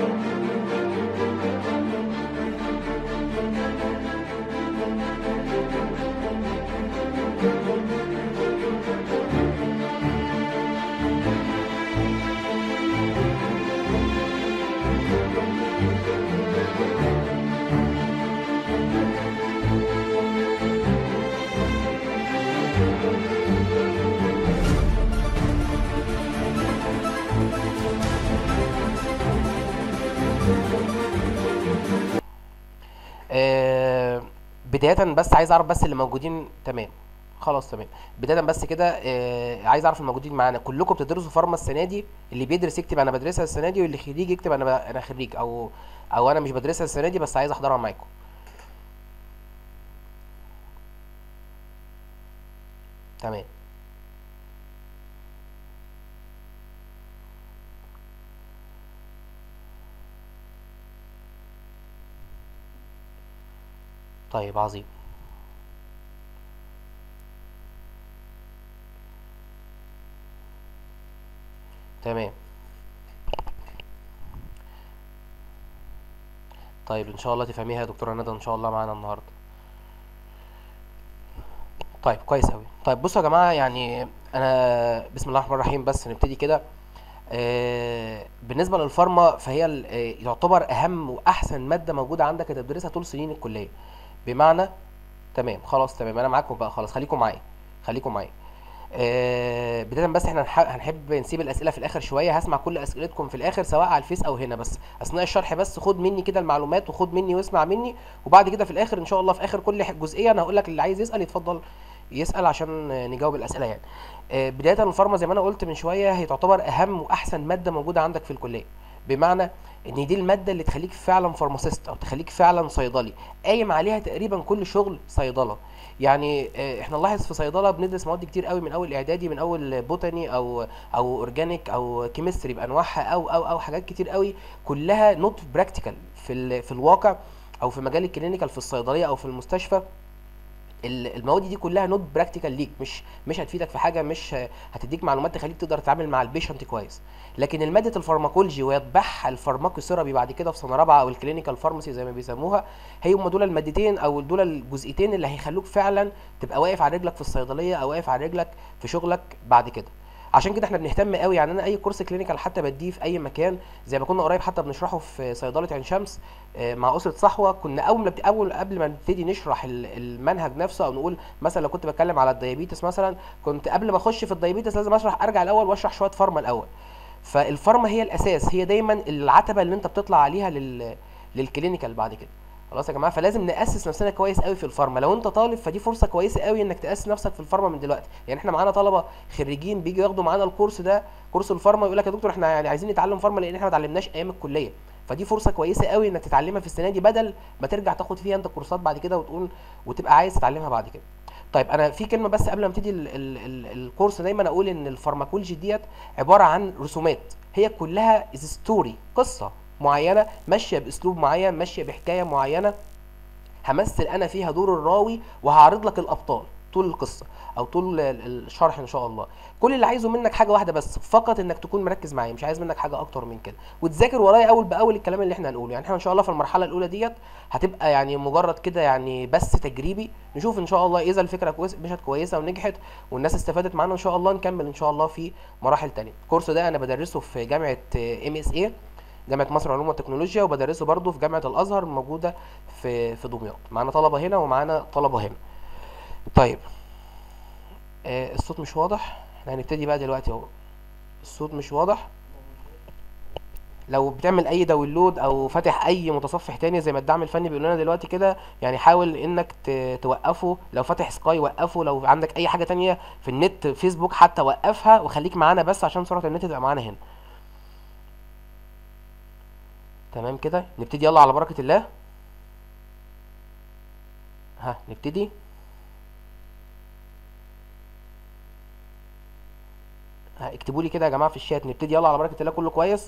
آه، بداية بس عايز اعرف بس اللي موجودين تمام خلاص تمام بداية بس كده آه، عايز اعرف الموجودين معانا كلكم بتدرسوا فارما السنة دي اللي بيدرس يكتب انا بدرسها السنة دي واللي خريج يكتب انا ب... انا خريج او او انا مش بدرسها السنة دي بس عايز احضرها معاكم تمام طيب عظيم تمام طيب ان شاء الله تفهميها يا دكتورة ندى ان شاء الله معانا النهارده طيب كويس اوي طيب بصوا يا جماعة يعني انا بسم الله الرحمن الرحيم بس نبتدي كده آه، بالنسبة للفارما فهي ال- آه، يعتبر أهم وأحسن مادة موجودة عندك أنت بتدرسها طول سنين الكلية بمعنى تمام خلاص تمام أنا معاكم بقى خلاص خليكم معايا خليكم معايا آه، بداية بس احنا هنح- هنحب نسيب الأسئلة في الآخر شوية هسمع كل أسئلتكم في الآخر سواء على الفيس أو هنا بس أثناء الشرح بس خد مني كده المعلومات وخد مني واسمع مني وبعد كده في الآخر إن شاء الله في آخر كل ح- جزئية أنا هقول لك اللي عايز يسأل يتفضل يسأل عشان آه، نجاوب الأسئلة يعني آه، بداية الفارما زي ما انا قلت من شوية هي تعتبر اهم واحسن مادة موجودة عندك في الكلية بمعنى ان دي المادة اللي تخليك فعلا فارماسيست او تخليك فعلا صيدلي قايم عليها تقريبا كل شغل صيدلة يعني آه، احنا نلاحظ في صيدلة بندرس مواد كتير قوي من اول اعدادي من اول بوتاني او او اورجانيك او كيمستري بانواعها او او او حاجات كتير قوي كلها نوت براكتيكال في ال- في الواقع او في مجال الكلينيكال في الصيدلية او في المستشفى ال- المواد دي كلها نوت براكتيكال ليك مش مش هتفيدك في حاجه مش ه- هتديك معلومات تخليك تقدر تتعامل مع البيشنت كويس لكن الماده الفارماكولوجي ويتبعها الفارماكو ثيرابي بعد كده في سنه رابعه او الكلينيكال فارماسي زي ما بيسموها هي هم دول المادتين او دول الجزئيتين اللي هيخلوك فعلا تبقى واقف على رجلك في الصيدليه او واقف على رجلك في شغلك بعد كده عشان كده احنا بنهتم قوي يعني انا اي كورس كلينيكال حتى بديه في اي مكان زي ما كنا قريب حتى بنشرحه في صيدله عين شمس آه، مع اسره صحوه كنا اول ما بت- اول قبل ما نبتدي نشرح ال- المنهج نفسه او نقول مثلا لو كنت بتكلم على الديابيتس مثلا كنت قبل ما اخش في الديابيتس لازم اشرح ارجع الاول واشرح شويه فارما الاول فالفارما هي الاساس هي دايما العتبه اللي انت بتطلع عليها لل للكلينيكال بعد كده خلاص يا جماعه فلازم ناسس نفسنا كويس قوي في الفارما لو انت طالب فدي فرصه كويسه قوي انك تاسس نفسك في الفارما من دلوقتي يعني احنا معانا طلبه خريجين بيجوا ياخدوا معانا الكورس ده كورس الفارما يقول لك يا دكتور احنا يعني عايزين نتعلم فارما لان احنا ما اتعلمناش ايام الكليه فدي فرصه كويسه قوي انك تتعلمها في السنه دي بدل ما ترجع تاخد فيها انت كورسات بعد كده وتقول وتبقى عايز تتعلمها بعد كده طيب انا في كلمه بس قبل ما ابتدي ال ال ال الكورس دايما اقول ان الفارماكولوجي ديت عباره عن رسومات هي كلها ستوري قصه معينه ماشيه باسلوب معين ماشيه بحكايه معينه همثل انا فيها دور الراوي وهعرض لك الابطال طول القصه او طول ال- الشرح ان شاء الله كل اللي عايزه منك حاجه واحده بس فقط انك تكون مركز معايا مش عايز منك حاجه اكتر من كده وتذاكر ورايا اول باول الكلام اللي احنا هنقوله يعني احنا ان شاء الله في المرحله الاولى ديت هتبقى يعني مجرد كده يعني بس تجريبي نشوف ان شاء الله اذا الفكره كويس مشت كويسه ونجحت والناس استفادت معانا ان شاء الله نكمل ان شاء الله في مراحل تانية الكورس ده انا بدرسه في جامعه ام اس اي جامعه مصر للعلوم والتكنولوجيا وبدرسه برضه في جامعه الازهر موجوده في في دمياط معانا طلبه هنا ومعانا طلبه هنا طيب آه الصوت مش واضح احنا هنبتدي بقى دلوقتي اهو الصوت مش واضح لو بتعمل اي داونلود او فاتح اي متصفح تاني زي ما الدعم الفني بيقول لنا دلوقتي كده يعني حاول انك ت- توقفه لو فاتح سكاي وقفه لو عندك اي حاجه تانية في النت فيسبوك حتى وقفها وخليك معانا بس عشان سرعه النت تبقى معانا هنا تمام كده نبتدي يلا على بركه الله ها نبتدي ها اكتبوا لي كده يا جماعه في الشات نبتدي يلا على بركه الله كله كويس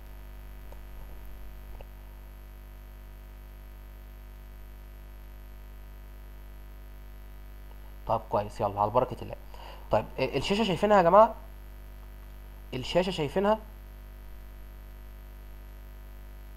طب كويس يلا على بركه الله طيب آه، الشاشه شايفينها يا جماعه الشاشه شايفينها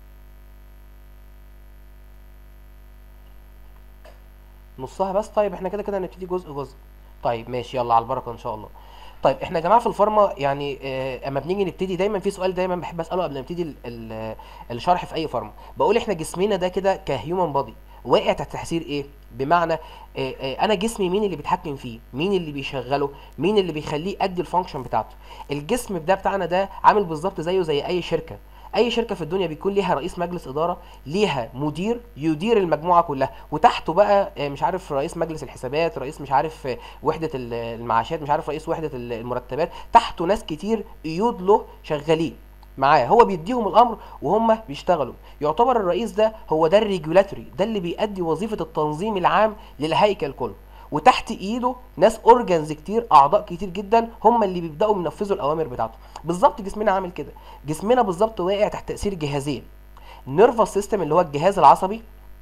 نصها بس طيب احنا كده كده هنبتدي جزء جزء طيب ماشي يلا على البركه ان شاء الله طيب احنا يا جماعه في الفارما يعني اه اما بنيجي نبتدي دايما في سؤال دايما بحب اساله قبل ما نبتدي ال- ال- الشرح في اي فارما بقول احنا جسمنا ده كده كهيومن بادي واقع تحت تاثير ايه بمعنى اه اه انا جسمي مين اللي بيتحكم فيه مين اللي بيشغله مين اللي بيخليه يأدي الفانكشن بتاعته الجسم ده بتاعنا ده عامل بالظبط زيه زي اي شركه اي شركه في الدنيا بيكون ليها رئيس مجلس اداره ليها مدير يدير المجموعه كلها وتحته بقى آه، مش عارف رئيس مجلس الحسابات رئيس مش عارف آه، وحده ال- المعاشات مش عارف رئيس وحده ال- المرتبات تحته ناس كتير قيود له شغالين معاه هو بيديهم الامر وهم بيشتغلوا يعتبر الرئيس ده هو ده الريجولاتوري ده اللي بيأدي وظيفه التنظيم العام للهيكل كله وتحت ايده ناس اورجانز كتير اعضاء كتير جدا هم اللي بيبداوا ينفذوا الاوامر بتاعته بالظبط جسمنا عامل كده جسمنا بالظبط واقع تحت تاثير جهازين النيرفس سيستم اللي هو الجهاز العصبي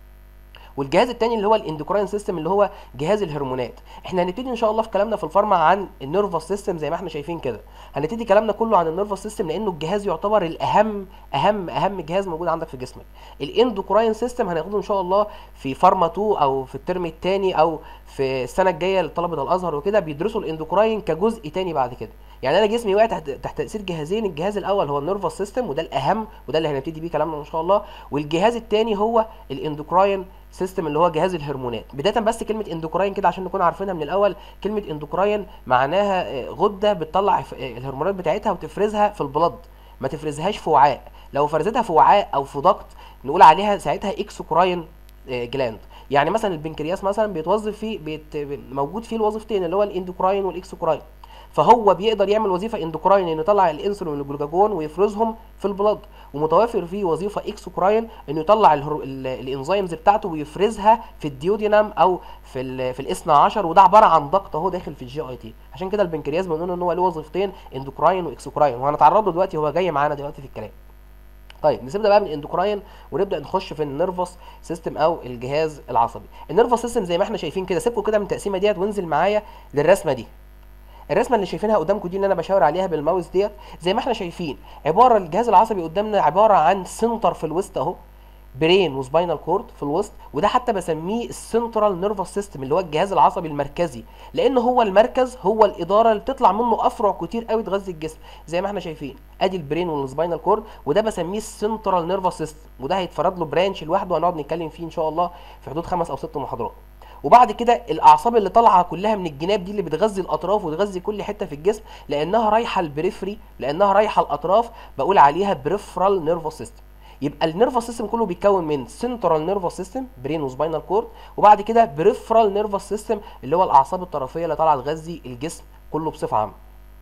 والجهاز التاني اللي هو الاندوكراين سيستم اللي هو جهاز الهرمونات احنا هنبتدي ان شاء الله في كلامنا في الفارما عن النيرفس سيستم زي ما احنا شايفين كده هنبتدي كلامنا كله عن النيرفس سيستم لانه الجهاز يعتبر الاهم اهم اهم جهاز موجود عندك في جسمك الاندوكراين سيستم هناخده ان شاء الله في فارما 2 او في الترم الثاني او في السنه الجايه لطلبه الازهر وكده بيدرسوا الاندوكراين كجزء تاني بعد كده يعني انا جسمي واقع تحت تحت تاثير جهازين الجهاز الاول هو النيرفس سيستم وده الاهم وده اللي هنبتدي بيه كلامنا ان شاء الله والجهاز الثاني هو الاندوكراين سيستم اللي هو جهاز الهرمونات بدايه بس كلمه اندوكراين كده عشان نكون عارفينها من الاول كلمه اندوكراين معناها آه، غده بتطلع ف- آه، الهرمونات بتاعتها وتفرزها في البلد ما تفرزهاش في وعاء لو فرزتها في وعاء او في ضغط نقول عليها ساعتها اكسوكراين آه، جلاند يعني مثلا البنكرياس مثلا بيتوظف فيه بيت موجود فيه الوظيفتين اللي هو الاندوكراين والاكسوكراين فهو بيقدر يعمل وظيفه اندوكراين انه يطلع الانسولين والجلوكاجون ويفرزهم في البلد ومتوافر فيه وظيفه اكسوكراين انه يطلع الهرو... ال- الانزيمز بتاعته ويفرزها في الديودينام او في ال... في الاثنى عشر وده عباره عن ضغط اهو داخل في الجي اي تي عشان كده البنكرياس بنقول ان هو له وظيفتين اندوكراين واكسوكراين وهنتعرض له دلوقتي هو جاي معانا دلوقتي في الكلام طيب نسيبنا بقى من الاندوكراين ونبدا نخش في النيرفس سيستم او الجهاز العصبي النيرفس سيستم زي ما احنا شايفين كده سيبكم كده من التقسيمه ديت وانزل معايا للرسمه دي الرسمه اللي شايفينها قدامكم دي اللي انا بشاور عليها بالماوس ديت زي ما احنا شايفين عباره الجهاز العصبي قدامنا عباره عن سنتر في الوسط اهو برين وسباينال كورد في الوسط وده حتى بسميه السنترال نيرفس سيستم اللي هو الجهاز العصبي المركزي لان هو المركز هو الاداره اللي بتطلع منه افرع كتير قوي تغذي الجسم زي ما احنا شايفين ادي البرين والسباينال كورد وده بسميه السنترال نيرفس سيستم وده هيتفرد له برانش لوحده وهنقعد نتكلم فيه ان شاء الله في حدود خمس او ست محاضرات وبعد كده الاعصاب اللي طالعه كلها من الجناب دي اللي بتغذي الاطراف وتغذي كل حته في الجسم لانها رايحه البريفري لانها رايحه الاطراف بقول عليها بريفرال نيرفس سيستم يبقى النيرفس سيستم كله بيتكون من سنترال نيرفس سيستم برين وسباينال كورد وبعد كده بريفرال نيرفس سيستم اللي هو الاعصاب الطرفيه اللي طالعه تغذي الجسم كله بصفه عامه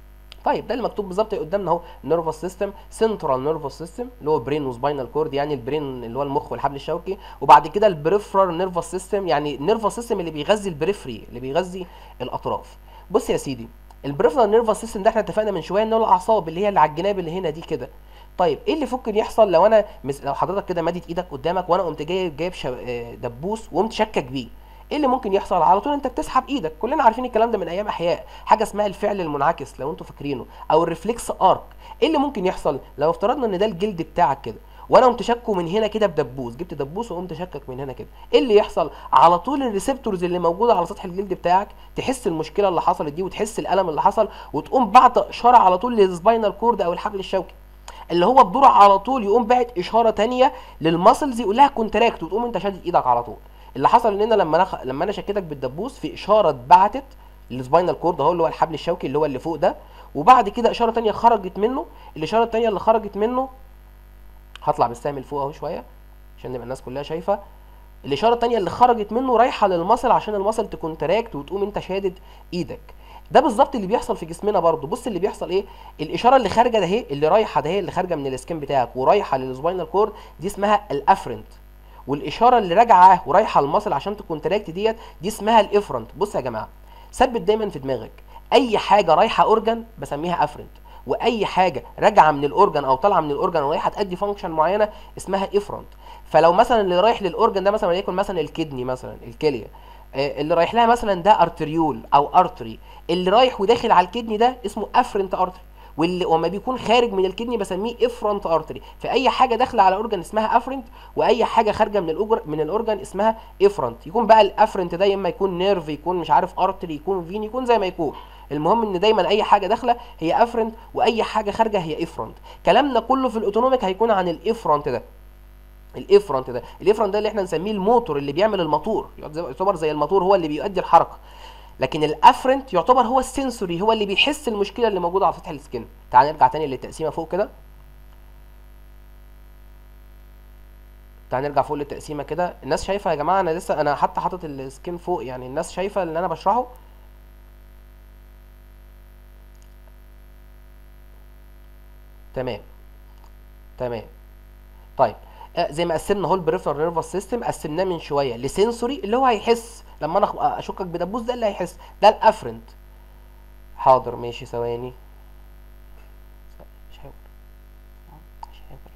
طيب ده اللي مكتوب بالظبط قدامنا اهو نيرفس سيستم سنترال نيرفس سيستم اللي هو برين وسباينال كورد يعني البرين اللي هو المخ والحبل الشوكي وبعد كده البريفرال نيرفس سيستم يعني النيرفس سيستم اللي بيغذي البريفري اللي بيغذي الاطراف بص يا سيدي البريفرال نيرفس سيستم ده احنا اتفقنا من شويه ان هو الاعصاب اللي هي اللي على الجناب اللي هنا دي كده طيب ايه اللي ممكن يحصل لو انا مس... لو حضرتك كده مادت ايدك قدامك وانا قمت جايب جايب شو... آه، دبوس وقمت شكك بيه ايه اللي ممكن يحصل على طول انت بتسحب ايدك كلنا عارفين الكلام ده من ايام احياء حاجه اسمها الفعل المنعكس لو انتوا فاكرينه او الريفلكس ارك ايه اللي ممكن يحصل لو افترضنا ان ده الجلد بتاعك كده وانا قمت شكه من هنا كده بدبوس جبت دبوس وقمت شكك من هنا كده ايه اللي يحصل على طول الريسبتورز اللي موجوده على سطح الجلد بتاعك تحس المشكله اللي حصلت دي وتحس الالم اللي حصل وتقوم بعت اشاره على طول للسباينال كورد او الحبل الشوكي اللي هو الضلع على طول يقوم باعت اشاره تانية للماسلز يقول لها كونتراكت وتقوم انت شادد ايدك على طول اللي حصل ان انا لما انا خ... لما انا شكيتك بالدبوس في اشاره اتبعتت للسباينال كورد اهو اللي هو الحبل الشوكي اللي هو اللي فوق ده وبعد كده اشاره تانية خرجت منه الاشاره التانية اللي خرجت منه هطلع بالسهم لفوق اهو شويه عشان نبقى الناس كلها شايفه الاشاره التانية اللي خرجت منه رايحه للمصل عشان المصل تكونتراكت وتقوم انت شادد ايدك ده بالظبط اللي بيحصل في جسمنا برضو بص اللي بيحصل ايه الاشاره اللي خارجه ده اهي اللي رايحه ده هي اللي خارجه من السكين بتاعك ورايحه للسباينال كورد دي اسمها الافرنت والاشاره اللي راجعه ورايحه المصل عشان تكونتراكت ديت دي اسمها الافرنت بص يا جماعه ثبت دايما في دماغك اي حاجه رايحه اورجان بسميها افرنت واي حاجه راجعه من الاورجان او طالعه من الاورجان ورايحه تادي فانكشن معينه اسمها افرنت فلو مثلا اللي رايح للاورجان ده مثلا وليكن مثلا الكدني مثلا الكليه آه، اللي رايح لها مثلا ده ارتريول او ارتري اللي رايح وداخل على الكدني ده اسمه افرنت ارتري واللي وما بيكون خارج من الكدني بسميه افرنت ارتري فاي حاجه داخله على اورجان اسمها افرنت واي حاجه خارجه من الاورجن من الاورجان اسمها افرنت يكون بقى الافرنت ده يا اما يكون نيرف يكون مش عارف ارتري يكون فين يكون زي ما يكون المهم ان دايما اي حاجه داخله هي افرنت واي حاجه خارجه هي افرنت كلامنا كله في الاوتونوميك هيكون عن الافرنت ده الافرنت ده الافرنت ده اللي احنا نسميه الموتور اللي بيعمل الموتور يعتبر زي الموتور هو اللي بيؤدي الحركه لكن الافرنت يعتبر هو السنسوري هو اللي بيحس المشكله اللي موجوده على سطح السكن تعال نرجع تاني للتقسيمه فوق كده تعال نرجع فوق للتقسيمه كده الناس شايفه يا جماعه انا لسه انا حتى حاطط السكين فوق يعني الناس شايفه اللي انا بشرحه تمام تمام طيب آه، زي ما قسمنا اهو البريفرال نيرفس سيستم قسمناه من شويه لسنسوري اللي هو هيحس لما انا أخ- اشكك بدبوس ده اللي هيحس ده الافرنت حاضر ماشي ثواني مش هيقول مش هيقول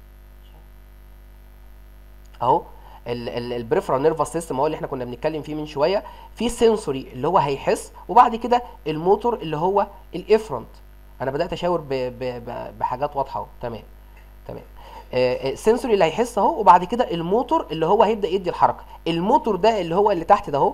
اهو البريفرال نيرفس سيستم هو اللي احنا كنا بنتكلم فيه من شويه في سنسوري اللي هو هيحس وبعد كده الموتور اللي هو الافرنت انا بدات اشاور ب- ب- ب- بحاجات واضحه اهو تمام تمام السنسوري اللي هيحس اهو وبعد كده الموتور اللي هو هيبدا يدي الحركه الموتور ده اللي هو اللي تحت ده اهو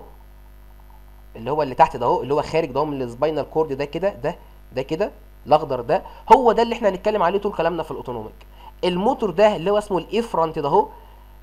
اللي هو اللي تحت ده اهو اللي هو خارج ده هو من السباينال كورد ده كده ده ده كده الاخضر ده هو ده اللي احنا هنتكلم عليه طول كلامنا في الاوتونوميك الموتور ده اللي هو اسمه الافرنت ده اهو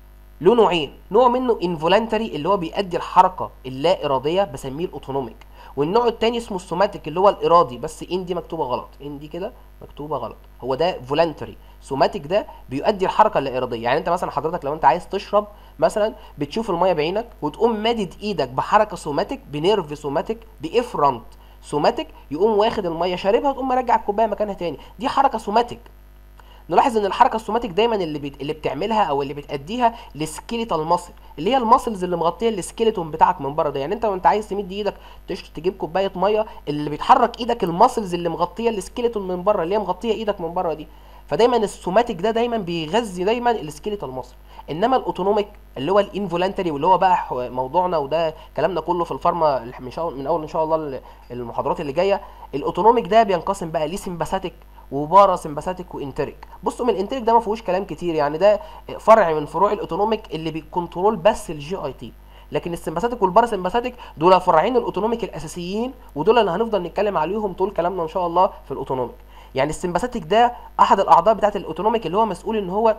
له نوعين نوع منه انفولانتري اللي هو بيؤدي الحركه اللا اراديه بسميه الاوتونوميك والنوع التاني اسمه السوماتيك اللي هو الارادي بس ان دي مكتوبه غلط ان دي كده مكتوبه غلط هو ده فولانتري سوماتيك ده بيؤدي الحركه اللا اراديه يعني انت مثلا حضرتك لو انت عايز تشرب مثلا بتشوف الميه بعينك وتقوم مادد ايدك بحركه سوماتيك بنيرف سوماتيك بافرنت سوماتيك يقوم واخد الميه شاربها وتقوم مرجع الكوبايه مكانها تاني دي حركه سوماتيك نلاحظ ان الحركه السوماتيك دايما اللي بت... اللي بتعملها او اللي بتاديها السكيليتال ماسل اللي هي الماسلز اللي مغطيه السكيلتون بتاعك من بره ده يعني انت وانت عايز تمد ايدك تش... تجيب كوبايه ميه اللي بيتحرك ايدك الماسلز اللي مغطيه السكيلتون من بره اللي هي مغطيه ايدك من بره دي فدايما السوماتيك ده دايما بيغذي دايما السكيليتال ماسل انما الاوتونوميك اللي هو الانفولانتري واللي هو بقى ح- موضوعنا وده كلامنا كله في الفارما من شاء من اول ان شاء الله ال- المحاضرات اللي جايه الاوتونوميك ده بينقسم بقى لسمباثيك وبارا سمباثيك وانتريك بصوا من الانتريك ده ما فيهوش كلام كتير يعني ده فرع من فروع الاوتونوميك اللي بيكنترول بس الجي اي تي لكن السمباثيك والباراسمباثيك دول فرعين الاوتونوميك الاساسيين ودول اللي هنفضل نتكلم عليهم طول كلامنا ان شاء الله في الاوتونوميك يعني السمباثيك ده احد الاعضاء بتاعه الاوتونوميك اللي هو مسؤول ان هو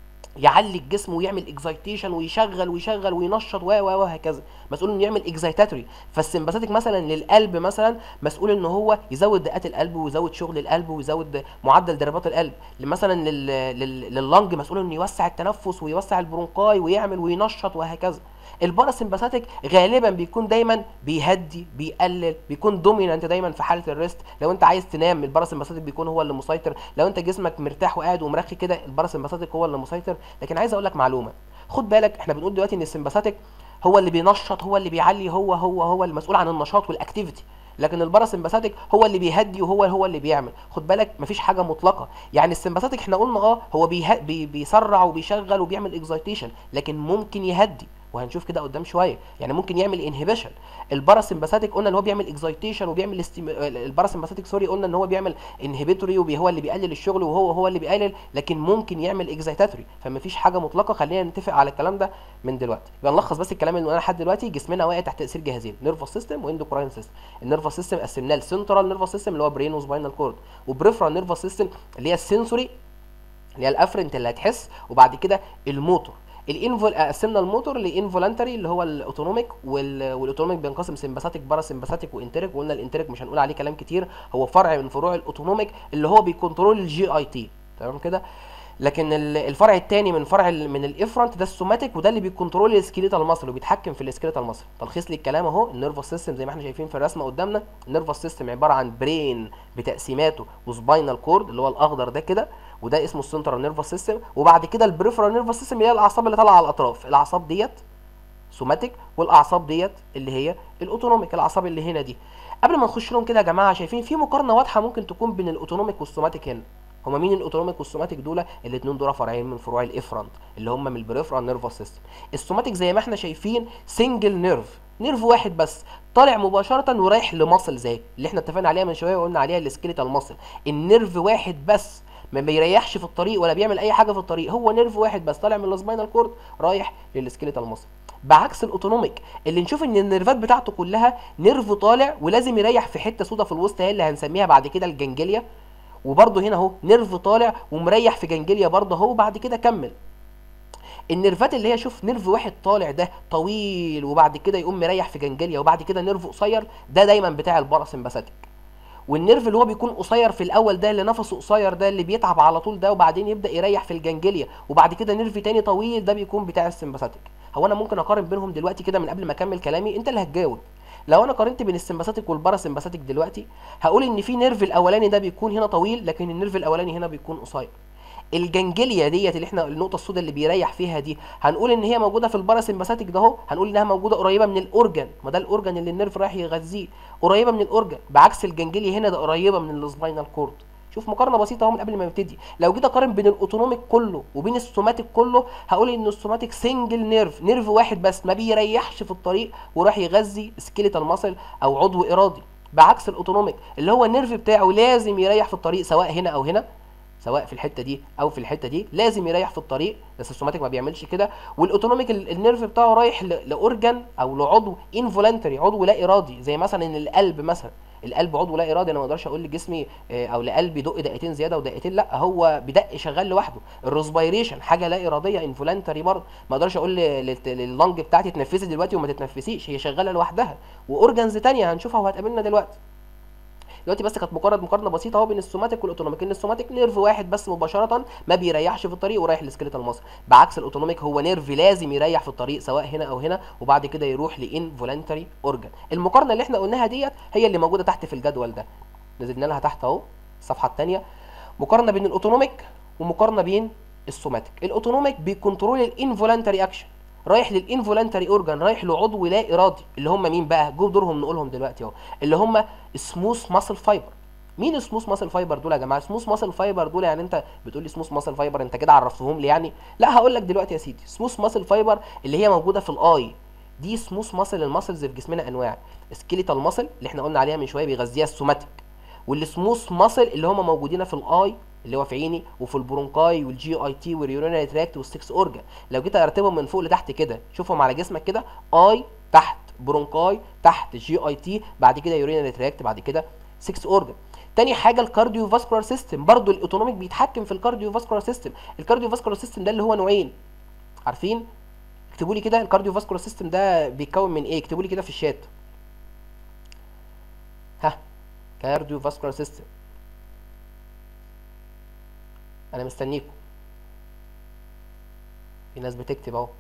يعلي الجسم ويعمل اكزايتيشن ويشغل ويشغل وينشط و و وهكذا مسؤول انه يعمل اكزايتاتوري فالسمباثيك مثلا للقلب مثلا مسؤول ان هو يزود دقات القلب ويزود شغل القلب ويزود معدل ضربات القلب مثلا لل... لل... لللنج مسؤول انه يوسع التنفس ويوسع البرونكاي ويعمل وينشط وهكذا الباراسمباثيك غالبا بيكون دايما بيهدي بيقلل بيكون دومينانت دايما في حاله الريست لو انت عايز تنام الباراسمباثيك بيكون هو اللي مسيطر لو انت جسمك مرتاح وقاعد ومرخي كده الباراسمباثيك هو اللي مسيطر لكن عايز اقول لك معلومه خد بالك احنا بنقول دلوقتي ان السمباثيك هو اللي بينشط هو اللي بيعلي هو هو هو المسؤول عن النشاط والاكتيفيتي لكن الباراسمباثيك هو اللي بيهدي وهو هو اللي بيعمل خد بالك مفيش حاجه مطلقه يعني السمباثيك احنا قلنا اه هو بيه... بي... بيسرع وبيشغل وبيعمل اكزايتيشن لكن ممكن يهدي وهنشوف كده قدام شويه يعني ممكن يعمل انهبيشن الباراسمباثيك قلنا ان هو بيعمل اكزايتيشن وبيعمل استيم... الباراسمباثيك سوري قلنا ان هو بيعمل انهبيتوري وهو اللي بيقلل الشغل وهو هو اللي بيقلل لكن ممكن يعمل اكزايتاتوري فمفيش حاجه مطلقه خلينا نتفق على الكلام ده من دلوقتي يبقى نلخص بس الكلام اللي قلناه لحد دلوقتي جسمنا واقع تحت تاثير جهازين نيرفس سيستم واندوكراين سيستم النيرفس سيستم قسمناه لسنترال نيرفس سيستم اللي هو برين وسباينال كورد وبريفرال نيرفس سيستم اللي هي السنسوري اللي هي الافرنت اللي هتحس وبعد كده الموتور الانفول قسمنا الموتور لانفولانتري اللي هو الاوتونوميك وال... والاوتونوميك بينقسم سمباثيك باراسمباثيك وانتريك وقلنا الانتريك مش هنقول عليه كلام كتير هو فرع من فروع الاوتونوميك اللي هو بيكنترول الجي اي تي تمام كده لكن ال- الفرع الثاني من فرع ال- من الافرنت ده السوماتيك وده اللي بيكنترول السكيليتال ماسل وبيتحكم في السكيليتال ماسل تلخيص للكلام اهو النيرفس سيستم زي ما احنا شايفين في الرسمه قدامنا النيرفس سيستم عباره عن برين بتقسيماته وسباينال كورد اللي هو الاخضر ده كده وده اسمه السنترال نيرفس سيستم وبعد كده البريفرال نيرفس سيستم اللي هي الاعصاب اللي طالعه على الاطراف الاعصاب ديت سوماتيك والاعصاب ديت اللي هي الاوتونوميك الاعصاب اللي هنا دي قبل ما نخش لهم كده يا جماعه شايفين في مقارنه واضحه ممكن تكون بين الاوتونوميك والسوماتيك هنا هما مين الاوتونوميك والسوماتيك دول الاثنين دول فرعين من فروع الافرنت اللي هم من البريفرال نيرفس سيستم السوماتيك زي ما احنا شايفين سنجل نيرف نيرف واحد بس طالع مباشره ورايح لمصل زي اللي احنا اتفقنا عليها من شويه وقلنا عليها السكيليتال مصل النيرف واحد بس ما بيريحش في الطريق ولا بيعمل اي حاجه في الطريق هو نيرف واحد بس طالع من السباينال كورد رايح للسكيليتال مصل بعكس الاوتونوميك اللي نشوف ان النيرفات بتاعته كلها نيرف طالع ولازم يريح في حته سودا في الوسط هي اللي هنسميها بعد كده الجنجليا وبرده هنا اهو نيرف طالع ومريح في جنجليا برده اهو بعد كده كمل النيرفات اللي هي شوف نيرف واحد طالع ده طويل وبعد كده يقوم مريح في جنجليا وبعد كده نيرف قصير ده دايما بتاع الباراسمباثيك والنيرف اللي هو بيكون قصير في الاول ده اللي نفسه قصير ده اللي بيتعب على طول ده وبعدين يبدا يريح في الجنجليا وبعد كده نيرف تاني طويل ده بيكون بتاع السمباثيك هو انا ممكن اقارن بينهم دلوقتي كده من قبل ما اكمل كلامي انت اللي هتجاوب لو انا قارنت بين السمباثيك والباراسمباثيك دلوقتي هقول ان في نيرف الاولاني ده بيكون هنا طويل لكن النيرف الاولاني هنا بيكون قصير الجنجليا ديت اللي احنا النقطه السوداء اللي بيريح فيها دي هنقول ان هي موجوده في الباراسمباثيك ده اهو هنقول انها موجوده قريبه من الاورجن ما ده الاورجن اللي النيرف رايح يغذيه قريبه من الاورجن بعكس الجنجليا هنا ده قريبه من السباينال كورد شوف مقارنه بسيطه اهو من قبل ما نبتدي لو جيت اقارن بين الاوتونوميك كله وبين السوماتيك كله هقول ان السوماتيك سنجل نيرف نيرف واحد بس ما بيريحش في الطريق وراح يغذي سكيليتال ماسل او عضو ارادي بعكس الاوتونوميك اللي هو النيرف بتاعه لازم يريح في الطريق سواء هنا او هنا سواء في الحته دي او في الحته دي لازم يريح في الطريق بس السوماتيك ما بيعملش كده والاوتونوميك النيرف بتاعه رايح لاورجن او لعضو انفولنتري عضو لا ارادي زي مثلا ان القلب مثلا القلب عضو لا ارادي انا ما اقدرش اقول لجسمي او لقلبي دق دقيقتين زياده ودقيقتين لا هو بدق شغال لوحده الريسبيريشن حاجه لا اراديه انفولنتري برضه ما اقدرش اقول لللنج بتاعتي تنفسي دلوقتي وما تتنفسيش هي شغاله لوحدها واورجنز ثانيه هنشوفها وهتقابلنا دلوقتي دلوقتي بس كانت مجرد مقارنه بسيطه اهو بين السوماتيك والاوتونوميك ان السوماتيك نيرف واحد بس مباشره ما بيريحش في الطريق ورايح لسكيليتال مصر بعكس الاوتونوميك هو نيرف لازم يريح في الطريق سواء هنا او هنا وبعد كده يروح لانفولنتري اورجان المقارنه اللي احنا قلناها ديت هي اللي موجوده تحت في الجدول ده نزلنا لها تحت اهو الصفحه الثانيه مقارنه بين الاوتونوميك ومقارنه بين السوماتيك الاوتونوميك بيكنترول الانفولنتري اكشن رايح للانفولنتري اورجان رايح لعضو لا ارادي اللي هم مين بقى جو دورهم نقولهم دلوقتي اهو اللي هم سموث ماسل فايبر مين سموث ماسل فايبر دول يا جماعه سموث ماسل فايبر دول يعني انت بتقول لي سموث ماسل فايبر انت كده عرفتهم لي يعني لا هقول لك دلوقتي يا سيدي سموث ماسل فايبر اللي هي موجوده في الاي دي سموث ماسل الماسلز في جسمنا انواع سكيليتال ماسل اللي احنا قلنا عليها من شويه بيغذيها السوماتيك والسموث ماسل اللي هم موجودين في الاي اللي هو في عيني وفي البرونكاي والجي اي تي واليورينري تراكت والسكس اورجان لو جيت ارتبهم من فوق لتحت كده شوفهم على جسمك كده اي تحت برونكاي تحت جي اي تي بعد كده يورينري تراكت بعد كده 6 اورجان تاني حاجه الكارديو فاسكولار سيستم برضو الاوتونوميك بيتحكم في الكارديو فاسكولار سيستم الكارديو فاسكولار سيستم ده اللي هو نوعين عارفين اكتبوا لي كده الكارديو فاسكولار سيستم ده بيتكون من ايه اكتبوا لي كده في الشات ها كارديو فاسكولار سيستم انا مستنيكم في ناس بتكتب اهو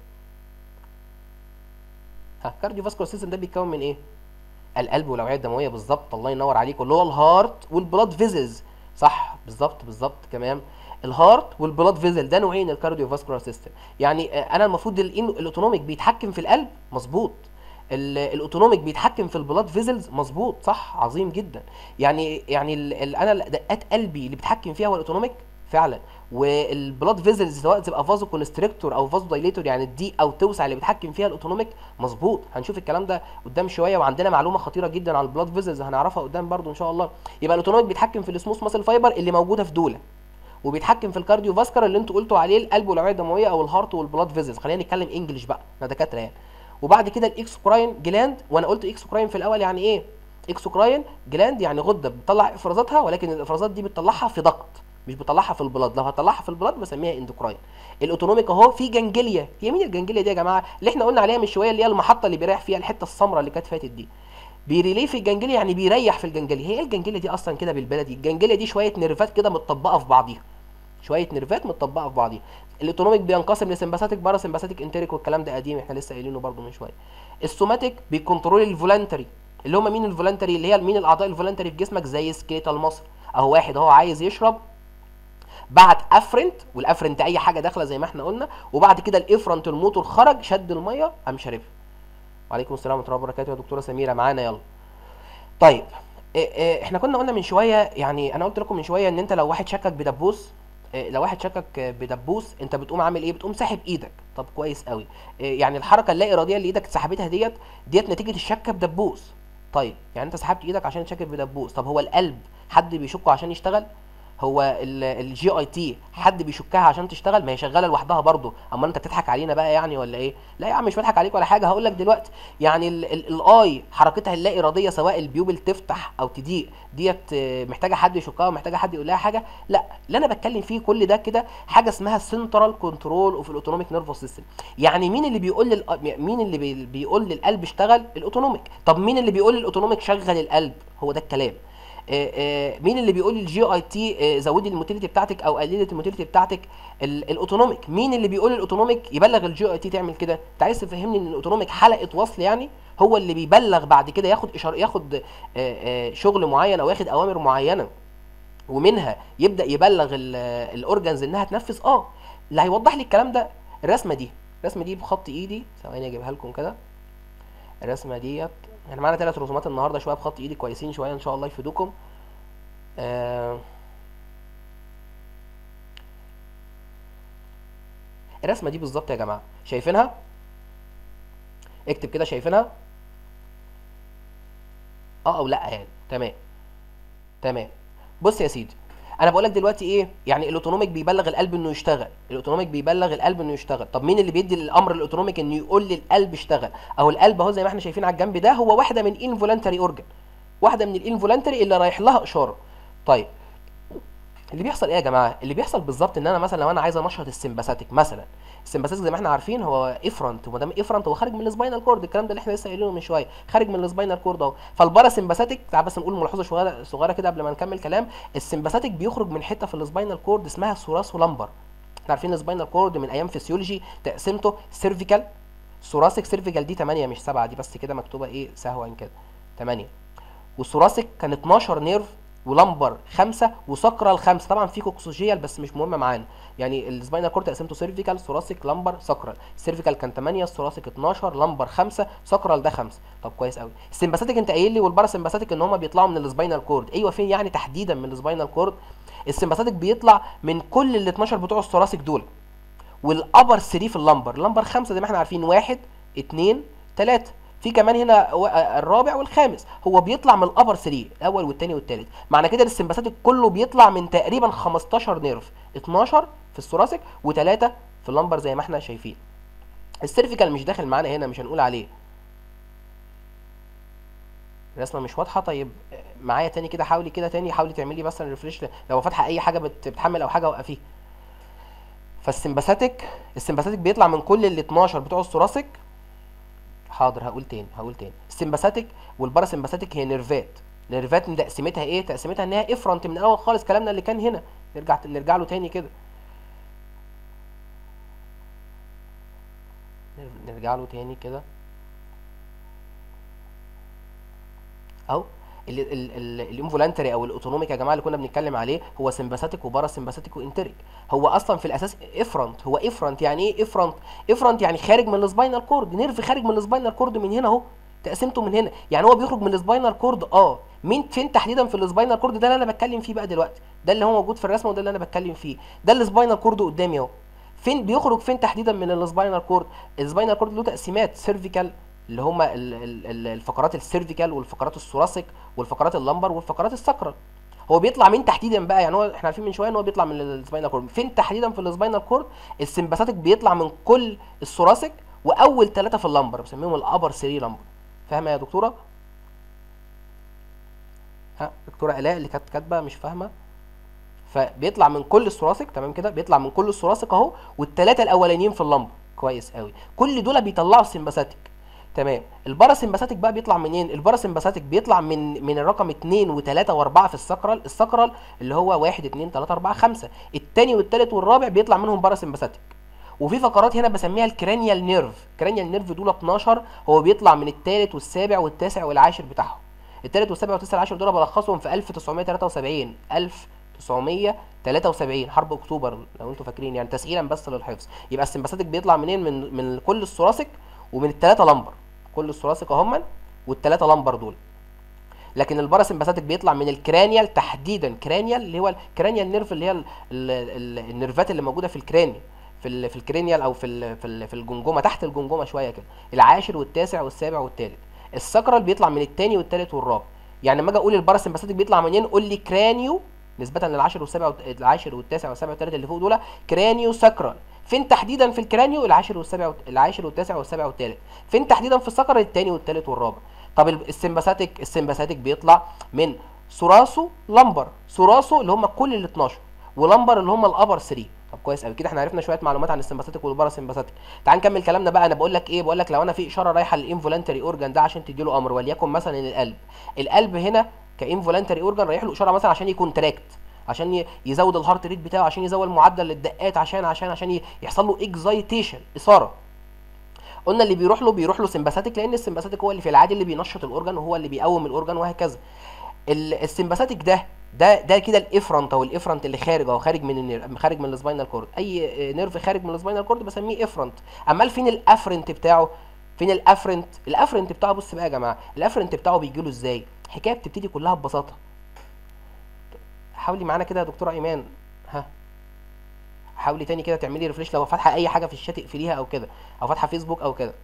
ها كارديو فاسكولار سيستم ده بيتكون من ايه القلب والاوعيه الدمويه بالظبط الله ينور عليكم اللي هو الهارت والبلاد فيزلز صح بالظبط بالظبط كمان الهارت والبلاد فيزل ده نوعين الكارديو فاسكولار سيستم يعني انا المفروض الاوتونوميك بيتحكم في القلب مظبوط الاوتونوميك بيتحكم في البلاد فيزلز مظبوط صح عظيم جدا يعني يعني ال ال انا دقات قلبي اللي بيتحكم فيها هو الاوتونوميك فعلا والبلاد فيزلز سواء تبقى فازو كونستريكتور او فازو دايليتور يعني الدي او توسع اللي بيتحكم فيها الاوتونوميك مظبوط هنشوف الكلام ده قدام شويه وعندنا معلومه خطيره جدا عن البلاد فيزلز هنعرفها قدام برضو ان شاء الله يبقى الاوتونوميك بيتحكم في السموث ماسل فايبر اللي موجوده في دوله وبيتحكم في الكارديو فاسكر اللي انتوا قلتوا عليه القلب والاوعيه الدمويه او الهارت والبلاد فيزلز خلينا نتكلم انجلش بقى احنا دكاتره يعني وبعد كده الاكسوكراين جلاند وانا قلت اكسوكراين في الاول يعني ايه اكسوكراين جلاند يعني غده بتطلع افرازاتها ولكن الافرازات دي بتطلعها في ضغط مش بطلعها في البلاد لو هطلعها في البلاد بسميها اندوكراين الاوتونوميك اهو في جنجليا هي مين الجنجليا دي يا جماعه اللي احنا قلنا عليها من شويه اللي هي المحطه اللي بيريح فيها الحته السمراء اللي كانت فاتت دي بيريليه في الجنجليا يعني بيريح في الجنجليا هي ايه الجنجليا دي اصلا كده بالبلدي الجنجليا دي شويه نيرفات كده متطبقه في بعضيها شويه نيرفات متطبقه في بعضيها الاوتونوميك بينقسم لسمباثيك باراسمباثيك انتريك والكلام ده قديم احنا لسه قايلينه برده من شويه السوماتيك بيكنترول الفولنتري اللي هم مين الفولنتري اللي هي مين الاعضاء الفولنتري في جسمك زي سكيليتال مصر اهو واحد اهو عايز يشرب بعت افرنت والافرنت اي حاجه داخله زي ما احنا قلنا وبعد كده الافرنت الموتور خرج شد الميه قام شاربها وعليكم السلام ورحمه الله وبركاته يا دكتوره سميره معانا يلا طيب إيه إيه احنا كنا قلنا من شويه يعني انا قلت لكم من شويه ان انت لو واحد شكك بدبوس إيه لو واحد شكك بدبوس انت بتقوم عامل ايه بتقوم ساحب ايدك طب كويس قوي إيه يعني الحركه اللا اراديه اللي ايدك سحبتها ديت ديت نتيجه الشكه بدبوس طيب يعني انت سحبت ايدك عشان تشكك بدبوس طب هو القلب حد بيشكه عشان يشتغل هو الجي اي تي حد بيشكها عشان تشتغل ما هي شغاله لوحدها برضه اما انت بتضحك علينا بقى يعني ولا ايه لا يا عم مش بضحك عليك ولا حاجه هقول لك دلوقتي يعني الاي حركتها اللا اراديه سواء البيوبل تفتح او تضيق ديت محتاجه حد يشكها ومحتاجه حد يقول لها حاجه لا اللي انا بتكلم فيه كل ده كده حاجه اسمها سنترال كنترول اوف الاوتونوميك نيرفس سيستم يعني مين اللي بيقول لل... مين اللي بي... بيقول للقلب اشتغل الاوتونوميك طب مين اللي بيقول للاوتونوميك شغل القلب هو ده الكلام مين اللي بيقول للجي اي تي زودي الموتيليتي بتاعتك او قللي الموتيليتي بتاعتك الاوتونوميك مين اللي بيقول الاوتونوميك يبلغ الجي اي تي تعمل كده انت عايز تفهمني ان الاوتونوميك حلقه وصل يعني هو اللي بيبلغ بعد كده ياخد اشاره ياخد شغل معين او ياخد اوامر معينه ومنها يبدا يبلغ الاورجنز انها تنفذ اه اللي هيوضح لي الكلام ده الرسمه دي الرسمه دي بخط ايدي ثواني اجيبها لكم كده الرسمه ديت احنا معانا ثلاث رسومات النهارده شويه بخط ايدي كويسين شويه ان شاء الله يفيدوكم آه الرسمه دي بالظبط يا جماعه شايفينها اكتب كده شايفينها اه او لا يعني تمام تمام بص يا سيدي انا بقول لك دلوقتي ايه يعني الاوتونوميك بيبلغ القلب انه يشتغل الاوتونوميك بيبلغ القلب انه يشتغل طب مين اللي بيدي الامر الاوتونوميك انه يقول للقلب اشتغل اهو القلب اهو زي ما احنا شايفين على الجنب ده هو واحده من انفولانتري اورجن واحده من الانفولانتري اللي رايح لها اشاره طيب اللي بيحصل ايه يا جماعه اللي بيحصل بالظبط ان انا مثلا لو انا عايز انشط السمباثيك مثلا السمباثيك زي ما احنا عارفين هو افرنت وما دام افرنت هو خارج من السباينال كورد الكلام ده اللي احنا لسه قايلينه من شويه خارج من السباينال كورد اهو فالباراسمباثيك تعال بس نقول ملاحظه صغيره صغيره كده قبل ما نكمل كلام السمباثيك بيخرج من حته في السباينال كورد اسمها ثوراسو لامبر احنا عارفين السباينال كورد من ايام فيسيولوجي تقسيمته سيرفيكال ثوراسيك سيرفيكال دي 8 مش 7 دي بس كده مكتوبه ايه سهوا كده 8 والثوراسيك كان 12 نيرف ولمبر خمسة وسكرال خمسة طبعا في كوكسوجيال بس مش مهم معانا يعني السباينال كورد قسمته سيرفيكال ثوراسيك لمبر سكرال السيرفيكال كان 8 الثوراسيك 12 لمبر 5 سكرال ده 5 طب كويس قوي السمباثيك انت قايل لي والباراسمباثيك ان هم بيطلعوا من السباينال كورد ايوه فين يعني تحديدا من السباينال كورد السمباثيك بيطلع من كل ال 12 بتوع الثوراسيك دول والابر 3 في اللمبر اللمبر 5 زي ما احنا عارفين 1 2 3 في كمان هنا الرابع والخامس هو بيطلع من الابر 3 الاول والثاني والثالث معنى كده السمباثيك كله بيطلع من تقريبا 15 نيرف 12 في الثوراسيك و3 في اللمبر زي ما احنا شايفين السيرفيكال مش داخل معانا هنا مش هنقول عليه الرسمه مش واضحه طيب معايا تاني كده حاولي كده تاني حاولي تعملي مثلا ريفريش لو فاتحه اي حاجه بتحمل او حاجه وقفيه فالسمباثيك السمباثيك بيطلع من كل ال 12 بتوع الثوراسيك حاضر هقول تاني هقول تاني السمباثيك والباراسمباثيك هي نيرفات نيرفات تقسيمتها ايه تقسيمتها ان هي افرنت من الاول خالص كلامنا اللي كان هنا نرجع نرجع له تاني كده نرجع له تاني كده اهو الانفولانتري او الاوتونوميك يا جماعه اللي كنا بنتكلم عليه هو سمباثيك وباراسمباثيك وانتريك هو اصلا في الاساس افرنت هو افرنت يعني ايه افرنت افرنت يعني خارج من السباينال كورد نيرف خارج من السباينال كورد من هنا اهو تقسيمته من هنا يعني هو بيخرج من السباينال كورد اه مين فين تحديدا في السباينال كورد ده اللي انا بتكلم فيه بقى دلوقتي ده اللي هو موجود في الرسمه وده اللي انا بتكلم فيه ده السباينال كورد قدامي اهو فين بيخرج فين تحديدا من السباينال كورد السباينال كورد له تقسيمات سيرفيكال اللي هما الفقرات السيرفيكال والفقرات الثوراسيك والفقرات اللمبر والفقرات السكرال هو بيطلع من تحديدا بقى يعني هو احنا عارفين من شويه ان هو بيطلع من السباينال كورد فين تحديدا في السباينال كورد السمباثيك بيطلع من كل الثوراسيك واول ثلاثه في اللمبر بسميهم الابر 3 لمبر فاهمه يا دكتوره ها دكتوره الاء اللي كانت كاتبه مش فاهمه فبيطلع من كل الثوراسيك تمام كده بيطلع من كل الثوراسيك اهو والثلاثه الاولانيين في اللمبر كويس قوي كل دول بيطلعوا السمباثيك تمام الباراسمباثيك بقى بيطلع منين الباراسمباثيك بيطلع من من الرقم 2 و3 و4 في السكرال السكرال اللي هو 1 2 3 4 5 الثاني والثالث والرابع بيطلع منهم باراسمباثيك وفي فقرات هنا بسميها الكرانيال نيرف الكرانيال نيرف دول 12 هو بيطلع من الثالث والسابع والتاسع والعاشر بتاعهم الثالث والسابع والتاسع والعاشر دول بلخصهم في 1973 1973 حرب اكتوبر لو انتوا فاكرين يعني تسهيلا بس للحفظ يبقى السمباثيك بيطلع منين من من كل الثوراسيك ومن الثلاثه لمبر كل الثوراسيك اهم والثلاثه لمبر دول لكن الباراسمباثيك بيطلع من الكرانيال تحديدا كرانيال اللي هو الكرانيال نيرف اللي هي ال ال ال النيرفات اللي موجوده في الكراني في ال في الكرينيال او في ال في ال في الجمجمه تحت الجمجمه شويه كده العاشر والتاسع والسابع والثالث السكرال بيطلع من الثاني والثالث والرابع يعني لما اجي اقول الباراسمباثيك بيطلع منين قول لي كرانيو نسبة للعاشر والسابع والت- العاشر والتاسع والسابع والثالث اللي فوق دول كرانيو ساكرال فين تحديدا في الكرانيو العاشر والسابع والت- العاشر والتاسع والسابع والثالث فين تحديدا في السكر الثاني والثالث والرابع طب ال- السمباثيك السمباثيك بيطلع من ثراسو لمبر ثراسو اللي هم كل ال 12 ولمبر اللي هم الابر 3 طب كويس قوي كده احنا عرفنا شويه معلومات عن السمباثيك والباراسمباثيك تعال نكمل كلامنا بقى انا بقول لك ايه بقول لك لو انا في اشاره رايحه للانفولانتري اورجان ده عشان تدي له امر وليكن مثلا القلب القلب هنا كانفولانتري اورجان رايح له اشاره مثلا عشان يكونتراكت عشان ي- يزود الهارت ريت بتاعه عشان يزود معدل الدقات عشان عشان عشان ي- يحصل له اكزايتيشن اثاره قلنا اللي بيروح له بيروح له سمباثيك لان السمباثيك هو اللي في العادي اللي بينشط الاورجان وهو اللي بيقوم الاورجان وهكذا ال- السمباثيك ده ده ده كده الافرنت او الافرنت اللي خارج اهو خارج من النير خارج من السباينال كورد اي نيرف خارج من السباينال كورد بسميه افرنت امال فين الافرنت بتاعه فين الافرنت الافرنت بتاعه بص بقى يا جماعه الافرنت بتاعه بيجي له ازاي حكايه بتبتدي كلها ببساطه حاولي معانا كده يا دكتوره ايمان ها حاولي تاني كده تعملي ريفريش لو فاتحه اي حاجه في الشات اقفليها او كده او فاتحه فيسبوك او كده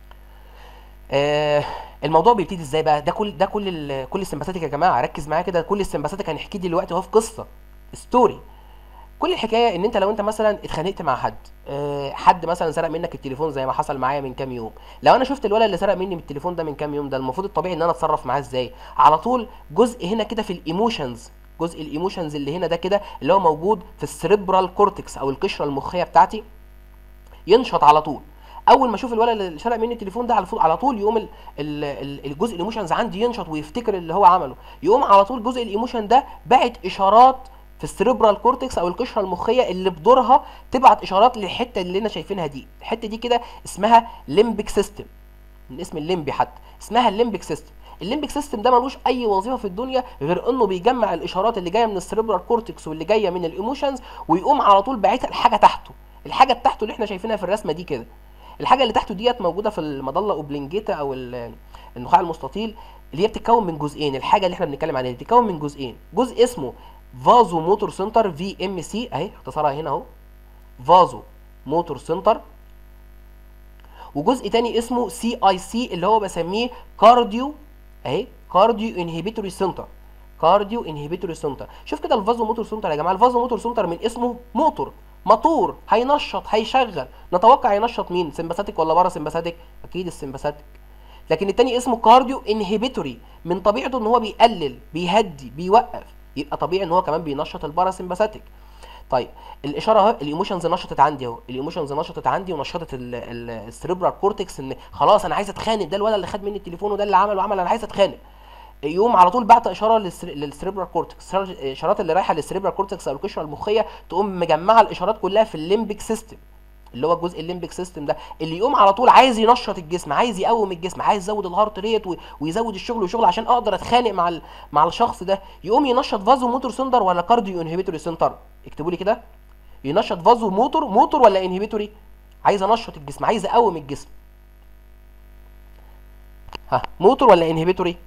آه الموضوع بيبتدي ازاي بقى ده كل ده كل ال- كل السمباثيك يا جماعه ركز معايا كده كل السمباثيك هنحكي دلوقتي اهو في قصه ستوري كل الحكايه ان انت لو انت مثلا اتخانقت مع حد آه، حد مثلا سرق منك التليفون زي ما حصل معايا من كام يوم لو انا شفت الولد اللي سرق مني من التليفون ده من كام يوم ده المفروض الطبيعي ان انا اتصرف معاه ازاي على طول جزء هنا كده في الايموشنز جزء الايموشنز اللي هنا ده كده اللي هو موجود في السريبرال كورتكس او القشره المخيه بتاعتي ينشط على طول اول ما اشوف الولد اللي سرق مني التليفون ده على طول على طول يقوم ال- ال- ال- الجزء الايموشنز عندي ينشط ويفتكر اللي هو عمله يقوم على طول جزء الايموشن ده باعت اشارات في السريبرال كورتكس او القشره المخيه اللي بدورها تبعت اشارات للحته اللي احنا شايفينها دي الحته دي كده اسمها ليمبيك سيستم من اسم الليمبي حتى اسمها الليمبيك سيستم الليمبيك سيستم ده ملوش اي وظيفه في الدنيا غير انه بيجمع الاشارات اللي جايه من السريبرال كورتكس واللي جايه من الايموشنز ويقوم على طول باعتها لحاجه تحته الحاجه بتاعته اللي احنا شايفينها في الرسمه دي كده الحاجه اللي تحته ديت موجوده في المظله اوبلنجيتا او ال- النخاع المستطيل اللي هي بتتكون من جزئين الحاجه اللي احنا بنتكلم عليها دي بتتكون من جزئين جزء اسمه فازو موتور سنتر في ام سي اهي اختصارها هنا اهو فازو موتور سنتر وجزء تاني اسمه سي اي سي اللي هو بسميه كارديو اهي كارديو انهبيتوري سنتر كارديو انهبيتوري سنتر شوف كده الفازو موتور سنتر يا جماعه الفازو موتور سنتر من اسمه موتور موتور هينشط هيشغل نتوقع ينشط مين سمباثيك ولا بارا سمباثيك اكيد السمباثيك لكن التاني اسمه كارديو انهبيتوري من طبيعته ان هو بيقلل بيهدي بيوقف يبقى طبيعي ان هو كمان بينشط الباراسمباثيك طيب الاشاره اهو الايموشنز نشطت عندي اهو الايموشنز نشطت عندي ونشطت السريبرال كورتكس ان خلاص انا عايز اتخانق ده الولد اللي خد مني التليفون وده اللي عمل وعمل انا عايز اتخانق يقوم على طول بعت اشاره للسر- للسريبرال كورتكس الاشارات اللي رايحه للسريبرال كورتكس او القشره المخيه تقوم مجمعه الاشارات كلها في الليمبيك سيستم اللي هو الجزء الليمبيك سيستم ده اللي يقوم على طول عايز ينشط الجسم عايز يقوم الجسم عايز يزود الهارت ريت و- ويزود الشغل وشغل عشان اقدر اتخانق مع ال- مع الشخص ده يقوم ينشط فازو موتور سنتر ولا كارديو انهبيتوري سنتر اكتبوا لي كده ينشط فازو موتور موتور ولا انهبيتوري عايز انشط الجسم عايز اقوم الجسم ها موتور ولا انهبيتوري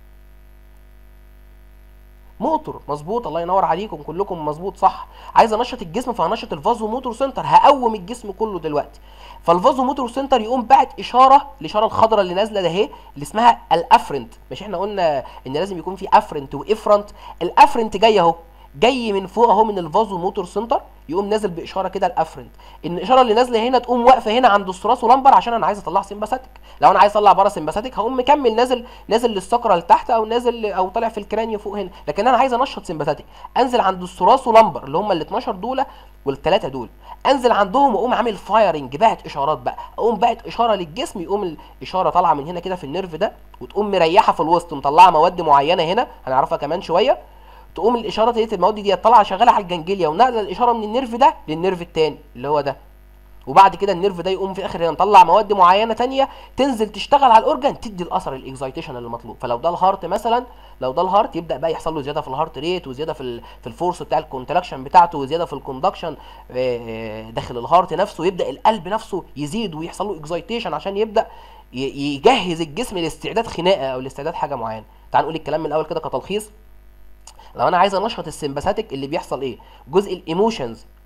موتور مظبوط الله ينور عليكم كلكم مظبوط صح عايز انشط الجسم فهنشط الفازو موتور سنتر هقوم الجسم كله دلوقتي فالفازو موتور سنتر يقوم باعت اشاره الاشاره الخضراء اللي نازله ده اهي اللي اسمها الافرنت مش احنا قلنا ان لازم يكون في افرنت وافرنت الافرنت جاي اهو جاي من فوق اهو من الفازو موتور سنتر يقوم نازل باشاره كده الافرنت ان الاشاره اللي نازله هنا تقوم واقفه هنا عند الثراث ولمبر عشان انا عايز اطلع سمباثيك لو انا عايز اطلع بره سمباثيك هقوم مكمل نازل نازل للسكره لتحت او نازل او طالع في الكرانيو فوق هنا لكن انا عايز انشط سمباثيك انزل عند الثراث ولمبر اللي هم ال 12 دول والثلاثه دول انزل عندهم واقوم عامل فايرنج باعت اشارات بقى اقوم باعت اشاره للجسم يقوم الاشاره طالعه من هنا كده في النيرف ده وتقوم مريحه في الوسط مطلعه مواد معينه هنا هنعرفها كمان شويه تقوم الاشاره ديت المواد دي طالعه شغاله على الجنجليا ونقله الاشاره من النيرف ده للنيرف التاني اللي هو ده وبعد كده النيرف ده يقوم في اخر هنا مطلع مواد معينه تانية تنزل تشتغل على الاورجن تدي الاثر الاكزايتيشن اللي مطلوب فلو ده الهارت مثلا لو ده الهارت يبدا بقى يحصل له زياده في الهارت ريت وزياده في ال- في الفورس بتاع الكونتراكشن بتاعته وزياده في الكوندكشن داخل الهارت نفسه يبدا القلب نفسه يزيد ويحصل له اكزايتيشن عشان يبدا ي- يجهز الجسم لاستعداد خناقه او لاستعداد حاجه معينه تعال نقول الكلام من الاول كده كتلخيص لو انا عايز انشط السمباثيك اللي بيحصل ايه جزء الايموشنز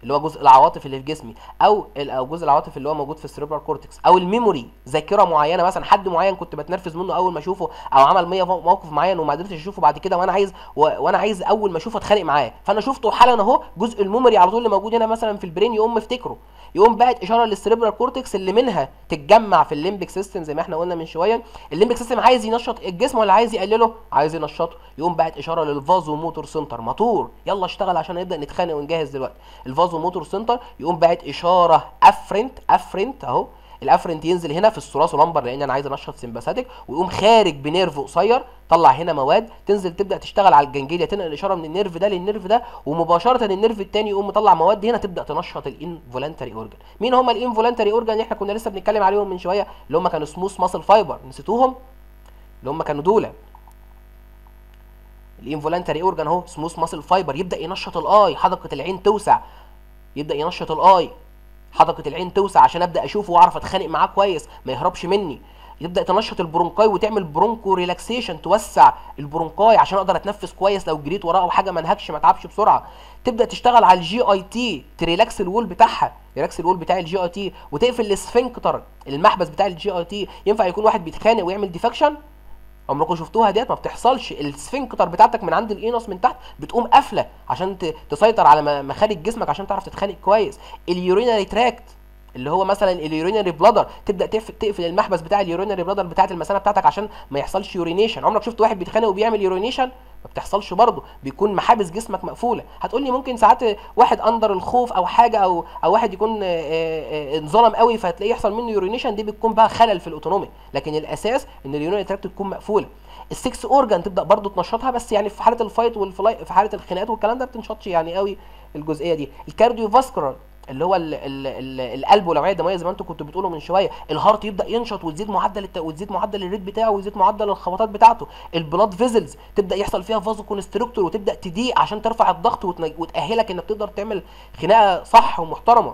اللي هو جزء العواطف اللي في جسمي او ال- او جزء العواطف اللي هو موجود في السيربرال كورتكس او الميموري ذاكره معينه مثلا حد معين كنت بتنرفز منه اول ما اشوفه او عمل 100 مو- موقف معين وما قدرتش اشوفه بعد كده وانا عايز و... وانا عايز اول ما اشوفه اتخانق معاه فانا شفته حالا اهو جزء الميموري على طول اللي موجود هنا مثلا في البرين يقوم مفتكره يقوم باعت اشاره للسيربرال كورتكس اللي منها تتجمع في الليمبيك سيستم زي ما احنا قلنا من شويه الليمبيك سيستم عايز ينشط الجسم ولا عايز يقلله عايز ينشطه يقوم باعت اشاره للفازو موتور سنتر موتور يلا اشتغل عشان نبدا نتخانق ونجهز دلوقتي الفازو موتور سنتر يقوم باعت اشاره افرنت افرنت اهو الافرنت ينزل هنا في الثراث لمبر لان انا عايز انشط سمباثيك ويقوم خارج بنيرف قصير طلع هنا مواد تنزل تبدا تشتغل على الجنجيليا تنقل الاشاره من النيرف ده للنيرف ده ومباشره النيرف الثاني يقوم مطلع مواد هنا تبدا تنشط الانفولانتري اورجان مين هم الانفولانتري اورجان اللي احنا كنا لسه بنتكلم عليهم من شويه اللي هم كانوا سموث ماسل فايبر نسيتوهم اللي هم كانوا دول الانفولانتري اورجان اهو سموث ماسل فايبر يبدا ينشط الاي حدقه العين توسع يبدا ينشط الاي حدقه العين توسع عشان ابدا اشوفه واعرف اتخانق معاه كويس ما يهربش مني يبدا تنشط البرونكاي وتعمل برونكو ريلاكسيشن توسع البرونكاي عشان اقدر اتنفس كويس لو جريت وراه او حاجه ما انهكش ما اتعبش بسرعه تبدا تشتغل على الجي اي تي تريلاكس الوول بتاعها ريلاكس الوول بتاع الجي اي تي وتقفل السفنكتر المحبس بتاع الجي اي تي ينفع يكون واحد بيتخانق ويعمل ديفكشن عمركم شفتوها ديت ما بتحصلش السفنكتر بتاعتك من عند الانوس من تحت بتقوم قافله عشان ت- تسيطر على م- مخارج جسمك عشان تعرف تتخانق كويس اليورينري تراكت اللي هو مثلا اليورينري بلادر تبدا تقفل تقفل المحبس بتاع اليورينري بلادر بتاعه المثانه بتاعتك عشان ما يحصلش يورينيشن عمرك شفت واحد بيتخانق وبيعمل يورينيشن ما بتحصلش برضه بيكون محابس جسمك مقفوله هتقول لي ممكن ساعات واحد اندر الخوف او حاجه او او واحد يكون آه، آه، آه، انظلم قوي فتلاقيه يحصل منه يورينيشن دي بتكون بقى خلل في الاوتونومي لكن الاساس ان اليورينري تراكت تكون مقفوله السكس اورجان تبدا برضو تنشطها بس يعني في حاله الفايت والفلاي في حاله الخناقات والكلام ده بتنشطش يعني قوي الجزئيه دي الكارديو فاسكولار اللي هو ال ال ال القلب والاوعيه الدمويه زي ما انتم كنتوا بتقولوا من شويه الهارت يبدا ينشط وتزيد معدل الت... وتزيد معدل الريت بتاعه ويزيد معدل الخبطات بتاعته البلاد فيزلز تبدا يحصل فيها فازو كونستريكتور وتبدا تضيق عشان ترفع الضغط وتن... وتاهلك انك تقدر تعمل خناقه صح ومحترمه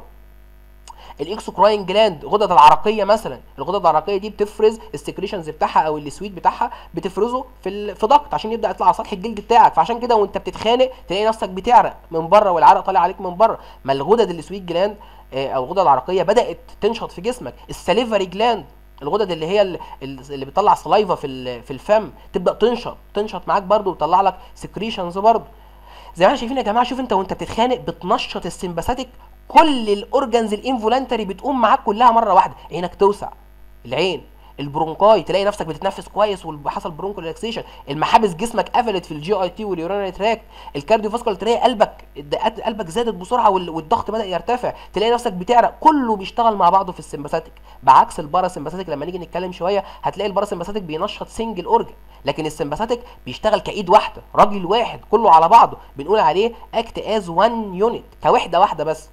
الاكسوكراين جلاند الغدد العرقيه مثلا الغدد العرقيه دي بتفرز السكريشنز بتاعها او السويت بتاعها بتفرزه في ال... في ضغط عشان يبدا يطلع على سطح الجلد بتاعك فعشان كده وانت بتتخانق تلاقي نفسك بتعرق من بره والعرق طالع عليك من بره ما الغدد السويت جلاند آه، او الغدد العرقيه بدات تنشط في جسمك السليفري جلاند الغدد اللي هي ال- ال- اللي بتطلع سلايفا في ال- في الفم تبدا تنشط تنشط معاك برضو وتطلع لك سكريشنز برضو زي ما احنا شايفين يا جماعه شوف انت وانت بتتخانق بتنشط السمباثيك كل الاورجنز الانفولانتري بتقوم معاك كلها مره واحده عينك توسع العين البرونكاي تلاقي نفسك بتتنفس كويس وحصل برونكو ريلاكسيشن المحابس جسمك قفلت في الجي اي تي واليورينري تراك الكارديو فاسكولار تلاقي قلبك دقات قلبك زادت بسرعه وال- والضغط بدا يرتفع تلاقي نفسك بتعرق كله بيشتغل مع بعضه في السمباثيك بعكس الباراسمباثيك لما نيجي نتكلم شويه هتلاقي الباراسمباثيك بينشط سنجل اورجن لكن السمباثيك بيشتغل كايد واحده راجل واحد كله على بعضه بنقول عليه اكت از وان يونت كوحده واحده بس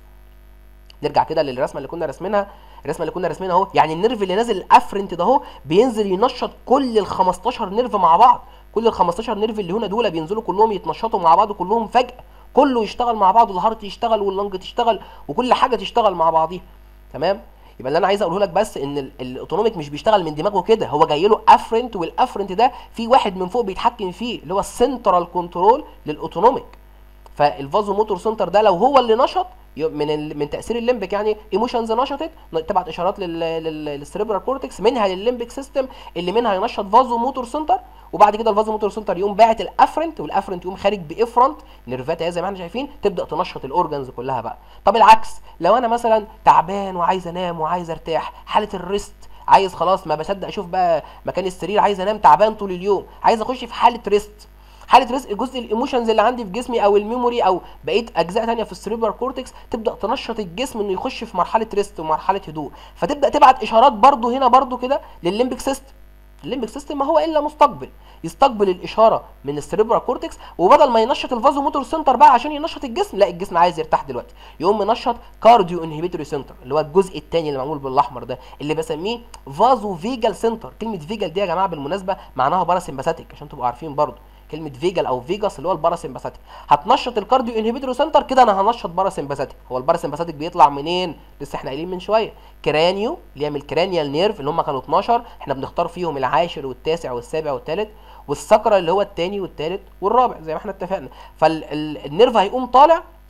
نرجع كده للرسمه اللي كنا راسمينها الرسمه اللي كنا راسمينها اهو يعني النيرف اللي نازل الافرنت ده اهو بينزل ينشط كل ال 15 نيرف مع بعض كل ال 15 نيرف اللي هنا دول بينزلوا كلهم يتنشطوا مع بعض كلهم فجاه كله يشتغل مع بعض الهارت يشتغل واللنج تشتغل وكل حاجه تشتغل مع بعضيها تمام يبقى اللي انا عايز اقوله لك بس ان ال- الاوتونوميك مش بيشتغل من دماغه كده هو جاي له افرنت والافرنت ده في واحد من فوق بيتحكم فيه اللي هو السنترال كنترول للاوتونوميك فالفازو موتور سنتر ده لو هو اللي نشط ي- من ال... من تاثير الليمبك يعني ايموشنز نشطت ن- تبعت اشارات لل... لل... للسريبرال كورتكس منها للليمبك سيستم اللي منها ينشط فازو موتور سنتر وبعد كده الفازو موتور سنتر يقوم باعت الافرنت والافرنت يقوم خارج بافرنت نيرفات اهي زي ما احنا شايفين تبدا تنشط الاورجنز كلها بقى طب العكس لو انا مثلا تعبان وعايز انام وعايز ارتاح حاله الريست عايز خلاص ما بصدق اشوف بقى مكان السرير عايز انام تعبان طول اليوم عايز اخش في حاله ريست حاله رزق جزء الايموشنز اللي عندي في جسمي او الميموري او بقيه اجزاء تانية في السريبرال كورتكس تبدا تنشط الجسم انه يخش في مرحله ريست ومرحله هدوء فتبدا تبعت اشارات برضو هنا برضو كده للليمبك سيستم الليمبك سيستم ما هو الا مستقبل يستقبل الاشاره من السريبرال كورتكس وبدل ما ينشط الفازو موتور سنتر بقى عشان ينشط الجسم لا الجسم عايز يرتاح دلوقتي يقوم منشط كارديو انهبيتوري سنتر اللي هو الجزء الثاني اللي معمول بالاحمر ده اللي بسميه فازو فيجال سنتر كلمه فيجال دي يا جماعه بالمناسبه معناها باراسمباثيك عشان تبقوا عارفين برضو كلمه فيجال او فيجاس اللي هو الباراسمباثيك هتنشط الكارديو انهبيتوري سنتر كده انا هنشط باراسمباثيك هو الباراسمباثيك بيطلع منين لسه احنا قايلين من شويه كرانيو اللي يعمل كرانيال نيرف اللي هم كانوا 12 احنا بنختار فيهم العاشر والتاسع والسابع والثالث والسكرة اللي هو الثاني والثالث والرابع زي ما احنا اتفقنا فالنيرف هيقوم طالع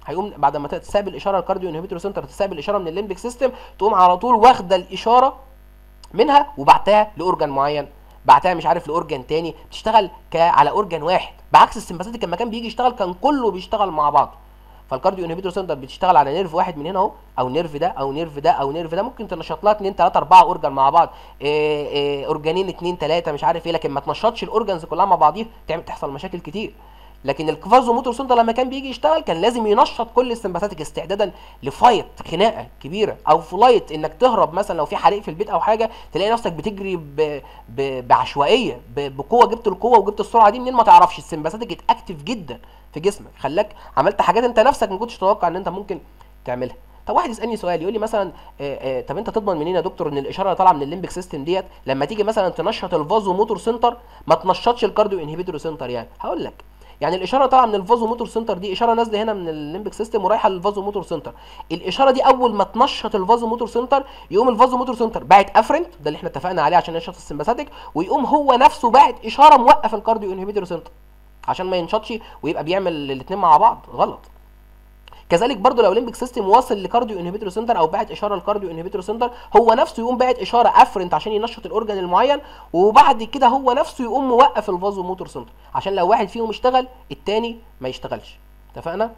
هيقوم بعد ما تستقبل اشاره الكارديو انهبيتور سنتر تستقبل اشاره من الليمبيك سيستم تقوم على طول واخده الاشاره منها وبعتها لاورجان معين بعتها مش عارف لاورجان تاني بتشتغل ك... على اورجان واحد بعكس السمباثيك لما كان بيجي يشتغل كان كله بيشتغل مع بعض فالكارديو انهبيتور سنتر بتشتغل على نيرف واحد من هنا اهو او نيرف ده او نيرف ده او نيرف ده ممكن تنشط لها 2 3 4 اورجان مع بعض إيه إيه اورجانين 2 3 مش عارف ايه لكن ما تنشطش الاورجانز كلها مع بعضيها تعمل تحصل مشاكل كتير لكن الكفازو موتور سنتر لما كان بيجي يشتغل كان لازم ينشط كل السمباثيك استعدادا لفايت خناقه كبيره او فلايت انك تهرب مثلا لو في حريق في البيت او حاجه تلاقي نفسك بتجري ب... ب... بعشوائيه ب... بقوه جبت القوه وجبت السرعه دي منين ما تعرفش السمباثيك اكتف جدا في جسمك خلاك عملت حاجات انت نفسك ما كنتش تتوقع ان انت ممكن تعملها طب واحد يسالني سؤال يقول لي مثلا آه آه طب انت تضمن منين يا دكتور ان الاشاره اللي طالعه من الليمبيك سيستم ديت لما تيجي مثلا تنشط الفازو موتور سنتر ما تنشطش الكارديو انهبيتور سنتر يعني هقول لك يعني الاشاره طالعه من الفازو موتور سنتر دي اشاره نازله هنا من الليمبيك سيستم ورايحه للفازو موتور سنتر الاشاره دي اول ما تنشط الفازو موتور سنتر يقوم الفازو موتور سنتر باعت افرنت ده اللي احنا اتفقنا عليه عشان ينشط السمباثيك ويقوم هو نفسه باعت اشاره موقف الكارديو انهبيتور سنتر عشان ما ينشطش ويبقى بيعمل الاثنين مع بعض غلط كذلك برضو لو الليمبيك سيستم واصل لكارديو انهبيتور سنتر او باعت اشاره لكارديو انهبيتور سنتر هو نفسه يقوم باعت اشاره افرنت عشان ينشط الاورجان المعين وبعد كده هو نفسه يقوم موقف الفازو موتور سنتر عشان لو واحد فيهم اشتغل التاني ما يشتغلش اتفقنا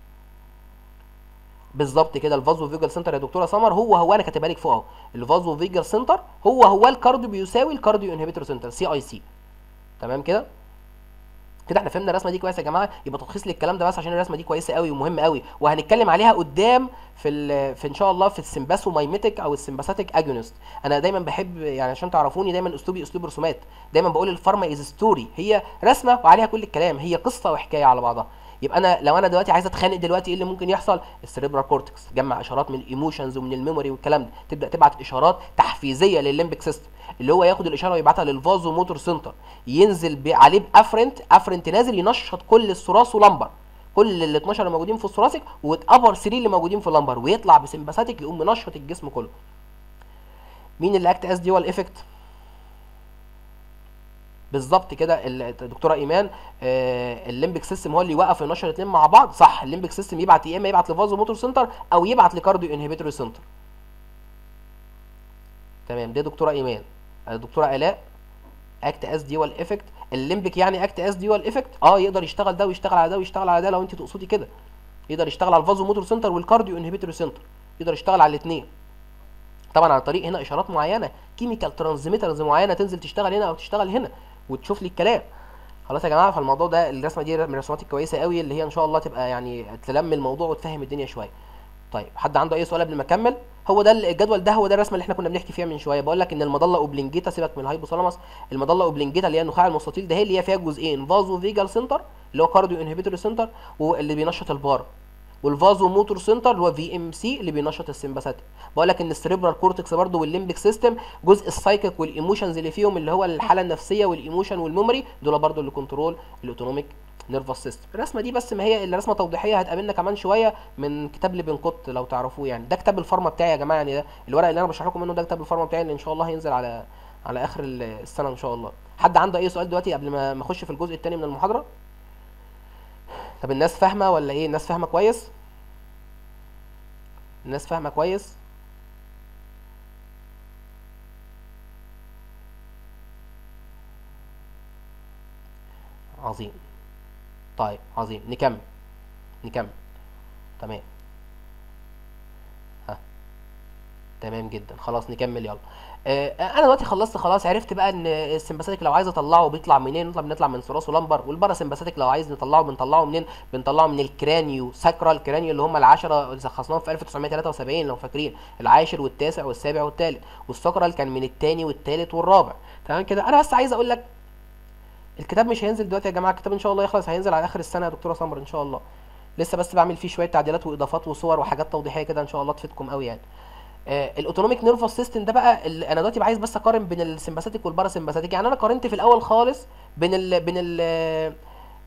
بالظبط كده الفازو فيجر سنتر يا دكتوره سمر هو هو انا كاتبها لك فوق اهو الفازو فيجر سنتر هو هو الكارديو بيساوي الكارديو انهبيتور سنتر سي اي سي تمام كده كده احنا فهمنا الرسمه دي كويس يا جماعه يبقى تلخيص للكلام ده بس عشان الرسمه دي كويسه قوي ومهمه قوي وهنتكلم عليها قدام في ال في ان شاء الله في السمباسومايميتك او السمباثيك اجونست انا دايما بحب يعني عشان تعرفوني دايما اسلوبي اسلوب رسومات دايما بقول الفارما از ستوري هي رسمه وعليها كل الكلام هي قصه وحكايه على بعضها يبقى انا لو انا دلوقتي عايز اتخانق دلوقتي ايه اللي ممكن يحصل السريبرال كورتكس جمع اشارات من الايموشنز ومن الميموري والكلام ده تبدا تبعت اشارات تحفيزيه للليمبيك سيستم اللي هو ياخد الاشاره ويبعتها للفازو موتور سنتر ينزل عليه بافرنت افرنت نازل ينشط كل الثراث ولمبر كل ال 12 اللي موجودين في الثوراسيك والابر 3 اللي موجودين في اللمبر ويطلع بسمباثيك يقوم منشط الجسم كله مين اللي اكت اس ديوال افكت بالظبط كده الدكتوره ايمان آه الليمبيك سيستم هو اللي يوقف ينشر الاثنين مع بعض صح الليمبيك سيستم يبعت يا اما يبعت لفازو موتور سنتر او يبعت لكارديو انهبيتوري سنتر تمام دي دكتوره ايمان الدكتوره الاء اكت اس ديوال افكت الليمبيك يعني اكت اس ديوال افكت اه يقدر يشتغل ده ويشتغل على ده ويشتغل على ده لو انت تقصدي كده يقدر يشتغل على الفازو موتور سنتر والكارديو انهبيتوري سنتر يقدر يشتغل على الاثنين طبعا عن طريق هنا اشارات معينه كيميكال ترانسميترز معينه تنزل تشتغل هنا او تشتغل هنا وتشوف لي الكلام خلاص يا جماعه فالموضوع ده الرسمه دي من الرسومات الكويسه قوي اللي هي ان شاء الله تبقى يعني تلم الموضوع وتفهم الدنيا شويه طيب حد عنده اي سؤال قبل ما اكمل هو ده الجدول ده هو ده الرسمه اللي احنا كنا بنحكي فيها من شويه بقول لك ان المظله اوبلنجيتا سيبك من الهايبوثالاموس المظله اوبلنجيتا اللي هي النخاع المستطيل ده هي اللي هي فيها جزئين فازو فيجال سنتر اللي هو كارديو انهبيتوري سنتر واللي بينشط البار والفازو موتور سنتر اللي هو في ام سي اللي بينشط السمباثيك بقول لك ان السريبرال كورتكس برضه والليمبيك سيستم جزء السايكيك والايموشنز اللي فيهم اللي هو الحاله النفسيه والايموشن والميموري دول برضه اللي كنترول الاوتونوميك نيرفس سيستم الرسمه دي بس ما هي الا رسمه توضيحيه هتقابلنا كمان شويه من كتاب لبنكوت لو تعرفوه يعني ده كتاب الفارما بتاعي يا جماعه يعني ده الورق اللي انا بشرح لكم منه ده كتاب الفارما بتاعي اللي ان شاء الله هينزل على على اخر السنه ان شاء الله حد عنده اي سؤال دلوقتي قبل ما ما اخش في الجزء الثاني من المحاضره طب الناس فاهمه ولا ايه الناس فاهمه كويس الناس فاهمه كويس عظيم طيب عظيم نكمل نكمل تمام ها تمام جدا خلاص نكمل يلا آه انا دلوقتي خلصت خلاص عرفت بقى ان السمباثيك لو عايز اطلعه بيطلع منين نطلع بنطلع من ثراث ولمبر والبارا سمباثيك لو عايز نطلعه بنطلعه منين بنطلعه من الكرانيو ساكرال الكرانيو اللي هم العشرة اللي شخصناهم في 1973 لو فاكرين العاشر والتاسع والسابع والثالث والساكرال كان من الثاني والثالث والرابع تمام كده انا بس عايز اقول لك الكتاب مش هينزل دلوقتي يا جماعه الكتاب ان شاء الله يخلص هينزل على اخر السنه يا دكتوره سمر ان شاء الله لسه بس بعمل فيه شويه تعديلات واضافات وصور وحاجات توضيحيه كده ان شاء الله تفيدكم قوي يعني آه الاوتونوميك نيرفس سيستم ده بقى انا دلوقتي عايز بس اقارن بين السمباثيك والباراسمباثيك يعني انا قارنت في الاول خالص بين ال بين ال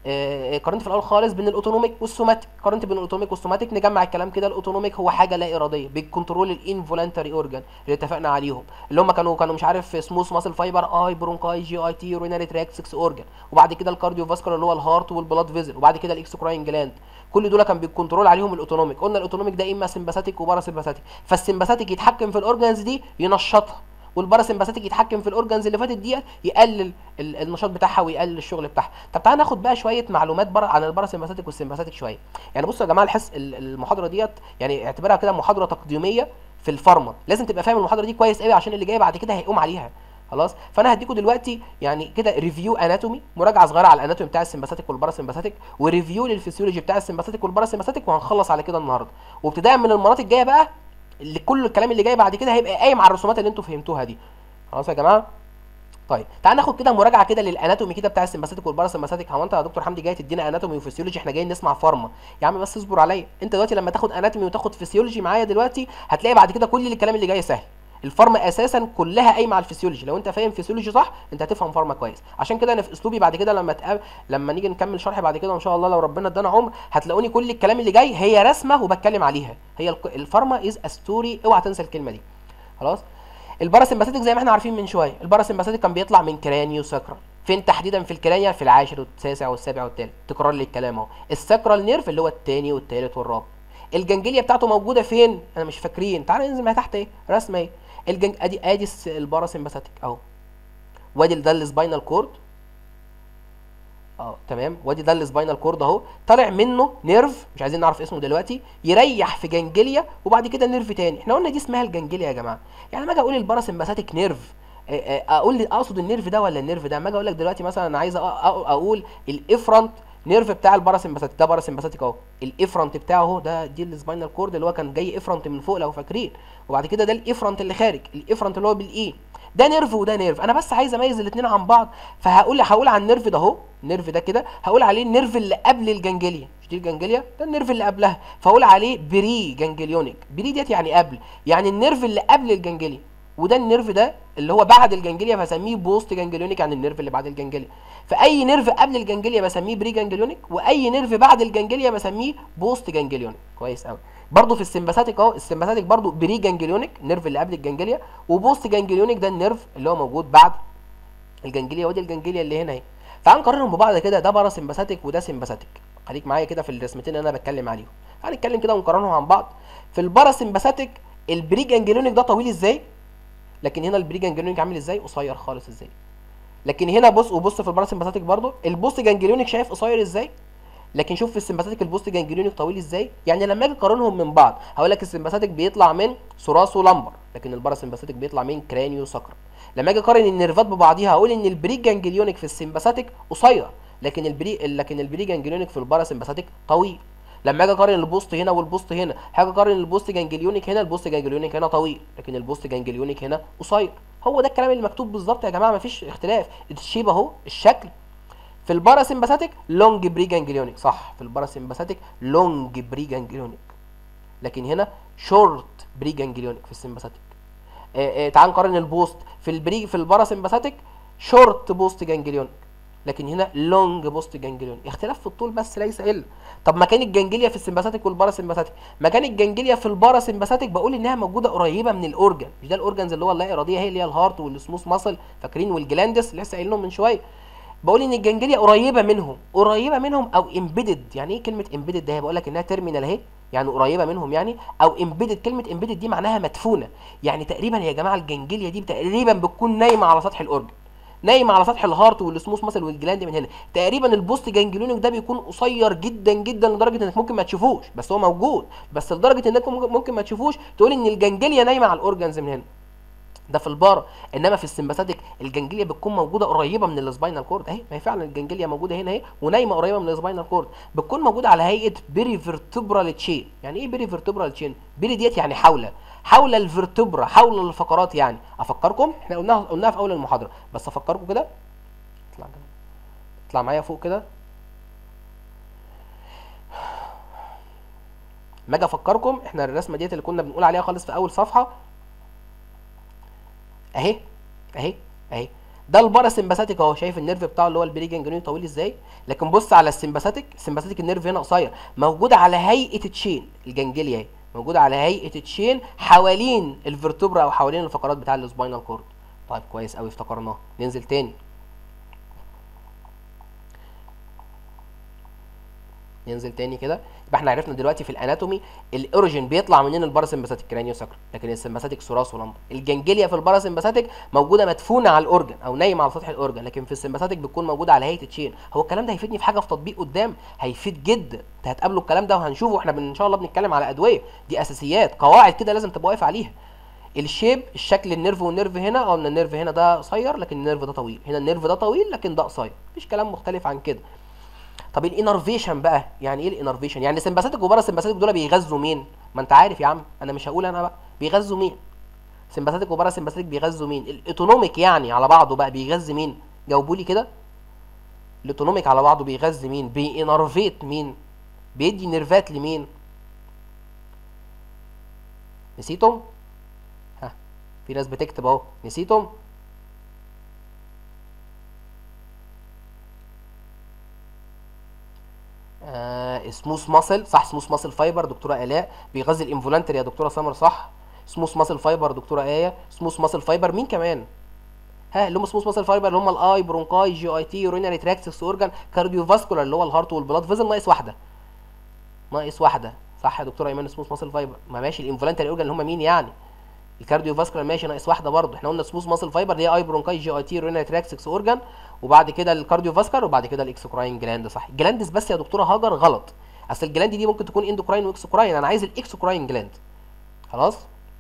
آه، قارنت في الاول خالص بين الاوتونوميك والسوماتيك قارنت بين الاوتونوميك والسوماتيك نجمع الكلام كده الاوتونوميك هو حاجه لا اراديه بيكنترول الانفولانتري اورجان اللي اتفقنا عليهم اللي هم كانوا كانوا مش عارف سموث ماسل فايبر اي برونكاي جي اي تي يورينري تراكت 6 اورجان وبعد كده الكارديو فاسكولار اللي هو الهارت والبلاد فيزل وبعد كده الاكسكراين جلاند كل دول كان بيكنترول عليهم الاوتونوميك قلنا الاوتونوميك ده اما سمباثيك وباراسمباثيك فالسمباثيك يتحكم في الاورجانز دي ينشطها والباراسمباثيك يتحكم في الاورجانز اللي فاتت ديت يقلل ال- النشاط بتاعها ويقلل الشغل بتاعها طب تعالى ناخد بقى شويه معلومات بره عن الباراسمباثيك والسمباثيك شويه يعني بصوا يا جماعه الحس ال- المحاضره ديت يعني اعتبرها كده محاضره تقديميه في الفارما لازم تبقى فاهم المحاضره دي كويس قوي عشان اللي جاي بعد كده هيقوم عليها خلاص فانا هديكم دلوقتي يعني كده ريفيو اناتومي مراجعه صغيره على الاناتومي بتاع السمباثيك والباراسمباثيك وريفيو للفسيولوجي بتاع السمباثيك والباراسمباثيك وهنخلص على كده النهارده وابتداء من المرات الجايه بقى اللي كل الكلام اللي جاي بعد كده هيبقى قايم على الرسومات اللي انتوا فهمتوها دي خلاص يا جماعه طيب تعال ناخد كده مراجعه كده للاناتومي كده بتاع السمباثيك والباراسمباثيك هو انت يا دكتور حمدي جاي تدينا اناتومي وفسيولوجي احنا جايين نسمع فارما يا عم بس اصبر عليا انت دلوقتي لما تاخد اناتومي وتاخد فسيولوجي معايا دلوقتي هتلاقي بعد كده كل الكلام اللي جاي سهل الفارما اساسا كلها قايمه على الفسيولوجي لو انت فاهم فسيولوجي صح انت هتفهم فارما كويس عشان كده انا في اسلوبي بعد كده لما تقاب... لما نيجي نكمل شرح بعد كده ان شاء الله لو ربنا ادانا عمر هتلاقوني كل الكلام اللي جاي هي رسمه وبتكلم عليها هي الك- الفارما از ستوري اوعى تنسى الكلمه دي خلاص الباراسمباثيك زي ما احنا عارفين من شويه الباراسمباثيك كان بيطلع من كرانيو ساكرال فين تحديدا في الكرانيا في العاشر والتاسع والسابع والثالث تكرار لي الكلام اهو الساكرال نيرف اللي هو الثاني والثالث والرابع الجنجليه بتاعته موجوده فين انا مش فاكرين تعال ننزل ما تحت ايه رسمه ايه الجنج ادي ادي الس- الباراسمباثيك اهو وادي ده السباينال كورد اه تمام وادي ده السباينال كورد اهو طالع منه نيرف مش عايزين نعرف اسمه دلوقتي يريح في جنجليا وبعد كده نيرف تاني احنا قلنا دي اسمها الجنجليا يا جماعه يعني لما اجي اقول الباراسمباثيك نيرف آه، آه، اقول لي اقصد النيرف ده ولا النيرف ده لما اجي اقول لك دلوقتي مثلا انا عايز أ- أ- اقول الافرنت نيرف بتاع الباراسمباثيك ده باراسمباثيك اهو الافرنت بتاعه اهو ده دي السباينال كورد اللي هو كان جاي افرنت من فوق لو فاكرين وبعد كده ده الافرنت اللي خارج الافرنت اللي هو بالاي ده نيرف وده نيرف انا بس عايز اميز الاثنين عن بعض فهقول هقول عن النيرف ده اهو النيرف ده كده هقول عليه النيرف اللي قبل الجنجليا مش دي الجنجليا ده النيرف اللي قبلها فهقول عليه بري جنجليونيك بري ديت يعني قبل يعني النيرف اللي قبل الجنجليا وده النيرف ده اللي هو بعد الجنجليا فسميه بوست جنجليونيك يعني النيرف اللي بعد الجنجليا فاي نيرف قبل الجنجليا بسميه بري جنجليونيك واي نيرف بعد الجنجليا بسميه بوست جنجليونيك كويس قوي برضه في السمباثيك اهو السمباثيك برضه بري جنجليونيك النيرف اللي قبل الجنجليا وبوست جنجليونيك ده النيرف اللي هو موجود بعد الجنجليا ودي الجنجليا اللي هنا اهي تعال نقارنهم ببعض كده ده بارا سمباثيك وده سمباثيك خليك معايا كده في الرسمتين اللي انا بتكلم عليهم هنتكلم كده ونقارنهم عن بعض في البارا سمباثيك البري جنجليونيك ده طويل ازاي لكن هنا البري جنجليونيك عامل ازاي قصير خالص ازاي لكن هنا بص وبص في البارا سمباثيك برضه البوست جنجليونيك شايف قصير ازاي لكن شوف في السمباثيك البوست جانجليونيك طويل ازاي يعني لما اجي اقارنهم من بعض هقول لك السمباثيك بيطلع من ثراسو لمبر لكن الباراسمباثيك بيطلع من كرانيو ساكرال لما اجي اقارن النيرفات ببعضيها هقول ان البري جانجليونيك في السمباثيك قصير لكن البري لكن البري جانجليونيك في الباراسمباثيك طويل لما اجي اقارن البوست هنا والبوست هنا هاجي اقارن البوست جانجليونيك هنا البوست جانجليونيك هنا طويل لكن البوست جانجليونيك هنا قصير هو ده الكلام اللي مكتوب بالظبط يا جماعه مفيش اختلاف الشيب اهو الشكل في الباراسمباثيك لونج بري جانجليونيك صح في الباراسمباثيك لونج بري جانجليونيك لكن هنا شورت بري جانجليونيك في السمباثيك آه آه تعال نقارن البوست في البري في الباراسمباثيك شورت بوست جانجليونيك لكن هنا لونج بوست جانجليونيك اختلاف في الطول بس ليس الا طب مكان الجانجليا في السمباثيك والباراسمباثيك مكان الجانجليا في الباراسمباثيك بقول انها موجوده قريبه من الاورجن مش ده الاورجنز اللي هو اللا اراديه هي اللي هي الهارت والسموث ماسل فاكرين والجلاندس لسه قايلينهم من شويه بقول ان الجنجليه قريبه منهم قريبه منهم او امبيدد يعني ايه كلمه امبيدد ده بقول لك انها تيرمينال اهي يعني قريبه منهم يعني او امبيدد كلمه امبيدد دي معناها مدفونه يعني تقريبا يا جماعه الجنجليه دي تقريبا بتكون نايمه على سطح الاورجن نايمه على سطح الهارت والسموث ماسل والجلاند من هنا تقريبا البوست جانجليونيك ده بيكون قصير جدا جدا لدرجه انك ممكن ما تشوفوش بس هو موجود بس لدرجه انك ممكن ما تشوفوش تقول ان الجنجليه نايمه على الاورجنز من هنا ده في البارا انما في السمباثيك الجنجليه بتكون موجوده قريبه من السباينال كورد اهي ما هي فعلا الجنجليه موجوده هنا اهي ونايمه قريبه من السباينال كورد بتكون موجوده على هيئه بيري فيرتبرال تشين يعني ايه بيري فيرتبرال تشين بيري ديت يعني حول حول الفرتبرا حول الفقرات يعني افكركم احنا قلناها قلناها في اول المحاضره بس افكركم كده اطلع كده اطلع معايا فوق كده ما اجي افكركم احنا الرسمه ديت اللي كنا بنقول عليها خالص في اول صفحه اهي اهي اهي ده الباراسمباثيك اهو شايف النيرف بتاعه اللي هو البري جانجليون طويل ازاي لكن بص على السمباثيك السمباثيك النيرف هنا قصير موجود على هيئه تشين الجنجليا اهي موجود على هيئه تشين حوالين الفرتبرا او حوالين الفقرات بتاع السباينال كورد طيب كويس قوي افتكرناه ننزل تاني ننزل تاني كده يبقى احنا عرفنا دلوقتي في الاناتومي الاوريجين بيطلع منين الباراسمباثيك كرانيو ساكرال لكن السمباثيك ثراث ولمبر الجنجليا في الباراسمباثيك موجوده مدفونه على الاورجن او نايمه على سطح الاورجن لكن في السمباثيك بتكون موجوده على هيئه تشين هو الكلام ده هيفيدني في حاجه في تطبيق قدام هيفيد جدا انت هتقابلوا الكلام ده وهنشوفه احنا ان شاء الله بنتكلم على ادويه دي اساسيات قواعد كده لازم تبقى واقف عليها الشيب الشكل النيرف والنيرف هنا اه ان النيرف هنا ده قصير لكن النيرف ده طويل هنا النيرف ده طويل لكن ده قصير مفيش كلام مختلف عن كده طب الانرفيشن بقى يعني ايه الانرفيشن يعني سمباثيك وبارا سمباثيك دول بيغذوا مين ما انت عارف يا عم انا مش هقول انا بقى بيغذوا مين سمباثيك وبارا سمباثيك بيغذوا مين الاوتونوميك يعني على بعضه بقى بيغذي مين جاوبوا لي كده الاوتونوميك على بعضه بيغذي مين بينرفيت مين بيدي نيرفات لمين نسيتم ها في ناس بتكتب اهو نسيتم آه سموث ماسل صح سموث ماسل فايبر دكتوره الاء بيغذي الانفولانتري يا دكتوره سمر صح سموث ماسل فايبر دكتوره ايه سموث ماسل فايبر مين كمان ها اللي هم سموث ماسل فايبر اللي هم الاي برونكاي جي اي تي يورينري تراكتس اورجان كارديو فاسكولار اللي هو الهارت والبلاد فيزل ناقص واحده ناقص واحده صح يا دكتوره ايمان سموث ماسل فايبر ما ماشي الانفولانتري اورجان اللي هم مين يعني الكارديو فاسكولار ماشي ناقص واحده برضه احنا قلنا سموث ماسل فايبر اللي هي اي برونكاي جي اي تي يورينري تراكتس اورجان وبعد كده الكارديو فاسكولار وبعد كده الاكسوكراين جلاند صح الجلاندز بس يا دكتوره هاجر غلط اصل الجلاند دي ممكن تكون اندوكراين واكسوكراين انا عايز الاكسوكراين جلاند خلاص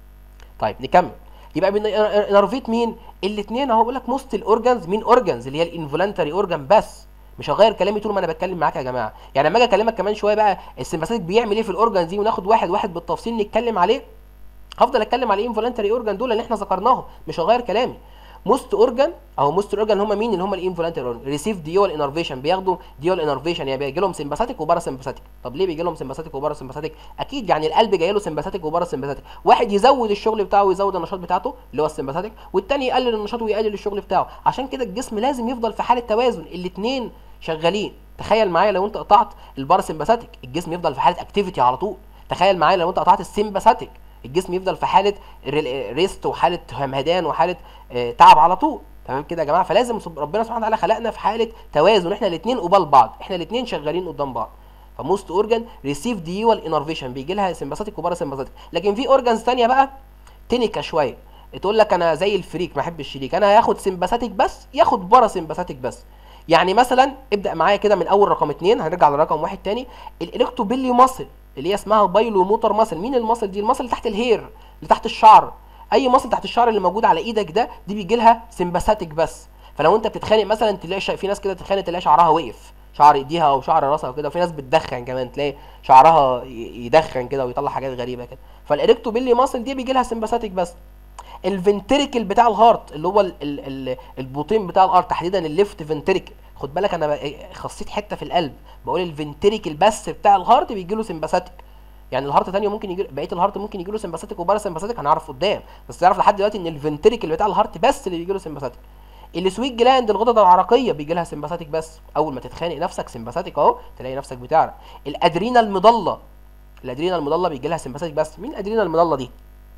طيب نكمل يبقى بنرفيت مين الاثنين اهو بقول لك موست الاورجنز مين اورجنز اللي هي الانفولانتري اورجان بس مش هغير كلامي طول ما انا بتكلم معاك يا جماعه يعني لما اجي اكلمك كمان شويه بقى السمباثيك بيعمل ايه في الاورجنز دي وناخد واحد واحد بالتفصيل نتكلم عليه هفضل اتكلم على الانفولانتري اورجان دول اللي احنا ذكرناهم مش هغير كلامي موست اورجان او موست اورجان هم مين اللي هم الانفولانتري اورجان ريسيف ديول انرفيشن بياخدوا ديول انرفيشن يعني بيجي لهم سمباثيك وبارا سمباثيك طب ليه بيجي لهم سمباثيك وبارا سمباثيك اكيد يعني القلب جاي له سمباثيك وبارا سمباثيك واحد يزود الشغل بتاعه ويزود النشاط بتاعته اللي هو السمباثيك والتاني يقلل النشاط ويقلل الشغل بتاعه عشان كده الجسم لازم يفضل في حاله توازن الاثنين شغالين تخيل معايا لو انت قطعت الباراسمباثيك الجسم يفضل في حاله اكتيفيتي على طول تخيل معايا لو انت قطعت السمباثيك الجسم يفضل في حاله ريست وحاله همدان وحاله اه تعب على طول تمام كده يا جماعه فلازم ربنا سبحانه وتعالى خلقنا في حاله توازن احنا الاثنين قبال بعض احنا الاثنين شغالين قدام بعض فموست اورجان ريسيف ديوال انرفيشن بيجي لها سمباثيك وبارا سمباثيك لكن في اورجانز ثانيه بقى تنكه شويه تقول لك انا زي الفريك ما احبش الشريك انا هاخد سمباثيك بس ياخد بارا سمباثيك بس يعني مثلا ابدا معايا كده من اول رقم اثنين هنرجع لرقم واحد تاني الالكتروبيلي ماسل اللي هي اسمها بايلو موتور ماسل مين الماسل دي الماسل اللي تحت الهير اللي تحت الشعر اي ماسل تحت الشعر اللي موجود على ايدك ده دي بيجي لها سمباثيك بس فلو انت بتتخانق مثلا تلاقي في ناس كده تتخانق تلاقي شعرها وقف شعر ايديها او شعر راسها وكده وفي ناس بتدخن كمان تلاقي شعرها يدخن كده ويطلع حاجات غريبه كده فالاريكتوبيلي ماسل دي بيجي لها سمباثيك بس الفنتريكل بتاع الهارت اللي هو ال ال ال البوطين بتاع الارض تحديدا الليفت فنتريكل خد بالك انا خصيت حته في القلب بقول الفنتريكل بس بتاع الهارت بيجي له سمباثيك يعني الهارت تاني ممكن يجي بقيه الهارت ممكن يجي له سمباثيك وبارا سمباثيك هنعرف قدام بس تعرف لحد دلوقتي ان الفنتريكل بتاع الهارت بس اللي بيجي له سمباثيك السويت جلاند الغدد العرقيه بيجي لها سمباثيك بس اول ما تتخانق نفسك سمباثيك اهو تلاقي نفسك بتعرق الادرينال المضله الادرينال المضله بيجي لها سمباثيك بس مين الادرينال المضله دي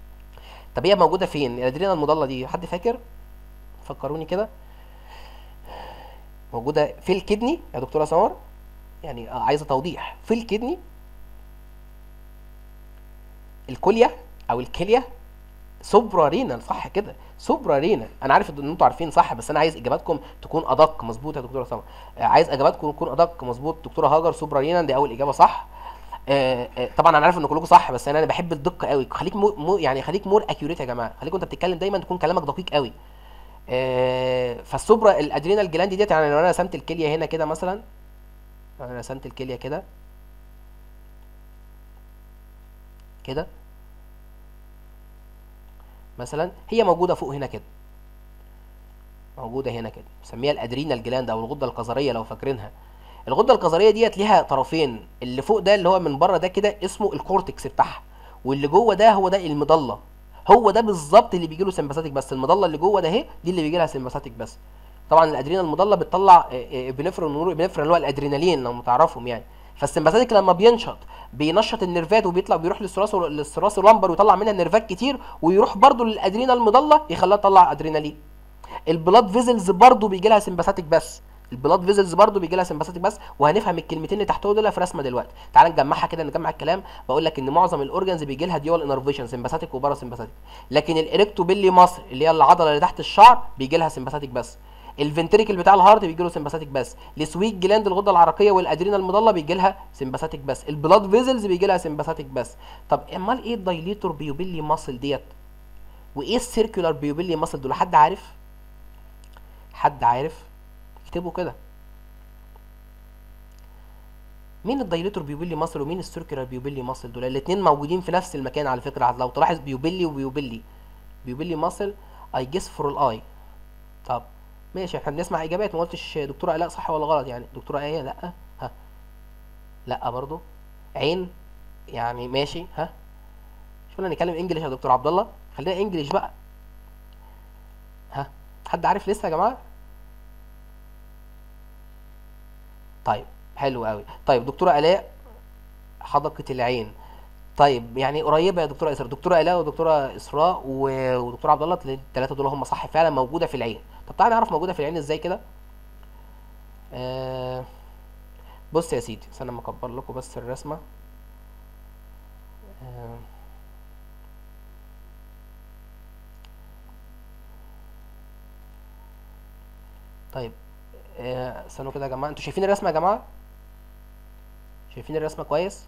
طب هي موجوده فين الادرينال المضله دي حد فاكر فكروني كده موجوده في الكدني يا دكتوره سمر يعني عايزه توضيح في الكدني الكليه او الكليه سوبرا رينال صح كده سوبرا رينال انا عارف ان انتوا عارفين صح بس انا عايز اجاباتكم تكون ادق مظبوط يا دكتوره سمر عايز اجاباتكم تكون ادق مظبوط دكتوره هاجر سوبرا رينال دي اول اجابه صح آه آه طبعا انا عارف ان كلكم صح بس انا انا بحب الدقه قوي خليك مو مو يعني خليك مور اكيوريت يا جماعه خليك وانت بتتكلم دايما تكون كلامك دقيق قوي آه فالسوبرا الادرينال جلاند ديت يعني لو انا رسمت الكليه هنا كده مثلا انا رسمت الكليه كده كده مثلا هي موجوده فوق هنا كده موجوده هنا كده بنسميها الادرينال جلاند او الغده القذريه لو فاكرينها الغده القذريه ديت ليها طرفين اللي فوق ده اللي هو من بره ده كده اسمه الكورتكس بتاعها واللي جوه ده هو ده المضله هو ده بالظبط اللي بيجي له سمباثيك بس المضله اللي جوه ده اهي دي اللي بيجي لها سمباثيك بس طبعا الادرينال المضله بتطلع بنفرين ونور بنفرين اللي هو الادرينالين لو تعرفهم يعني فالسمباثيك لما بينشط بينشط النيرفات وبيطلع بيروح للثراث للثراث لامبر ويطلع منها نيرفات كتير ويروح برضو للادرينال المضله يخليها تطلع ادرينالين البلاد فيزلز برضو بيجي لها سمباثيك بس البلاد فيزلز برضو بيجي لها سمباثيك بس وهنفهم الكلمتين اللي تحتهم دول في رسمه دلوقتي تعال نجمعها كده نجمع الكلام بقول لك ان معظم الاورجنز بيجي لها ديول انرفيشن سمباثيك وبارا سمباثيك لكن الاريكتوبيلي مصر اللي هي العضله اللي تحت الشعر بيجي لها سمباثيك بس الفنتريكل بتاع الهارت بيجي له سمباثيك بس السويت جلاند الغده العرقيه والادرينال المضله بيجي لها سمباثيك بس البلاد فيزلز بيجي لها سمباثيك بس طب امال ايه الدايليتور بيوبيلي ماسل ديت وايه السيركولار بيوبيلي ماسل دول حد عارف حد عارف اكتبوا كده مين الدايليتور بيوبيلي ماسل ومين السيركولار بيوبيلي ماسل دول الاثنين موجودين في نفس المكان على فكره لو تلاحظ بيوبيلي وبيوبيلي بيوبيلي ماسل اي جيس فور الاي طب ماشي احنا بنسمع اجابات ما قلتش دكتوره الاء صح ولا غلط يعني دكتوره ايه لا ها لا برضو عين يعني ماشي ها شو قلنا نتكلم انجليش يا دكتور عبد الله خلينا انجليش بقى ها حد عارف لسه يا جماعه طيب حلو قوي طيب دكتوره الاء حدقه العين طيب يعني قريبه يا دكتوره اسراء دكتوره الاء ودكتوره اسراء ودكتور عبد الله الثلاثه دول هم صح فعلا موجوده في العين طب تعالى نعرف موجوده في العين ازاي كده آه بص يا سيدي استنى اما اكبر لكم بس الرسمه آه طيب آه، استنوا كده يا جماعه انتوا شايفين الرسمه يا جماعه شايفين الرسمه كويس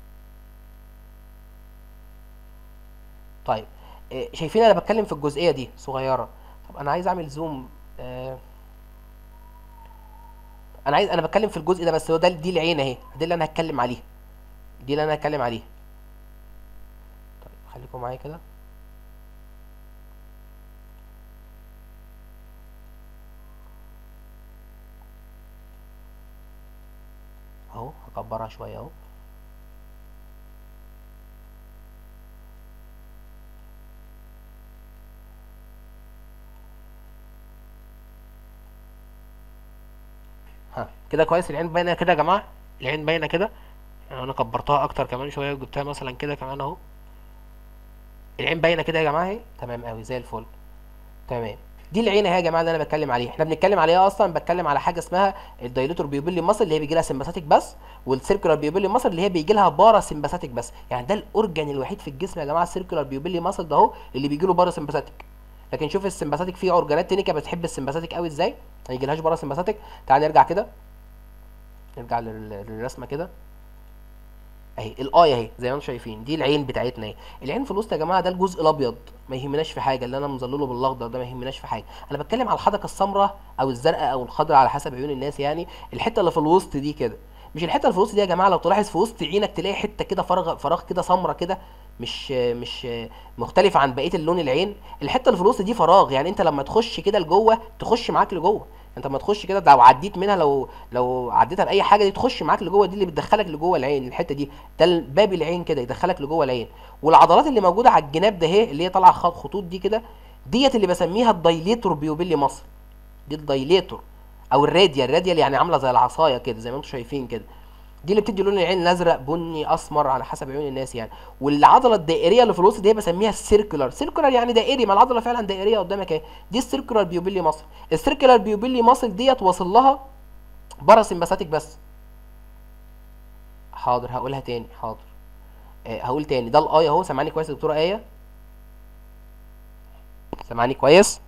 طيب آه، شايفين انا بتكلم في الجزئيه دي صغيره طب انا عايز اعمل زوم آه، انا عايز انا بتكلم في الجزء ده بس هو ده دي العين اهي دي اللي انا هتكلم عليها دي اللي انا هتكلم عليها طيب خليكم معايا كده اهو هكبرها شويه اهو ها كده كويس العين باينه كده يا جماعه العين باينه كده يعني انا كبرتها اكتر كمان شويه وجبتها مثلا كده كمان اهو العين باينه كده يا جماعه اهي تمام قوي زي الفل تمام دي العين اهي يا جماعه اللي انا بتكلم عليها احنا بنتكلم عليها اصلا بتكلم على حاجه اسمها الدايليتور بيوبيلي ماسل اللي هي بيجي لها سمباثيك بس والسيركولار بيوبيلي ماسل اللي هي بيجي لها بارا سمباثيك بس يعني ده الاورجن الوحيد في الجسم يا جماعه السيركولار بيوبيلي ماسل ده اهو اللي بيجي له بارا سمباثيك لكن شوف السمباثيك فيه اورجانات تانية كانت بتحب السمباثيك قوي ازاي ما يجيلهاش بارا سمباثيك تعال نرجع كده نرجع لل- للرسمه كده اهي الاي اهي زي ما انتم شايفين دي العين بتاعتنا اهي العين في الوسط يا جماعه ده الجزء الابيض ما يهمناش في حاجه اللي انا مظلله بالاخضر ده ما يهمناش في حاجه انا بتكلم على الحدقه السمراء او الزرقاء او الخضراء على حسب عيون الناس يعني الحته اللي في الوسط دي كده مش الحته اللي في الوسط دي يا جماعه لو تلاحظ في وسط عينك تلاقي حته كده فراغ فراغ كده سمراء كده مش مش مختلفه عن بقيه اللون العين الحته اللي في الوسط دي فراغ يعني انت لما تخش كده لجوه تخش معاك لجوه انت لما تخش كده لو عديت منها لو لو عديتها باي حاجه دي تخش معاك لجوه دي اللي بتدخلك لجوه العين الحته دي ده باب العين كده يدخلك لجوه العين والعضلات اللي موجوده على الجناب ده اهي اللي هي طالعه خط خطوط دي كده ديت اللي بسميها الدايليتور بيوبيلي مصر دي الدايليتور او الراديال الراديال يعني عامله زي العصايه كده زي ما انتم شايفين كده دي اللي بتدي لون العين الازرق بني اسمر على حسب عيون الناس يعني والعضله الدائريه اللي في الوسط دي بسميها السيركولار سيركولار يعني دائري ما العضله فعلا دائريه قدامك اهي دي السيركولار بيوبيلي مصر السيركولار بيوبيلي مصر ديت واصل لها باراسمباثيك بس حاضر هقولها تاني حاضر آه هقول تاني ده الاي اهو سامعني كويس يا دكتوره ايه سامعني كويس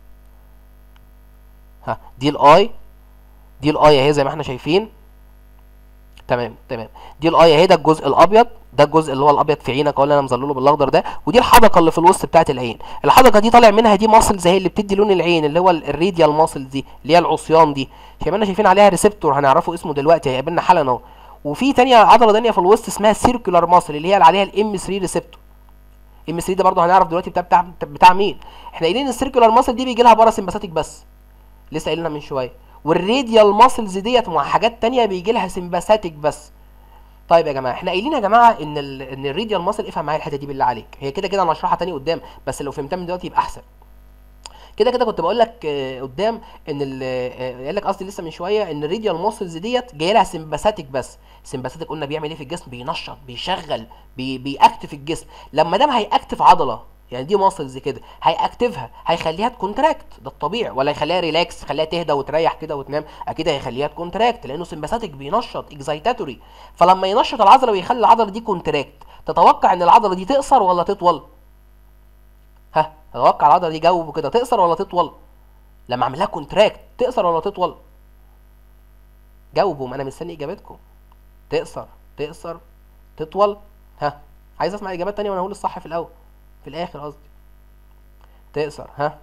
ها دي الاي دي الاي اهي زي ما احنا شايفين تمام تمام دي الاي اهي ده الجزء الابيض ده الجزء اللي هو الابيض في عينك اهو اللي انا مظلله بالاخضر ده ودي الحدقه اللي في الوسط بتاعه العين الحدقه دي طالع منها دي ماسل زي اللي بتدي لون العين اللي هو ال- الراديال ماسل دي اللي هي العصيان دي شايفين شايفين عليها ريسبتور هنعرفه اسمه دلوقتي هيقابلنا حالا اهو وفي تانية عضله تانية في الوسط اسمها سيركولار ماسل اللي هي اللي عليها الام 3 ريسبتور ام 3 ده برضه هنعرف دلوقتي بتاع بتاع بتاع مين احنا قايلين السيركولار ماسل دي بيجي لها باراسمباثيك بس لسه قايلينها من شويه والراديال ماسلز ديت مع حاجات تانية بيجي لها سمباثيك بس طيب يا جماعه احنا قايلين يا جماعه ان ال ان الراديال ماسل افهم معايا الحته دي بالله عليك هي كده كده انا هشرحها تاني قدام بس لو فهمتها من دلوقتي يبقى احسن كده كده كنت بقول لك آه، قدام ان ال آه، قال لك قصدي لسه من شويه ان الريديال موسلز ديت جاي لها سمباثيك بس سمباثيك قلنا بيعمل ايه في الجسم بينشط بيشغل بي بيأكتف الجسم لما دام هيأكتف عضله يعني دي ماسلز كده هيأكتفها هيخليها تكونتراكت ده الطبيعي ولا يخليها ريلاكس يخليها تهدى وتريح كده وتنام اكيد هيخليها تكونتراكت لانه سمباثيك بينشط اكزايتاتوري فلما ينشط العضله ويخلي العضله دي كونتراكت تتوقع ان العضله دي تقصر ولا تطول ها تتوقع العضله دي جاوب كده تقصر ولا تطول لما اعمل لها كونتراكت تقصر ولا تطول جاوبوا ما انا مستني اجابتكم تقصر تقصر تطول ها عايز اسمع اجابات تانية وانا اقول الصح في الاول في الاخر قصدي تقصر ها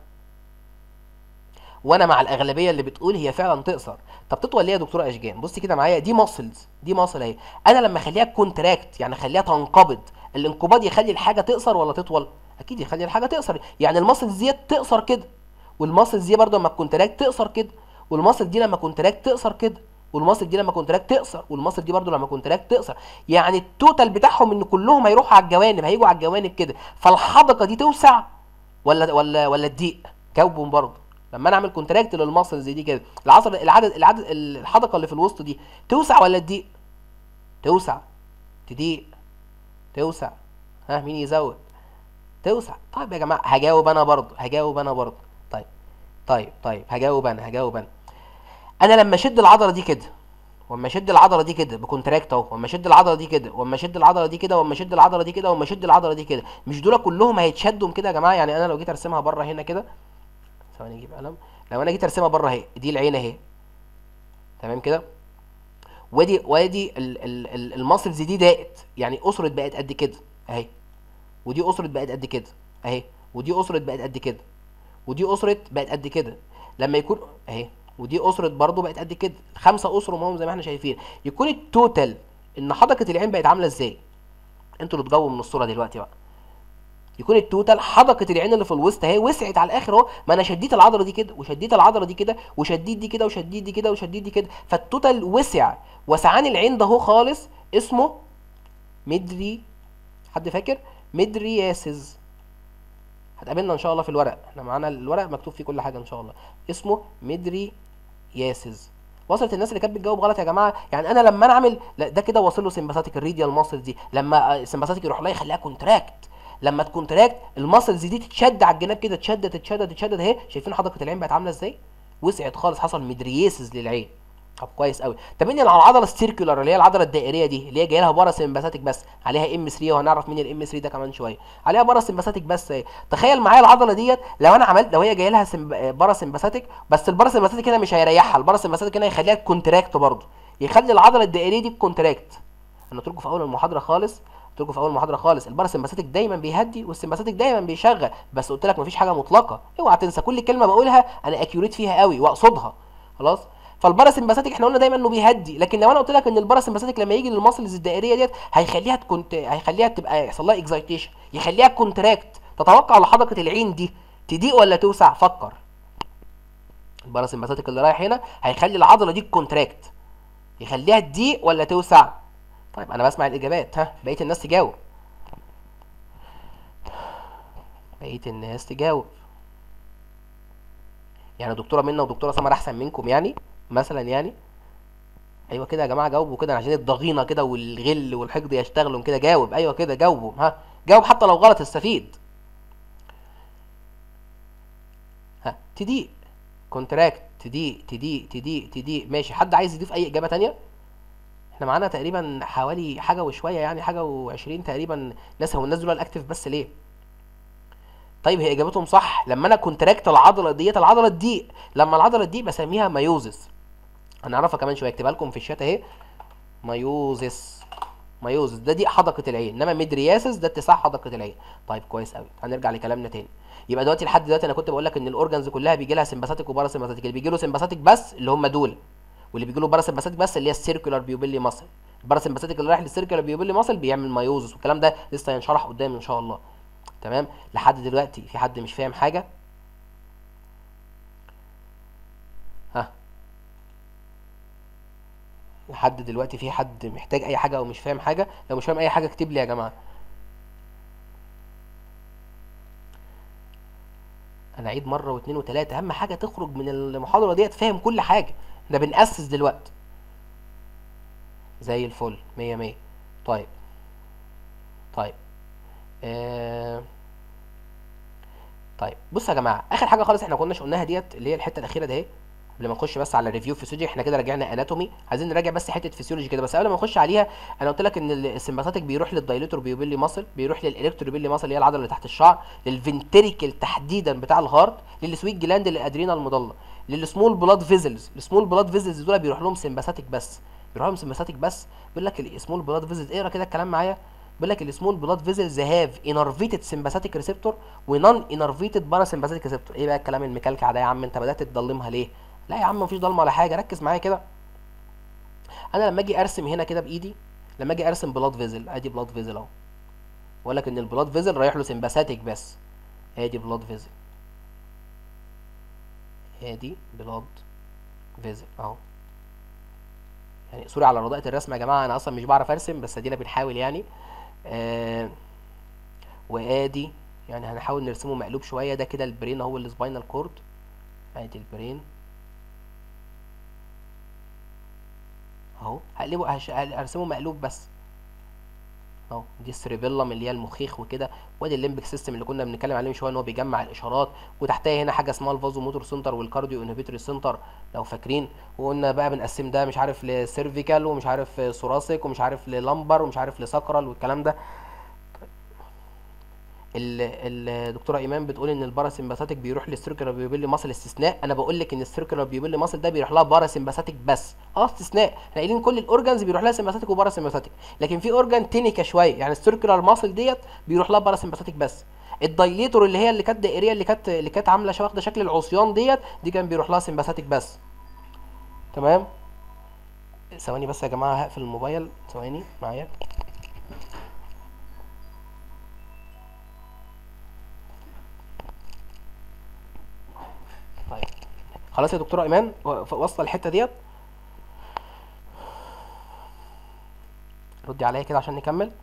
وانا مع الاغلبيه اللي بتقول هي فعلا تقصر طب تطول ليه يا دكتوره اشجان بصي كده معايا دي ماسلز دي ماسل اهي انا لما اخليها كونتراكت يعني اخليها تنقبض الانقباض يخلي الحاجه تقصر ولا تطول اكيد يخلي الحاجه تقصر يعني الماسلز ديت تقصر كده والماسلز دي برضه لما كونتراكت تقصر كده والماسل دي لما كونتراكت تقصر كده والماسل دي لما كونتراكت تقصر والماسل دي برضه لما كونتراكت تقصر يعني التوتال بتاعهم ان كلهم هيروحوا على الجوانب هيجوا على الجوانب كده فالحدقه دي توسع ولا ولا ولا تضيق جاوبهم برضه لما انا اعمل كونتراكت للماسلز دي كده العصب العدد العدد الحدقه اللي في الوسط دي توسع ولا تضيق توسع تضيق توسع ها مين يزود توسع طيب يا جماعه هجاوب انا برضه هجاوب انا برضه طيب طيب طيب هجاوب انا هجاوب انا انا لما اشد العضله دي كده واما اشد العضله دي كده بكونتراكت اهو واما اشد العضله دي كده واما اشد العضله دي كده واما اشد العضله دي كده واما اشد العضله دي كده مش دول كلهم هيتشدوا كده يا جماعه يعني انا لو جيت ارسمها بره هنا كده ثواني اجيب قلم لو انا جيت ارسمها بره اهي دي العين اهي تمام كده وادي وادي ال- ال- ال- الماسلز دي ضاقت يعني اسرت بقت قد كده اهي ودي اسرت بقت قد كده اهي ودي اسرت بقت قد كده ودي اسرت بقت قد كده لما يكون اهي ودي اسرت برضو بقت قد كده خمسه اسر هم زي ما احنا شايفين يكون التوتال ان حدقه العين بقت عامله ازاي انتوا اللي تجاوبوا من الصوره دلوقتي بقى يكون التوتال حدقه العين اللي في الوسط اهي وسعت على الاخر اهو ما انا شديت العضله دي كده وشديت العضله دي كده وشديت دي كده وشديت دي كده وشديت دي كده فالتوتال وسع وسعان العين ده اهو خالص اسمه مدري حد فاكر مدرياسز هتقابلنا ان شاء الله في الورق احنا معانا الورق مكتوب فيه كل حاجه ان شاء الله اسمه مدرياسز وصلت الناس اللي كانت بتجاوب غلط يا جماعه يعني انا لما انا اعمل لا ده كده واصل له سمباثيك الريديال ماسل دي لما السمباثيك يروح لها يخليها كونتراكت لما تكونتراكت الماسلز دي تتشد على الجناب كده تشد تتشد تتشد اهي شايفين حدقه العين بقت عامله ازاي وسعت خالص حصل مدرياسز للعين طب كويس قوي طب مين على العضله السيركولار اللي هي العضله الدائريه دي اللي هي جايه لها بارا سمباثيك بس عليها ام 3 وهنعرف مين الام 3 ده كمان شويه عليها بارا سمباثيك بس اهي تخيل معايا العضله ديت لو انا عملت لو هي جايه لها سمب... بارا سمباثيك بس البارا سمباثيك هنا مش هيريحها البارا سمباثيك هنا يخليها كونتراكت برضه يخلي العضله الدائريه دي كونتراكت انا قلت لكم في اول المحاضره خالص قلت لكم في اول المحاضره خالص الباراسمباثيك دايما بيهدي والسمباثيك دايما بيشغل بس قلت لك مفيش حاجه مطلقه اوعى تنسى كل كلمه بقولها انا اكيوريت فيها قوي واقصدها خلاص فالباراسمباثيك احنا قلنا دايما انه بيهدي لكن لو انا قلت لك ان الباراسمباثيك لما يجي للماسلز الدائريه ديت هيخليها تكون هيخليها تبقى يحصل لها اكزايتيشن يخليها كونتراكت تتوقع لحدقه العين دي تضيق ولا توسع فكر الباراسمباثيك اللي رايح هنا هيخلي العضله دي كونتراكت يخليها تضيق ولا توسع طيب انا بسمع الاجابات ها بقيه الناس تجاوب بقيه الناس تجاوب يعني دكتوره منى ودكتوره سمر احسن منكم يعني مثلا يعني ايوه كده يا جماعه جاوبوا كده عشان الضغينه كده والغل والحقد يشتغلوا كده جاوب ايوه كده جاوبوا ها جاوب حتى لو غلط استفيد ها تضيق كونتراكت تضيق تضيق تضيق تضيق ماشي حد عايز يضيف اي اجابه تانية احنا معانا تقريبا حوالي حاجه وشويه يعني حاجه و20 تقريبا ناس هو الناس دول الاكتف بس ليه طيب هي اجابتهم صح لما انا كونتراكت العضله ديت العضله تضيق لما العضله تضيق بسميها مايوزس هنعرفها كمان شويه اكتبها لكم في الشات اهي مايوزس مايوزس ده ضيق حدقه العين انما ميدرياسس ده اتساع حدقه العين طيب كويس قوي هنرجع لكلامنا تاني يبقى دلوقتي لحد دلوقتي انا كنت بقول لك ان الاورجنز كلها بيجي لها سمباثيك وباراسمباثيك اللي بيجي له سمباثيك بس اللي هم دول واللي بيجي له باراسمباثيك بس اللي هي السيركولار بيوبيلي ماسل الباراسمباثيك اللي رايح للسيركولار بيوبيلي ماسل بيعمل مايوزس والكلام ده لسه هينشرح قدام ان شاء الله تمام لحد دلوقتي في حد مش فاهم حاجه ها لحد دلوقتي في حد محتاج اي حاجه او مش فاهم حاجه لو مش فاهم اي حاجه اكتب لي يا جماعه هنعيد مره واثنين وثلاثه اهم حاجه تخرج من المحاضره ديت فاهم كل حاجه ده بنأسس دلوقتي زي الفل مية مية طيب طيب آه... طيب بصوا يا جماعه اخر حاجه خالص احنا كناش قلناها ديت اللي هي الحته الاخيره ده اهي قبل ما نخش بس على ريفيو فيسيولوجي احنا كده رجعنا اناتومي عايزين نراجع بس حته فيسيولوجي كده بس قبل ما نخش عليها انا قلت لك ان السمباثيك بيروح للدايليتور بيوبيلي ماسل بيروح للالكتروبيلي ماسل اللي هي العضله اللي تحت الشعر للفنتريكل تحديدا بتاع الهارت للسويت جلاند للادرينال المضله للسمول بلاد فيزلز السمول بلاد فيزلز دول بيروح لهم سمباثيك بس بيروح لهم سمباثيك بس بيقول لك السمول بلاد فيزلز اقرا كده الكلام معايا بيقول لك السمول بلاد فيزلز هاف انرفيتد سمباثيك ريسبتور ونون انرفيتد باراسمباثيك ريسبتور ايه بقى الكلام المكلكع ده يا عم انت بدات تضلمها ليه لا يا عم مفيش ضلمه ولا حاجه ركز معايا كده انا لما اجي ارسم هنا كده بايدي لما اجي ارسم بلاد فيزل ادي بلاد فيزل اهو بقول لك ان البلاد فيزل رايح له سمباثيك بس ادي بلاد فيزل ادي بلاد فيزل اهو يعني سوري على رضاءة الرسم يا جماعه انا اصلا مش بعرف ارسم بس ادينا بنحاول يعني آه وادي يعني هنحاول نرسمه مقلوب شويه ده كده البرين اهو السباينال كورد ادي البرين اهو هقلبه هش- هرسمه مقلوب بس اهو دي السريبيلم اللي هي المخيخ وكده وادي الليمبك سيستم اللي كنا بنتكلم عليه من شويه ان هو بيجمع الاشارات وتحتها هنا حاجه اسمها الفازو موتور سنتر والكارديو انهبيتوري سنتر لو فاكرين وقلنا بقى بنقسم ده مش عارف لسيرفيكال ومش عارف ثوراسيك ومش عارف للمبر ومش عارف لساكرال والكلام ده ال- الدكتوره ايمان بتقول ان الباراسمباثيك بيروح للسيركلر بيوبيلي ماسل استثناء انا بقول لك ان السيركلر بيوبيلي ماسل ده بيروح لها باراسمباثيك بس اه استثناء احنا قايلين كل الاورجانز بيروح لها سمباثيك وباراسمباثيك لكن في اورجان تينيكا شويه يعني السيركلر ماسل ديت بيروح لها باراسمباثيك بس الدايليتور اللي هي اللي كانت دائريه اللي كانت اللي كانت عامله شا- واخده شكل العصيان ديت دي كان بيروح لها سمباثيك بس تمام ثواني بس يا جماعه هقفل الموبايل ثواني معايا طيب خلاص يا دكتوره ايمان و- واصله الحته ديت ردي عليا كده عشان نكمل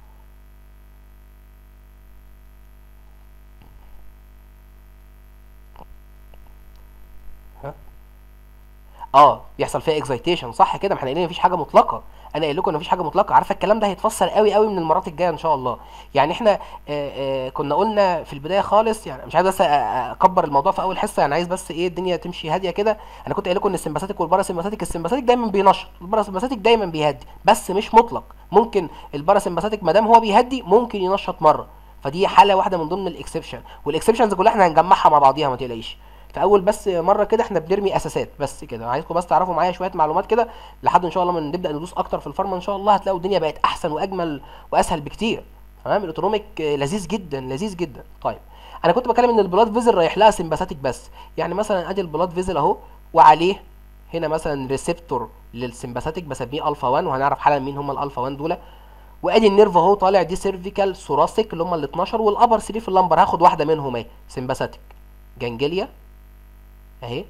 ها اه بيحصل فيها اكزايتيشن صح كده ما احنا قايلين مفيش حاجه مطلقه انا قايل لكم ان مفيش حاجه مطلقه عارفه الكلام ده هيتفسر قوي قوي من المرات الجايه ان شاء الله يعني احنا آه آه كنا قلنا في البدايه خالص يعني مش عايز بس أ- أ- اكبر الموضوع في اول حصه يعني عايز بس ايه الدنيا تمشي هاديه كده انا كنت قايل لكم ان السمباثيك والباراسمباثيك السمباثيك دايما بينشط الباراسمباثيك دايما بيهدي بس مش مطلق ممكن الباراسمباثيك ما دام هو بيهدي ممكن ينشط مره فدي حاله واحده من ضمن الاكسبشن والاكسبشنز كلها احنا هنجمعها مع بعضيها ما تقلقيش في اول بس مره كده احنا بنرمي اساسات بس كده عايزكم بس تعرفوا معايا شويه معلومات كده لحد ان شاء الله ما نبدا ندوس اكتر في الفارما ان شاء الله هتلاقوا الدنيا بقت احسن واجمل واسهل بكتير تمام الاوتونوميك آه، لذيذ جدا لذيذ جدا طيب انا كنت بتكلم ان البلاد فيزل رايح لها سمباثيك بس يعني مثلا ادي البلاد فيزل اهو وعليه هنا مثلا ريسبتور للسمباثيك بسميه الفا 1 وهنعرف حالا مين هم الالفا 1 دول وادي النيرف اهو طالع دي سيرفيكال ثوراسيك اللي هم ال 12 والابر 3 في اللمبر هاخد واحده منهم اهي سمباثيك جانجليا اهي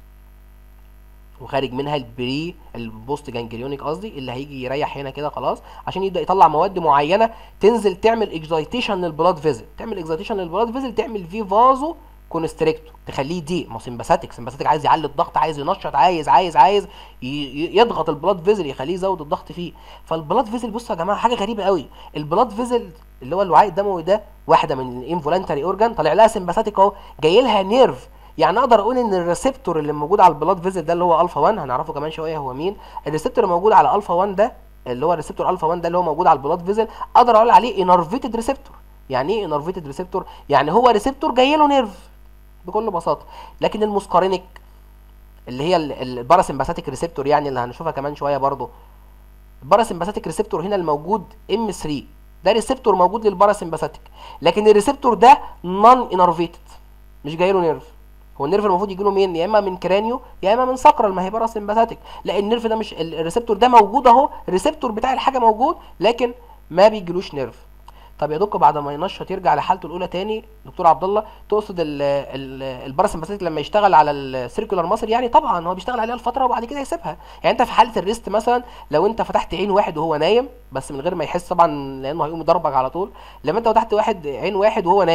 وخارج منها البري البوست جانجليونيك قصدي اللي هيجي يريح هنا كده خلاص عشان يبدا يطلع مواد معينه تنزل تعمل اكزايتيشن للبلاد فيزل تعمل اكزايتيشن للبلاد فيزل تعمل فيه فازو كونستريكتور تخليه دي ما هو سمباثيك سمباثيك عايز يعلي الضغط عايز ينشط عايز عايز عايز ي- ي- يضغط البلاد فيزل يخليه يزود الضغط فيه فالبلاد فيزل بصوا يا جماعه حاجه غريبه قوي البلاد فيزل اللي هو الوعاء الدموي ده واحده من الانفولانتري اورجان طالع لها سمباثيك اهو جاي لها نيرف يعني اقدر اقول ان الريسبتور اللي موجود على البلاد فيزل ده اللي هو الفا 1 هنعرفه كمان شويه هو مين الريسبتور اللي موجود على الفا 1 ده اللي هو الريسبتور الفا 1 ده اللي هو موجود على البلاد فيزل اقدر اقول عليه انرفيتد ريسبتور يعني ايه انرفيتد ريسبتور يعني هو ريسبتور جاي له نيرف بكل بساطه لكن المسكرينيك اللي هي ال- الباراسمباثيك ريسبتور يعني اللي هنشوفها كمان شويه برضو الباراسمباثيك ريسبتور هنا الموجود ام 3 ده ريسبتور موجود للباراسمباثيك لكن الريسبتور ده نون انرفيتد مش جاي له نيرف هو النيرف المفروض يجي له مين يا اما من كرانيو يا اما من ساكرال ما هي باراسمباثيك لا النيرف ده مش ال- الريسبتور ده موجود اهو الريسبتور بتاع الحاجه موجود لكن ما بيجيلوش نيرف طب يا دكتور بعد ما ينشط يرجع لحالته الاولى تاني دكتور عبد الله تقصد ال- ال- الباراسمباثيك لما يشتغل على السيركولار ماسل يعني طبعا هو بيشتغل عليها لفتره وبعد كده يسيبها يعني انت في حاله الريست مثلا لو انت فتحت عين واحد وهو نايم بس من غير ما يحس طبعا لانه هيقوم يضربك على طول لما انت فتحت واحد عين واحد وهو نايم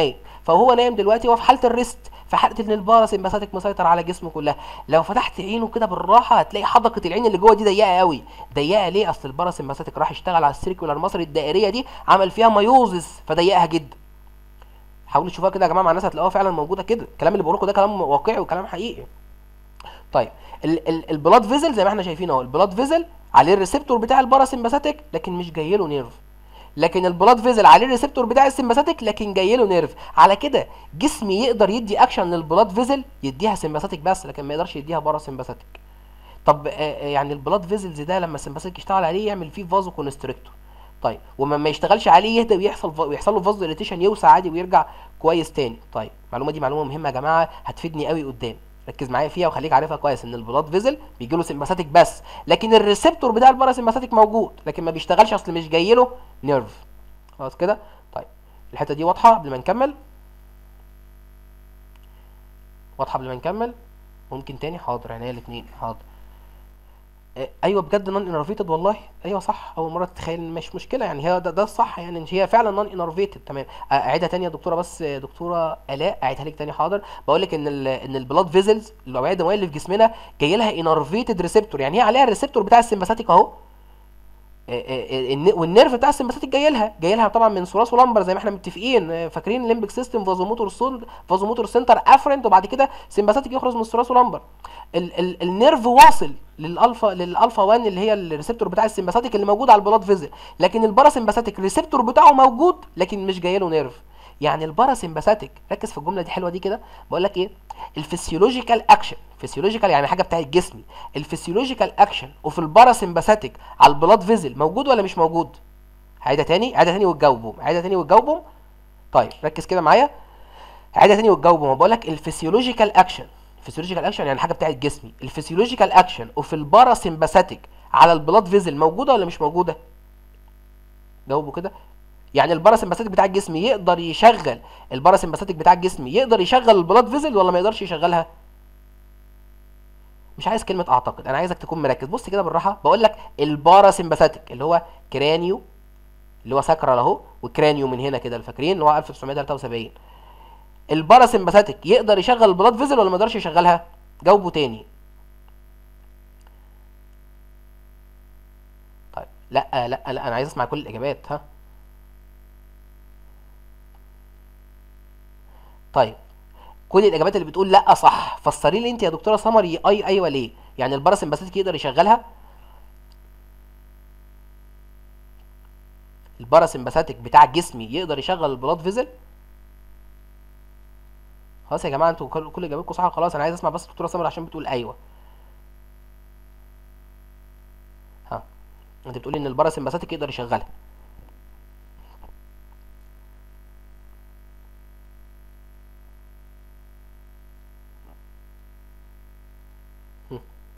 فهو نايم دلوقتي هو في حاله الريست في حاله ان الباراسمباثيك مسيطر على جسمه كلها لو فتحت عينه كده بالراحه هتلاقي حدقه العين اللي جوه دي ضيقه قوي ضيقه ليه اصل الباراسمباثيك راح يشتغل على السيركولار مصر الدائريه دي عمل فيها مايوزس فضيقها جدا حاولوا تشوفوها كده يا جماعه مع الناس هتلاقوها فعلا موجوده كده الكلام اللي بقوله لكم ده كلام واقعي وكلام حقيقي طيب ال ال البلاد فيزل زي ما احنا شايفين اهو البلاد فيزل عليه الريسبتور بتاع الباراسمباثيك لكن مش جاي له نيرف لكن البلاد فيزل عليه الريسبتور بتاع السمباثيك لكن جاي له نيرف على كده جسمي يقدر يدي اكشن للبلاد فيزل يديها سمباثيك بس لكن ما يقدرش يديها باراسمباثيك طب آه، آه، يعني البلاد فيزلز ده لما السمباثيك يشتغل عليه يعمل فيه فازو كونستريكتور طيب وما ما يشتغلش عليه يهدى ويحصل ويحصل له فازو ديليتيشن يوسع عادي ويرجع كويس تاني طيب المعلومه دي معلومه مهمه يا جماعه هتفيدني قوي قدام ركز معايا فيها وخليك عارفها كويس ان البلاد فيزل بيجي له سمباثيك بس لكن الريسبتور بتاع الباراسمباثيك موجود لكن ما بيشتغلش اصل مش جاي له نيرف خلاص كده طيب الحته دي واضحه قبل ما نكمل واضحه قبل ما نكمل ممكن تاني حاضر عينيا الاثنين حاضر آه، ايوه بجد نون انرفيتد والله ايوه صح اول مره تتخيل مش مشكله يعني هي ده, ده الصح يعني إن هي فعلا نون انرفيتد تمام آه، اعيدها تاني يا دكتوره بس آه، دكتوره الاء اعيدها لك تاني حاضر بقول لك ان ال ان البلاد فيزلز الاوعيه الدمويه اللي في جسمنا جاي لها انرفيتد ريسبتور يعني هي عليها الريسبتور بتاع السمباثيك اهو آه، آه، الن- والنيرف بتاع السمباثيك جاي لها جاي لها طبعا من ثلاث ولمبر زي ما احنا متفقين آه، فاكرين الليمبك سيستم فازوموتور سول فازوموتور سنتر افرنت وبعد كده سمباثيك يخرج من الثلاث ولمبر ال ال النيرف واصل للالفا للالفا 1 اللي هي الريسبتور بتاع السمباثيك اللي موجود على البلاد فيزل لكن الباراسمباثيك الريسبتور بتاعه موجود لكن مش جاي له نيرف يعني الباراسمباثيك ركز في الجمله دي حلوه دي كده بقول لك ايه الفسيولوجيكال اكشن فسيولوجيكال يعني حاجه بتاعت جسمي الفسيولوجيكال اكشن وفي الباراسمباثيك على البلاد فيزل موجود ولا مش موجود عيدها تاني عيدها تاني وتجاوبهم عيدها تاني وتجاوبهم طيب ركز كده معايا عيدها تاني وتجاوبهم بقول لك الفسيولوجيكال اكشن الفسيولوجيكال اكشن يعني حاجه بتاعت جسمي الفسيولوجيكال اكشن وفي الباراسمباثيك على البلاد فيزل موجوده ولا مش موجوده جاوبوا كده يعني الباراسمباثيك بتاع الجسم يقدر يشغل الباراسمباثيك بتاع الجسم يقدر يشغل البلاد فيزل ولا ما يقدرش يشغلها مش عايز كلمه اعتقد انا عايزك تكون مركز بص كده بالراحه بقول لك الباراسمباثيك اللي هو كرانيو اللي هو ساكرال اهو وكرانيو من هنا كده اللي فاكرين اللي هو 1973 الباراسمباثيك يقدر يشغل البلاد فيزل ولا ما يقدرش يشغلها جاوبوا تاني طيب لا لا لا انا عايز اسمع كل الاجابات ها طيب كل الاجابات اللي بتقول لا صح فسري لي انت يا دكتوره سمر ي- اي ايوه ليه يعني الباراسمباثيك يقدر يشغلها الباراسمباثيك بتاع جسمي يقدر يشغل البلاد فيزل خلاص يا جماعه انتوا كل كل اجاباتكم صح خلاص انا عايز اسمع بس دكتوره سمر عشان بتقول ايوه ها انت بتقولي ان الباراسمباثيك يقدر يشغلها هم.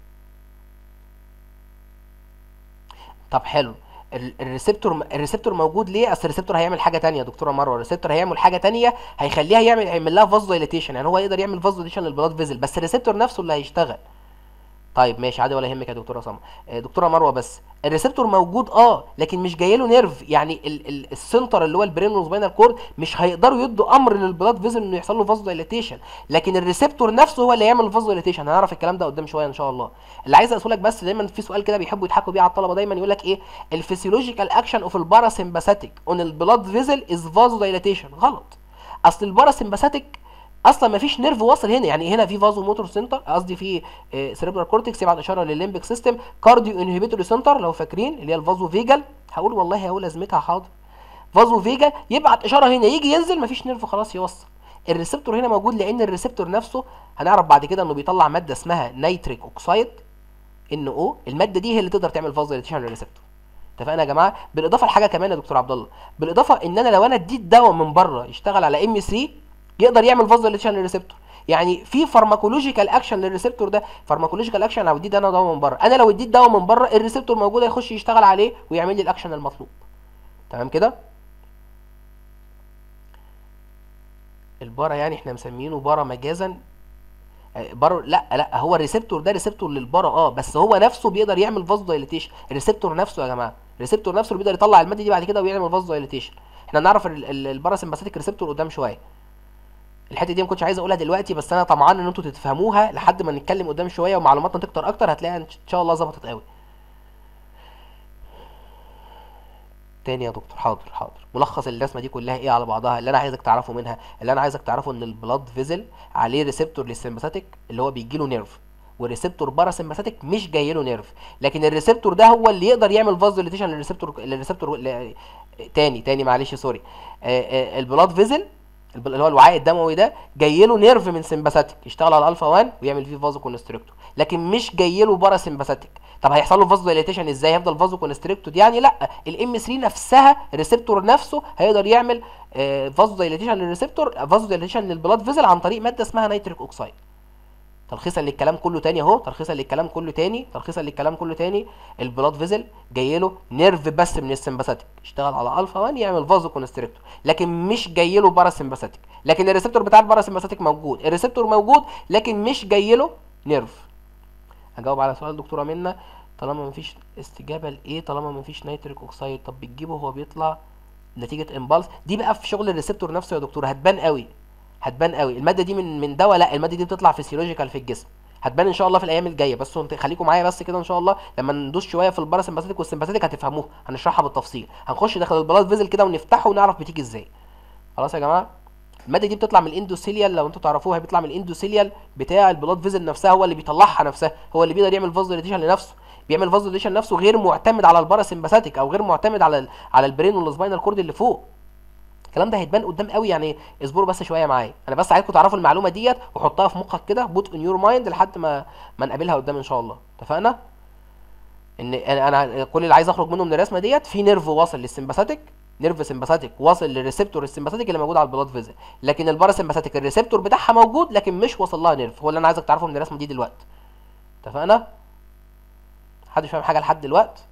طب حلو ال- الريسبتور الريسبتور موجود ليه اصل الريسبتور هيعمل حاجه تانية يا دكتوره مروه الريسبتور هيعمل حاجه تانية هيخليها يعمل هيعمل لها فازو دايليتيشن يعني هو يقدر يعمل فازو دايليتيشن للبلاد فيزل بس الريسبتور نفسه اللي هيشتغل طيب ماشي عادي ولا يهمك يا دكتوره سمر آه، دكتوره مروه بس الريسبتور موجود اه لكن مش جاي له نيرف يعني ال ال السنتر اللي هو البرين والسباينال كورد مش هيقدروا يدوا امر للبلاد فيزل انه يحصل له فازو دايليتيشن لكن الريسبتور نفسه هو اللي يعمل الفازو دايليتيشن هنعرف الكلام ده قدام شويه ان شاء الله اللي عايز اسالك بس دايما في سؤال كده بيحبوا يضحكوا بيه على الطلبه دايما يقول لك ايه الفسيولوجيكال اكشن اوف الباراسمباثيك اون البلاد فيزل از فازو دايليتيشن غلط اصل الباراسمباثيك اصلا ما فيش نيرف واصل هنا يعني هنا في فازو موتور سنتر قصدي في سيريبرال كورتكس يبعت اشاره للليمبك سيستم كارديو انهبيتوري سنتر لو فاكرين اللي هي الفازو فيجال هقول والله هقول لازمتها حاضر فازو فيجال يبعت اشاره هنا يجي ينزل مفيش نيرف خلاص يوصل الريسبتور هنا موجود لان الريسبتور نفسه هنعرف بعد كده انه بيطلع ماده اسمها نيتريك اوكسايد ان او الماده دي هي اللي تقدر تعمل فازو دايليتيشن للريسبتور اتفقنا يا جماعه بالاضافه لحاجه كمان يا دكتور عبد الله بالاضافه ان انا لو انا اديت دواء من بره يشتغل على ام 3 يقدر يعمل فازو دايليتيشن للريسبتور يعني في فارماكولوجيكال اكشن للريسبتور ده فارماكولوجيكال اكشن لو اديت انا دواء من بره انا لو اديت دواء من بره الريسبتور موجود هيخش يشتغل عليه ويعمل لي الاكشن المطلوب تمام كده البارا يعني احنا مسمينه بارا مجازا آه، بارا لا لا هو الريسبتور ده ريسبتور للبارا اه بس هو نفسه بيقدر يعمل فازو دايليتيشن الريسبتور نفسه يا جماعه الريسبتور نفسه اللي بيقدر يطلع الماده دي بعد كده ويعمل فازو دايليتيشن احنا نعرف الباراسمباثيك ريسبتور قدام شويه الحته دي ما كنتش عايز اقولها دلوقتي بس انا طمعان ان انتوا تفهموها لحد ما نتكلم قدام شويه ومعلوماتنا تكتر اكتر هتلاقيها ان شاء الله ظبطت قوي تاني يا دكتور حاضر حاضر ملخص الرسمه دي كلها ايه على بعضها اللي انا عايزك تعرفه منها اللي انا عايزك تعرفه ان البلاد فيزل عليه ريسبتور للسمباثيك اللي هو بيجي له نيرف والريسبتور باراسمباثيك مش جاي له نيرف لكن الريسبتور ده هو اللي يقدر يعمل فاز ديليتيشن للريسبتور للريسبتور ل- تاني تاني معلش سوري آه، آه، البلاد فيزل الب- اللي هو الوعاء الدموي ده جاي له نيرف من سمباثيك يشتغل على الالفا 1 ويعمل فيه فازو كونستريكتور لكن مش جاي له باراسمباثيك طب هيحصل له فازو ديليتيشن ازاي هيفضل فازو كونستريكتور يعني لا الام 3 نفسها الريسبتور نفسه هيقدر يعمل فازو ديليتيشن للريسبتور فازو ديليتيشن للبلاد فيزل عن طريق ماده اسمها نيتريك اوكسيد تلخيصا للكلام كله تاني اهو تلخيصا للكلام كله تاني تلخيصا للكلام كله تاني البلاد فيزل جاي له نيرف بس من السمباثيك اشتغل على الفا 1 يعمل فازو كونستريكتور لكن مش جاي له باراسمباثيك لكن الريسبتور بتاع الباراسمباثيك موجود الريسبتور موجود لكن مش جاي له نيرف هجاوب على سؤال الدكتوره منى طالما مفيش استجابه لايه طالما مفيش نيتريك اوكسيد طب بتجيبه هو بيطلع نتيجه امبالس دي بقى في شغل الريسبتور نفسه يا دكتور هتبان قوي هتبان قوي الماده دي من من دواء لا الماده دي بتطلع فيسيولوجيكال في الجسم هتبان ان شاء الله في الايام الجايه بس انت خليكم معايا بس كده ان شاء الله لما ندوس شويه في الباراسمباثيك والسمباثيك هتفهموها هنشرحها بالتفصيل هنخش داخل البلاد فيزل كده ونفتحه ونعرف بتيجي ازاي خلاص يا جماعه الماده دي بتطلع من الاندوثيليال لو انتوا تعرفوها بيطلع من الاندوثيليال بتاع البلاد فيزل نفسها هو اللي بيطلعها نفسها هو اللي بيقدر يعمل فازوليتيشن لنفسه بيعمل فازوليتيشن نفسه غير معتمد على الباراسمباثيك او غير معتمد على ال على البرين والسباينال كورد اللي فوق الكلام ده هيتبان قدام قوي يعني اصبروا بس شويه معايا انا بس عايزكم تعرفوا المعلومه ديت وحطها في مخك كده بوت ان يور مايند لحد ما ما نقابلها قدام ان شاء الله اتفقنا ان انا أنا كل اللي عايز اخرج منه من الرسمه ديت في نيرف واصل للسمباثيك نيرف سمباثيك واصل للريسبتور السمباثيك اللي موجود على البلاد فيزل لكن الباراسمباثيك الريسبتور بتاعها موجود لكن مش واصل لها نيرف هو اللي انا عايزك تعرفه من الرسمه دي دلوقتي اتفقنا حد فاهم حاجه لحد دلوقتي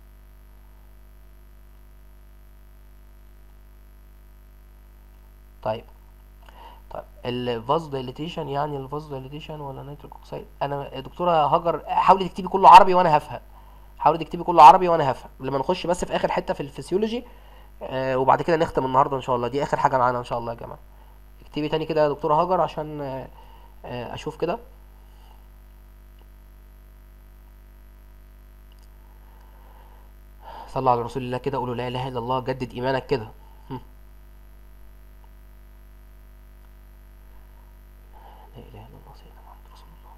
طيب طيب الفاز دايليتيشن يعني الفاز دايليتيشن ولا نيتريك اوكسيد انا دكتوره هاجر حاولي تكتبي كله عربي وانا هفهم حاولي تكتبي كله عربي وانا هفهم لما نخش بس في اخر حته في الفسيولوجي آه وبعد كده نختم النهارده ان شاء الله دي اخر حاجه معانا ان شاء الله يا جماعه اكتبي تاني كده يا دكتوره هاجر عشان آه آه اشوف كده صلى على رسول الله كده قولوا لا اله الا الله جدد ايمانك كده هم. لا اله الا الله سيدنا محمد رسول الله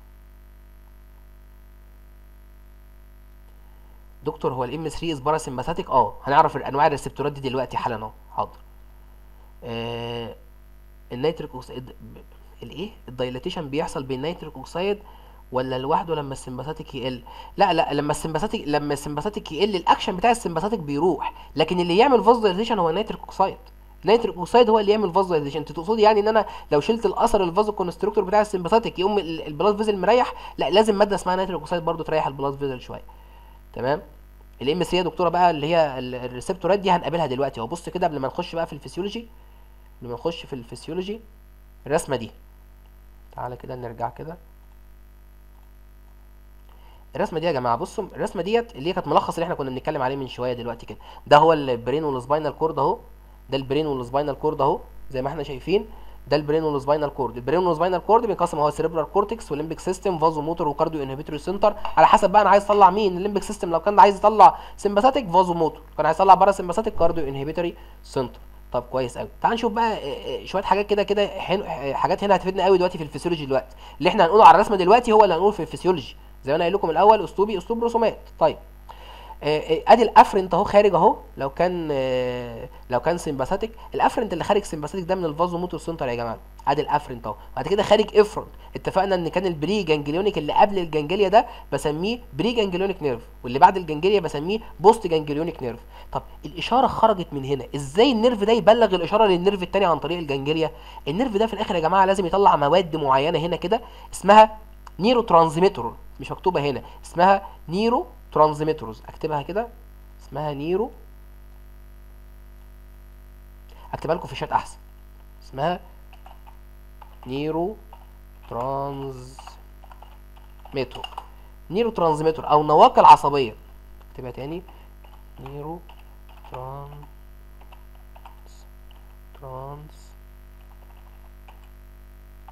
دكتور هو الام 3 از باراسمباثيك اه هنعرف انواع الريسبتورات دي دلوقتي حالا اهو حاضر آه النيتريك اوكسيد ب- الايه الدايلاتيشن بيحصل بين نيتريك اوكسيد ولا لوحده لما السمباثيك يقل لا لا لما السمباثيك لما السمباثيك يقل الاكشن بتاع السمباثيك بيروح لكن اللي يعمل فاز دايلاتيشن هو النيتريك اوكسيد النيتريك اوكسيد هو اللي يعمل فاز دايلاتيشن انت تقصدي يعني ان انا لو شلت الاثر الفازو كونستريكتور بتاع السمباثيك يقوم ال- البلاد فيزل مريح لا لازم ماده اسمها نيتريك اوكسيد برضو تريح البلاد فيزل شويه تمام الام سي يا دكتوره بقى اللي هي ال- الريسبتورات دي هنقابلها دلوقتي اهو بص كده قبل ما نخش بقى في الفسيولوجي قبل ما نخش في الفسيولوجي الرسمه دي تعالى كده نرجع كده الرسمه دي يا جماعه بصوا الرسمه ديت اللي هي كانت ملخص اللي احنا كنا بنتكلم عليه من شويه دلوقتي كده ده هو البرين والسباينال كورد اهو ده البرين والسباينال كورد اهو زي ما احنا شايفين ده البرين والسباينال كورد البرين والسباينال كورد بينقسم هو سيريبرال كورتكس والليمبيك سيستم فازو موتور وكارديو انهبيتوري سنتر على حسب بقى انا عايز اطلع مين الليمبيك سيستم لو كان عايز يطلع سمباثيك فازو موتور كان عايز يطلع بارا سمباثيك كارديو انهبيتوري سنتر طب كويس قوي تعال نشوف بقى آه، آه، شويه حاجات كده كده حن- آه، حاجات هنا هتفيدنا قوي دلوقتي في الفسيولوجي دلوقتي اللي احنا هنقوله على الرسمه دلوقتي هو اللي هنقوله في الفسيولوجي زي ما انا قايل لكم الاول اسلوبي اسلوب رسومات طيب آه، آه، ادي الافرنت اهو خارج اهو لو كان آه، لو كان سمباثيك الافرنت اللي خارج سمباثيك ده من الفازو موتور سنتر يا جماعه ادي الافرنت اهو بعد كده خارج افرنت اتفقنا ان كان البري جانجليونيك اللي قبل الجانجليا ده بسميه بري جانجليونيك نيرف واللي بعد الجانجليا بسميه بوست جانجليونيك نيرف طب الاشاره خرجت من هنا ازاي النيرف ده يبلغ الاشاره للنيرف التاني عن طريق الجانجليا النيرف ده في الاخر يا جماعه لازم يطلع مواد معينه هنا كده اسمها نيرو ترانزميتور مش مكتوبه هنا اسمها نيرو ترانزميتورز اكتبها كده اسمها نيرو اكتبها لكم في الشات احسن اسمها نيرو ترانزميتور نيرو ترانزميتور او نواقل عصبيه اكتبها تاني نيرو ترانز ترانز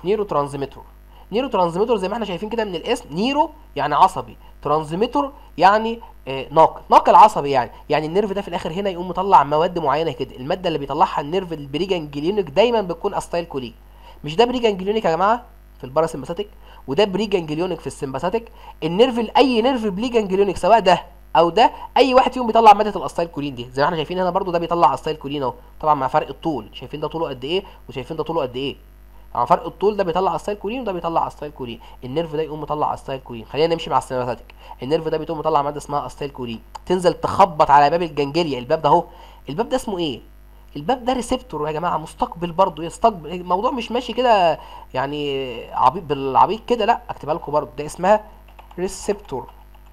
نيرو ترانسميتر نيرو ترانسميتر زي ما احنا شايفين كده من الاسم نيرو يعني عصبي ترانسميتر يعني آه، ناقل ناقل عصبي يعني يعني النيرف ده في الاخر هنا يقوم مطلع مواد معينه كده الماده اللي بيطلعها النيرف البريجانجليونيك دايما بتكون استايل كولين مش ده بريجانجليونيك يا جماعه في الباراسمباثيك وده بريجانجليونيك في السمباثيك النيرف اي نيرف بريجانجليونيك سواء ده او ده اي واحد فيهم بيطلع ماده الاستايل كولين دي زي ما احنا شايفين هنا برضو ده بيطلع استايل كولين اهو طبعا مع فرق الطول شايفين ده طوله قد ايه وشايفين ده طوله قد ايه مع فرق الطول ده بيطلع استايل كولين وده بيطلع استايل كولين النيرف ده يقوم مطلع استايل كولين خلينا نمشي مع السمباثيك النيرف ده بيقوم مطلع ماده اسمها استايل كولين تنزل تخبط على باب الجنجليا الباب ده اهو الباب ده اسمه ايه الباب ده ريسبتور يا جماعه مستقبل برضه يستقبل الموضوع مش ماشي كده يعني عبيط بالعبيط كده لا اكتبها لكم برضه ده اسمها ريسبتور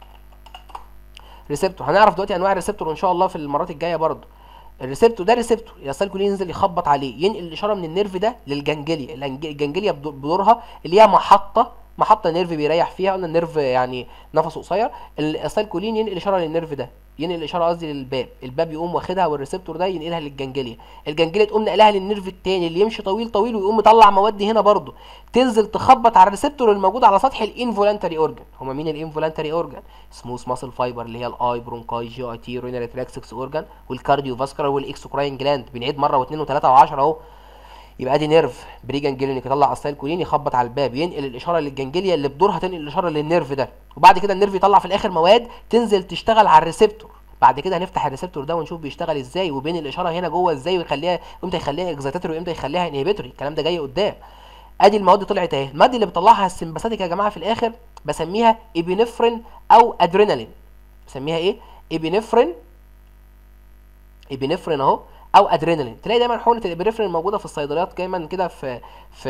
ريسبتور هنعرف دلوقتي انواع الريسبتور ان شاء الله في المرات الجايه برضه الريسبتور ده ريسبتور الاسيلكولين ينزل يخبط عليه ينقل الاشاره من النيرف ده للجنجليا الجنج- الجنجليا بدور- بدورها اللي هي محطه محطه نيرف بيريح فيها قلنا النيرف يعني نفسه قصير الاسيلكولين ينقل اشاره للنيرف ده ينقل الاشاره قصدي للباب الباب يقوم واخدها والريسبتور ده ينقلها للجنجليا الجنجليا تقوم نقلها للنيرف التاني اللي يمشي طويل طويل ويقوم مطلع مواد هنا برضه تنزل تخبط على الريسبتور الموجود على سطح الانفولانتري اورجان هما مين الانفولانتري اورجان سموث ماسل فايبر اللي هي الاي برونكاي جي اي تي رينال ريفلكسكس اورجان والكارديو فاسكولار والاكسوكراين جلاند بنعيد مره واثنين وثلاثه وعشرة اهو يبقى ادي نيرف بريجانجليونيك يطلع اسيل كولين يخبط على الباب ينقل الاشاره للجنجليا اللي بدورها تنقل الاشاره للنيرف ده وبعد كده النيرف يطلع في الاخر مواد تنزل تشتغل على الريسبتور بعد كده هنفتح الريسبتور ده ونشوف بيشتغل ازاي وبين الاشاره هنا جوه ازاي ويخليها امتى يخليها اكزيتاتوري وامتى يخليها انهبيتوري الكلام ده جاي قدام ادي المواد طلعت اهي الماده اللي بتطلعها السمباثيك يا جماعه في الاخر بسميها ابينفرين او ادرينالين بسميها ايه ابينفرين ابينفرين اهو او ادرينالين تلاقي دايما حقنه الابينفرين موجوده في الصيدليات دايما كده في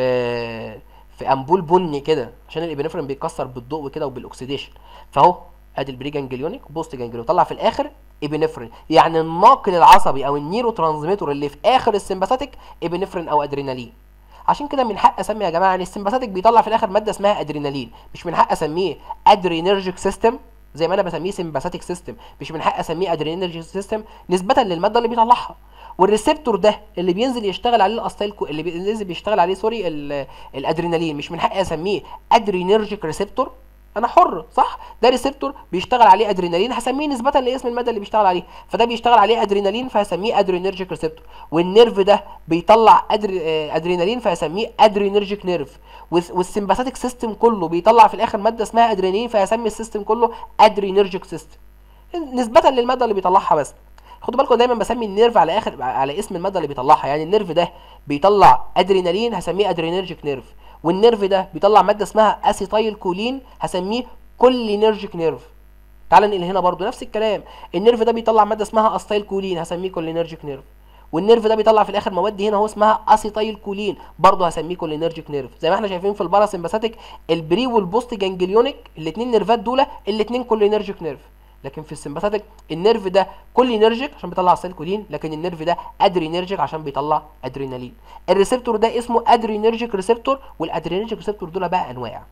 في في امبول بني كده عشان الابينفرين بيتكسر بالضوء كده وبالاكسيديشن فاهو ادي البري جانجليونيك بوست جانجليون طلع في الاخر ابينفرين يعني الناقل العصبي او النيرو ترانسميتور اللي في اخر السمباثيك ابينفرين او ادرينالين عشان كده من حق اسمي يا جماعه ان السمباثيك بيطلع في الاخر ماده اسمها ادرينالين مش من حق اسميه ادرينرجيك سيستم زي ما انا بسميه سمباثيك سيستم مش من حق اسميه ادرينرجيك سيستم نسبه للماده اللي بيطلعها والريسبتور ده اللي بينزل يشتغل عليه الاستايل كو... اللي بينزل بيشتغل عليه سوري ال... الادرينالين مش من حقي اسميه ادرينرجيك ريسبتور انا حر صح ده ريسبتور بيشتغل عليه ادرينالين هسميه نسبه لاسم الماده اللي بيشتغل عليه فده بيشتغل عليه ادرينالين فهسميه ادرينرجيك ريسبتور والنيرف ده بيطلع أدري... آه، ادرينالين فهسميه ادرينرجيك نيرف والس- والسمباثيك سيستم كله بيطلع في الاخر ماده اسمها ادرينالين فهسمي السيستم كله ادرينرجيك سيستم نسبه للماده اللي بيطلعها بس خدوا بالكم دايما بسمي النيرف على اخر على اسم الماده اللي بيطلعها يعني النيرف ده بيطلع ادرينالين هسميه ادرينرجيك نيرف والنيرف ده بيطلع ماده اسمها اسيتايل كولين هسميه كولينرجيك نيرف تعال ننقل هنا برضو نفس الكلام النيرف ده بيطلع ماده اسمها استايل كولين هسميه كولينرجيك نيرف والنيرف ده بيطلع في الاخر مواد هنا هو اسمها اسيتايل كولين برضه هسميه كولينرجيك نيرف زي ما احنا شايفين في الباراسمباثيك البري والبوست جانجليونيك الاثنين نيرفات دول الاثنين كولينرجيك نيرف لكن في السمباثيك النيرف ده كولينرجيك عشان بيطلع اسيتيلكولين لكن النيرف ده ادرينرجيك عشان بيطلع ادرينالين الريسبتور ده اسمه ادرينرجيك ريسبتور والادرينرجيك ريسبتور دول بقى انواع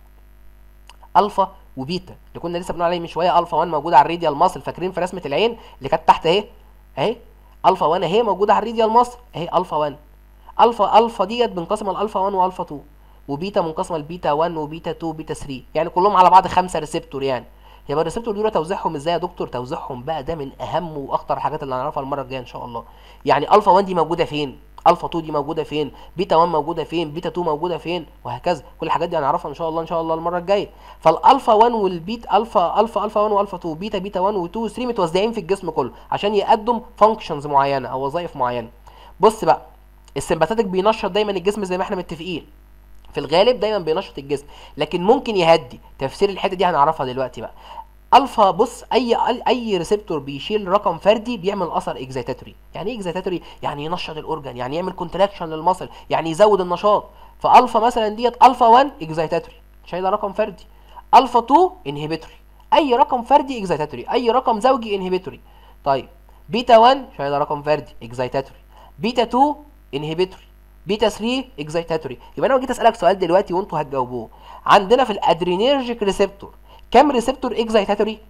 الفا وبيتا اللي كنا لسه بنقول عليه من شويه الفا 1 موجوده على الراديال ماسل فاكرين في رسمه العين اللي كانت تحت اهي اهي الفا 1 اهي موجوده على الراديال ماسل اهي الفا 1 الفا الفا ديت بنقسم الالفا 1 والفا 2 وبيتا منقسمه لبيتا 1 وبيتا 2 وبيتا 3 يعني كلهم على بعض خمسه ريسبتور يعني يبقى الريسبتور دول توزيعهم ازاي يا دكتور توزيعهم بقى ده من اهم واخطر الحاجات اللي هنعرفها المره الجايه ان شاء الله يعني الفا 1 دي موجوده فين الفا 2 دي موجوده فين بيتا 1 موجوده فين بيتا 2 موجوده فين وهكذا كل الحاجات دي هنعرفها ان شاء الله ان شاء الله المره الجايه فالالفا 1 والبيت الفا الفا الفا 1 والفا 2 بيتا بيتا 1 و2 و3 متوزعين في الجسم كله عشان يقدم فانكشنز معينه او وظائف معينه بص بقى السمباثيك بينشط دايما الجسم زي ما احنا متفقين في الغالب دايما بينشط الجسم لكن ممكن يهدي تفسير الحته دي هنعرفها دلوقتي بقى الفا بص اي اي ريسبتور بيشيل رقم فردي بيعمل اثر اكزيتاتوري يعني ايه اكزيتاتوري يعني ينشط الاورجان يعني يعمل كونتراكشن للمصل يعني يزود النشاط فالفا مثلا ديت الفا 1 اكزيتاتوري شايله رقم فردي الفا 2 انهبيتوري اي رقم فردي اكزيتاتوري اي رقم زوجي انهبيتوري طيب بيتا 1 شايله رقم فردي اكزيتاتوري بيتا 2 انهبيتوري بيتا 3 اكزيتاتوري يبقى انا لو جيت اسالك سؤال دلوقتي وانتوا هتجاوبوه عندنا في الادرينيرجيك ريسبتور كم ريسبتور اكزيتاتوري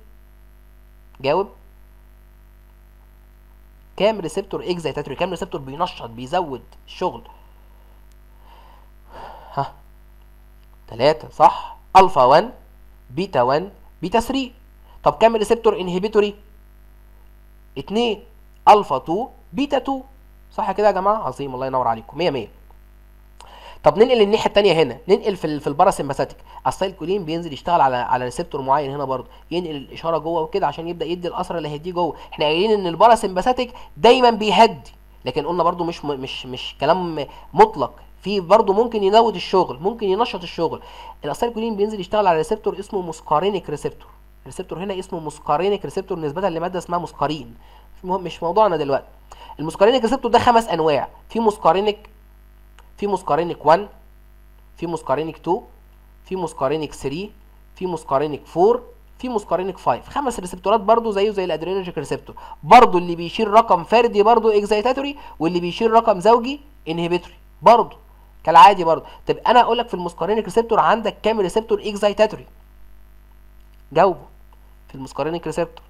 جاوب كام ريسبتور اكزيتاتوري كام ريسبتور بينشط بيزود الشغل ها 3 صح الفا 1 بيتا 1 بيتا 3 طب كام ريسبتور انهبيتوري 2 الفا 2 بيتا 2 صح كده يا جماعه عظيم الله ينور عليكم 100 100 طب ننقل الناحيه الثانيه هنا ننقل في ال- في الباراسمباثيك السايل كولين بينزل يشتغل على على ريسبتور معين هنا برضه ينقل الاشاره جوه وكده عشان يبدا يدي الاثر اللي هيديه جوه احنا قايلين ان الباراسمباثيك دايما بيهدي لكن قلنا برضه مش م- مش مش كلام مطلق في برضه ممكن يزود الشغل ممكن ينشط الشغل الاسيل كولين بينزل يشتغل على ريسبتور اسمه مسكارينيك ريسبتور الريسبتور هنا اسمه مسكارينيك ريسبتور نسبه لماده اسمها مسكارين مش مهم مش موضوعنا دلوقتي المسكارينيك ريسبتور ده خمس انواع في مسكارينيك في مسكارينيك 1 في مسكارينيك 2 في مسكارينيك 3 في مسكارينيك 4 في مسكارينيك 5 خمس ريسبتورات برضو زيه زي الادرينرجيك ريسبتور برضو اللي بيشيل رقم فردي برضو اكزايتاتوري واللي بيشيل رقم زوجي انهبيتوري برضو كالعادي برضو طب انا اقول لك في المسكارينيك ريسبتور عندك كام ريسبتور اكزايتاتوري جاوبوا في المسكارينيك ريسبتور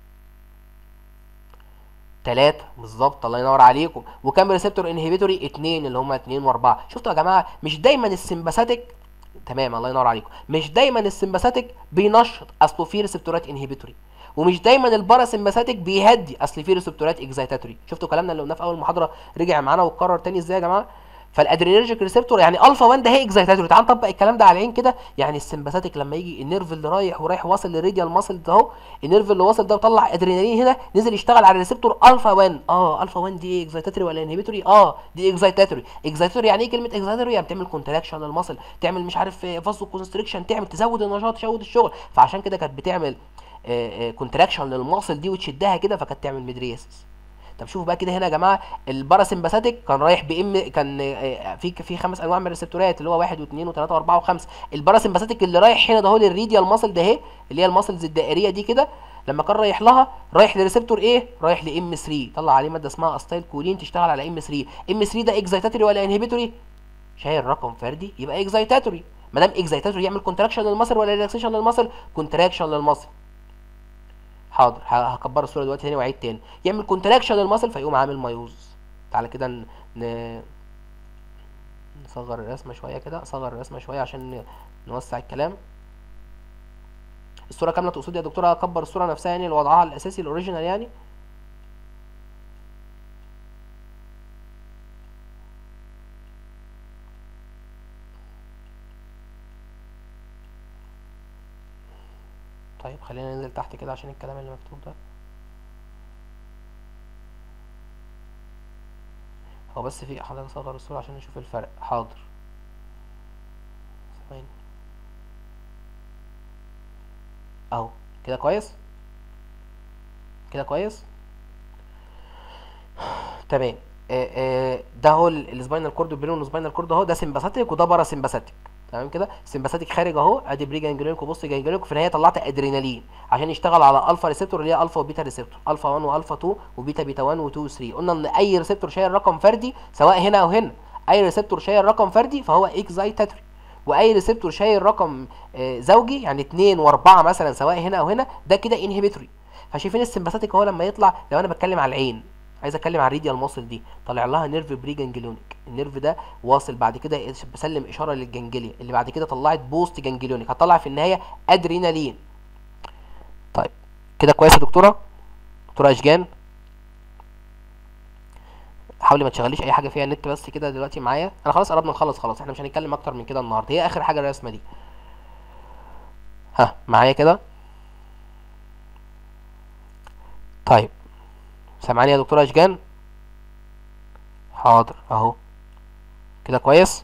ثلاثة بالظبط الله ينور عليكم وكام ريسبتور انهبيتوري اتنين اللي هما اتنين واربعة شفتوا يا جماعة مش دايما السمباثيك تمام الله ينور عليكم مش دايما السمباثيك بينشط اصله فيه ريسبتورات انهبيتوري ومش دايما الباراسمباثيك بيهدي اصل فيه ريسبتورات اكزايتاتوري شفتوا كلامنا اللي قلناه في اول محاضرة رجع معانا واتكرر تاني ازاي يا جماعة فالادرينرجيك ريسبتور يعني الفا 1 ده هي اكزايتاتوري تعال نطبق الكلام ده على العين كده يعني السمباثيك لما يجي النيرف اللي رايح ورايح واصل للريديال ماسل ده اهو النيرف اللي واصل ده وطلع ادرينالين هنا نزل يشتغل على الريسبتور الفا 1 اه الفا 1 دي اكزايتاتوري ولا انهبيتوري اه دي اكزايتاتوري اكزايتاتوري يعني ايه كلمه اكزايتاتوري يعني بتعمل كونتراكشن للماسل تعمل مش عارف فازو كونستريكشن تعمل تزود النشاط تزود الشغل فعشان كده كانت بتعمل كونتراكشن للماسل دي وتشدها كده فكانت تعمل ميدرياسيس طب شوفوا بقى كده هنا يا جماعه الباراسمباثيك كان رايح بام كان آه، في في خمس انواع من الريسبتورات اللي هو واحد واثنين وثلاثه واربعه وخمسه الباراسمباثيك اللي رايح هنا ده هو للريديال ماسل ده اهي اللي هي الماسلز الدائريه دي كده لما كان رايح لها رايح لريسبتور ايه رايح لام 3 طلع عليه ماده اسمها استايل كولين تشتغل على ام 3 ام 3 ده اكزايتاتوري ولا انهبيتوري شايل رقم فردي يبقى اكزايتاتوري ما دام اكزايتاتوري يعمل كونتراكشن للمصل ولا ريلاكسيشن للمصل كونتراكشن للمصل حاضر ه- هكبر الصوره دلوقتي تاني واعيد تاني يعمل كونتراكشن للمصل فيقوم عامل مايوز تعالى كده ن... ن... نصغر الرسمه شويه كده اصغر الرسمه شويه عشان ن- نوسع الكلام الصوره كامله تقصدي يا دكتوره اكبر الصوره نفسها يعني لوضعها الاساسي الاوريجينال يعني طيب خلينا ننزل تحت كده عشان الكلام اللي مكتوب ده هو بس في حاجة نصغر الصورة عشان نشوف الفرق حاضر ثواني اهو كده كويس كده كويس تمام آه آه ده هو السباينال كورد والبريون سباينال كورد اهو ده سمباثيك وده بارا سمباثيك تمام كده سمباثيك خارج اهو ادي بري جانجليونيك وبص جانجليونيك في النهايه طلعت ادرينالين عشان يشتغل على الفا ريسبتور اللي هي الفا وبيتا ريسبتور الفا 1 والفا 2 وبيتا بيتا 1 و2 و3 قلنا ان اي ريسبتور شايل رقم فردي سواء هنا او هنا اي ريسبتور شايل رقم فردي فهو اكزايتاتوري واي ريسبتور شايل رقم آه زوجي يعني 2 و4 مثلا سواء هنا او هنا ده كده انهبيتوري فشايفين السمباثيك اهو لما يطلع لو انا بتكلم على العين عايز اتكلم عن الريديال ماسل دي طالع لها نيرف بري جانجليونيك النيرف ده واصل بعد كده بسلم اشاره للجنجليا اللي بعد كده طلعت بوست جانجليونيك هتطلع في النهايه ادرينالين طيب كده كويس يا دكتوره دكتوره اشجان حاولي ما تشغليش اي حاجه فيها النت بس كده دلوقتي معايا انا خلاص قربنا نخلص خلاص احنا مش هنتكلم اكتر من كده النهارده هي اخر حاجه الرسمه دي ها معايا كده طيب سامعاني يا دكتوره اشجان حاضر اهو كده كويس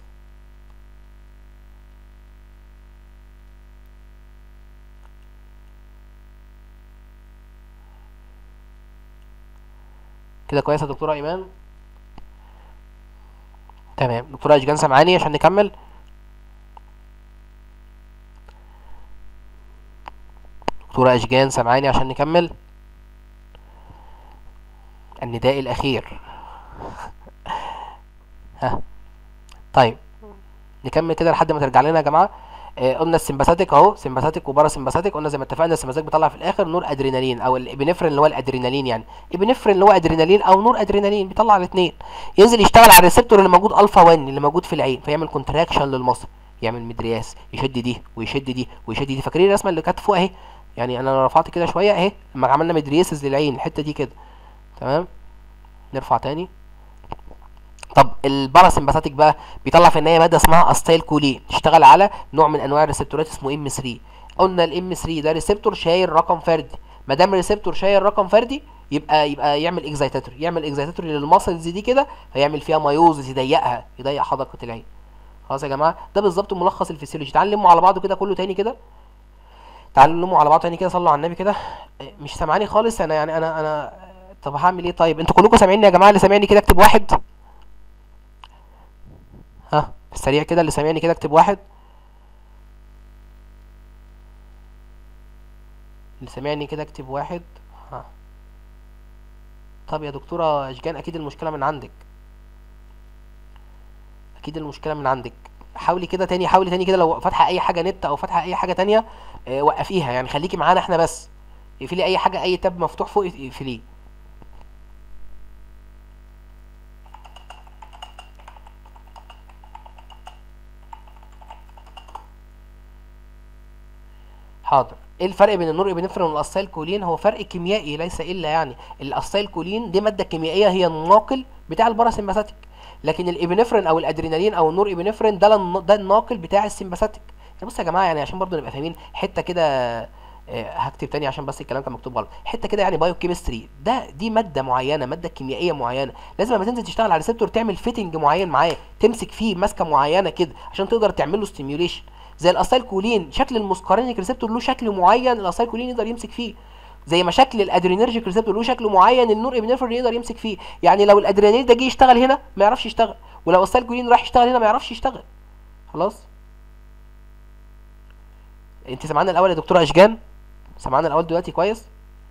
كده كويس يا دكتوره ايمان تمام دكتوره اشجان سامعاني عشان نكمل دكتوره اشجان سامعاني عشان نكمل النداء الاخير ها طيب نكمل كده لحد ما ترجع لنا يا جماعه آه قلنا السمباثيك اهو سمباثيك وبارا سمباثيك قلنا زي ما اتفقنا السمباثيك بيطلع في الاخر نور ادرينالين او الابنفرين اللي هو الادرينالين يعني ابنفرين اللي هو ادرينالين او نور ادرينالين بيطلع الاثنين ينزل يشتغل على الريسبتور اللي موجود الفا 1 اللي موجود في العين فيعمل كونتراكشن للمصل يعمل مدرياس يشد دي ويشد دي ويشد دي فاكرين الرسمه اللي كانت فوق اهي يعني انا لو رفعت كده شويه اهي لما عملنا مدرياسز للعين الحته دي كده تمام نرفع تاني طب الباراسمباثيك بقى بيطلع في النهايه ماده اسمها استايل كولين تشتغل على نوع من انواع الريسبتورات اسمه ام 3 قلنا الام 3 ده ريسبتور شايل رقم فردي ما دام الريسبتور شايل رقم فردي يبقى يبقى يعمل اكزايتاتوري يعمل اكزايتاتوري للماسلز دي كده فيعمل فيها مايوزس يضيقها يضيق حدقه العين خلاص يا جماعه ده بالظبط ملخص الفسيولوجي تعال نلمه على بعضه كده كله تاني كده تعالوا نلمه على بعضه تاني كده صلوا على النبي كده مش سامعاني خالص انا يعني انا انا طب هعمل ايه طيب انتوا كلكم سامعيني يا جماعه اللي سامعني كده اكتب واحد ها في السريع كده اللي سامعني كده اكتب واحد اللي سامعني كده اكتب واحد ها طب يا دكتورة اشجان اكيد المشكلة من عندك اكيد المشكلة من عندك حاولي كده تاني حاولي تاني كده لو فاتحة اي حاجة نت او فاتحة اي حاجة تانية اه وقفيها يعني خليكي معانا احنا بس اقفلي اي حاجة اي تاب مفتوح فوق اقفليه حاضر ايه الفرق بين النور ابنفرين والاسيل كولين هو فرق كيميائي ليس الا يعني الاسيل كولين دي ماده كيميائيه هي الناقل بتاع الباراسمباثيك لكن الابنفرين او الادرينالين او النور ابنفرين ده لن- ده الناقل بتاع السمباثيك يعني بص يا جماعه يعني عشان برضه نبقى فاهمين حته كده آه، هكتب تاني عشان بس الكلام كان مكتوب غلط حته كده يعني بايو كيمستري ده دي ماده معينه ماده كيميائيه معينه لازم لما تنزل تشتغل على ريسبتور تعمل فيتنج معين معاه تمسك فيه ماسكه معينه كده عشان تقدر تعمل له ستيميوليشن زي الاسايل كولين شكل المسكرينيك ريسبتور له شكل معين الاسايل كولين يقدر يمسك فيه زي ما شكل الادرينرجيك ريسبتور له شكل معين النور ابنفرين يقدر يمسك فيه يعني لو الادرينالين ده جه يشتغل هنا ما يعرفش يشتغل ولو الاسايل كولين راح يشتغل هنا ما يعرفش يشتغل خلاص انت سمعنا الاول يا دكتوره اشجان سمعنا الاول دلوقتي كويس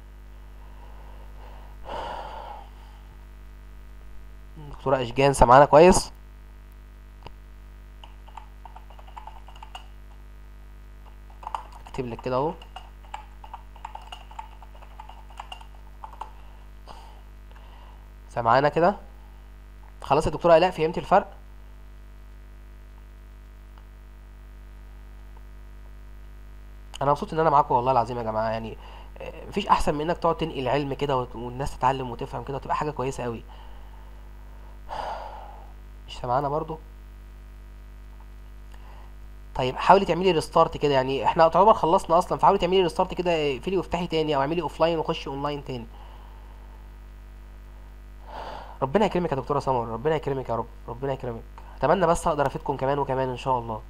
دكتوره اشجان سمعنا كويس اكتب لك كده اهو سمعانا كده خلاص يا دكتوره الاء فهمتي الفرق انا مبسوط ان انا معاكم والله العظيم يا جماعه يعني آه، مفيش احسن من انك تقعد تنقل علم كده وت- والناس تتعلم وتفهم كده وتبقى حاجه كويسه قوي مش سامعانا برضو طيب حاولي تعملي ريستارت كده يعني احنا تعتبر خلصنا اصلا فحاولي تعملي ريستارت كده اقفلي وافتحي تاني او اعملي اوفلاين وخشي اونلاين تاني ربنا يكرمك يا دكتوره سمر ربنا يكرمك يا رب ربنا يكرمك اتمنى بس اقدر افيدكم كمان وكمان ان شاء الله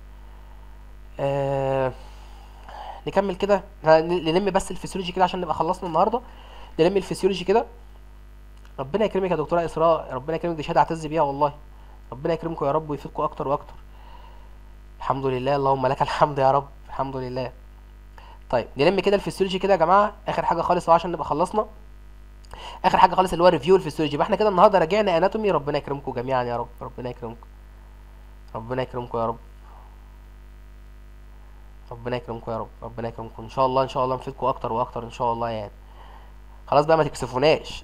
آه نكمل كده ه- نلم بس الفسيولوجي كده عشان نبقى خلصنا النهارده نلم الفسيولوجي كده ربنا يكرمك يا دكتوره اسراء ربنا يكرمك دي شهاده اعتز بيها والله ربنا يكرمكم يا رب ويفيدكم اكتر واكتر الحمد لله اللهم لك الحمد يا رب الحمد لله طيب نلم كده الفسيولوجي كده يا جماعه اخر حاجه خالص اهو عشان نبقى خلصنا اخر حاجه خالص اللي هو ريفيو الفسيولوجي يبقى احنا كده النهارده راجعنا اناتومي ربنا يكرمكم جميعا يا رب ربنا يكرمكم ربنا يكرمكم يا رب ربنا يكرمكم يا رب ربنا يكرمكم ان شاء الله ان شاء الله نفيدكم اكتر واكتر ان شاء الله يعني خلاص بقى ما تكسفوناش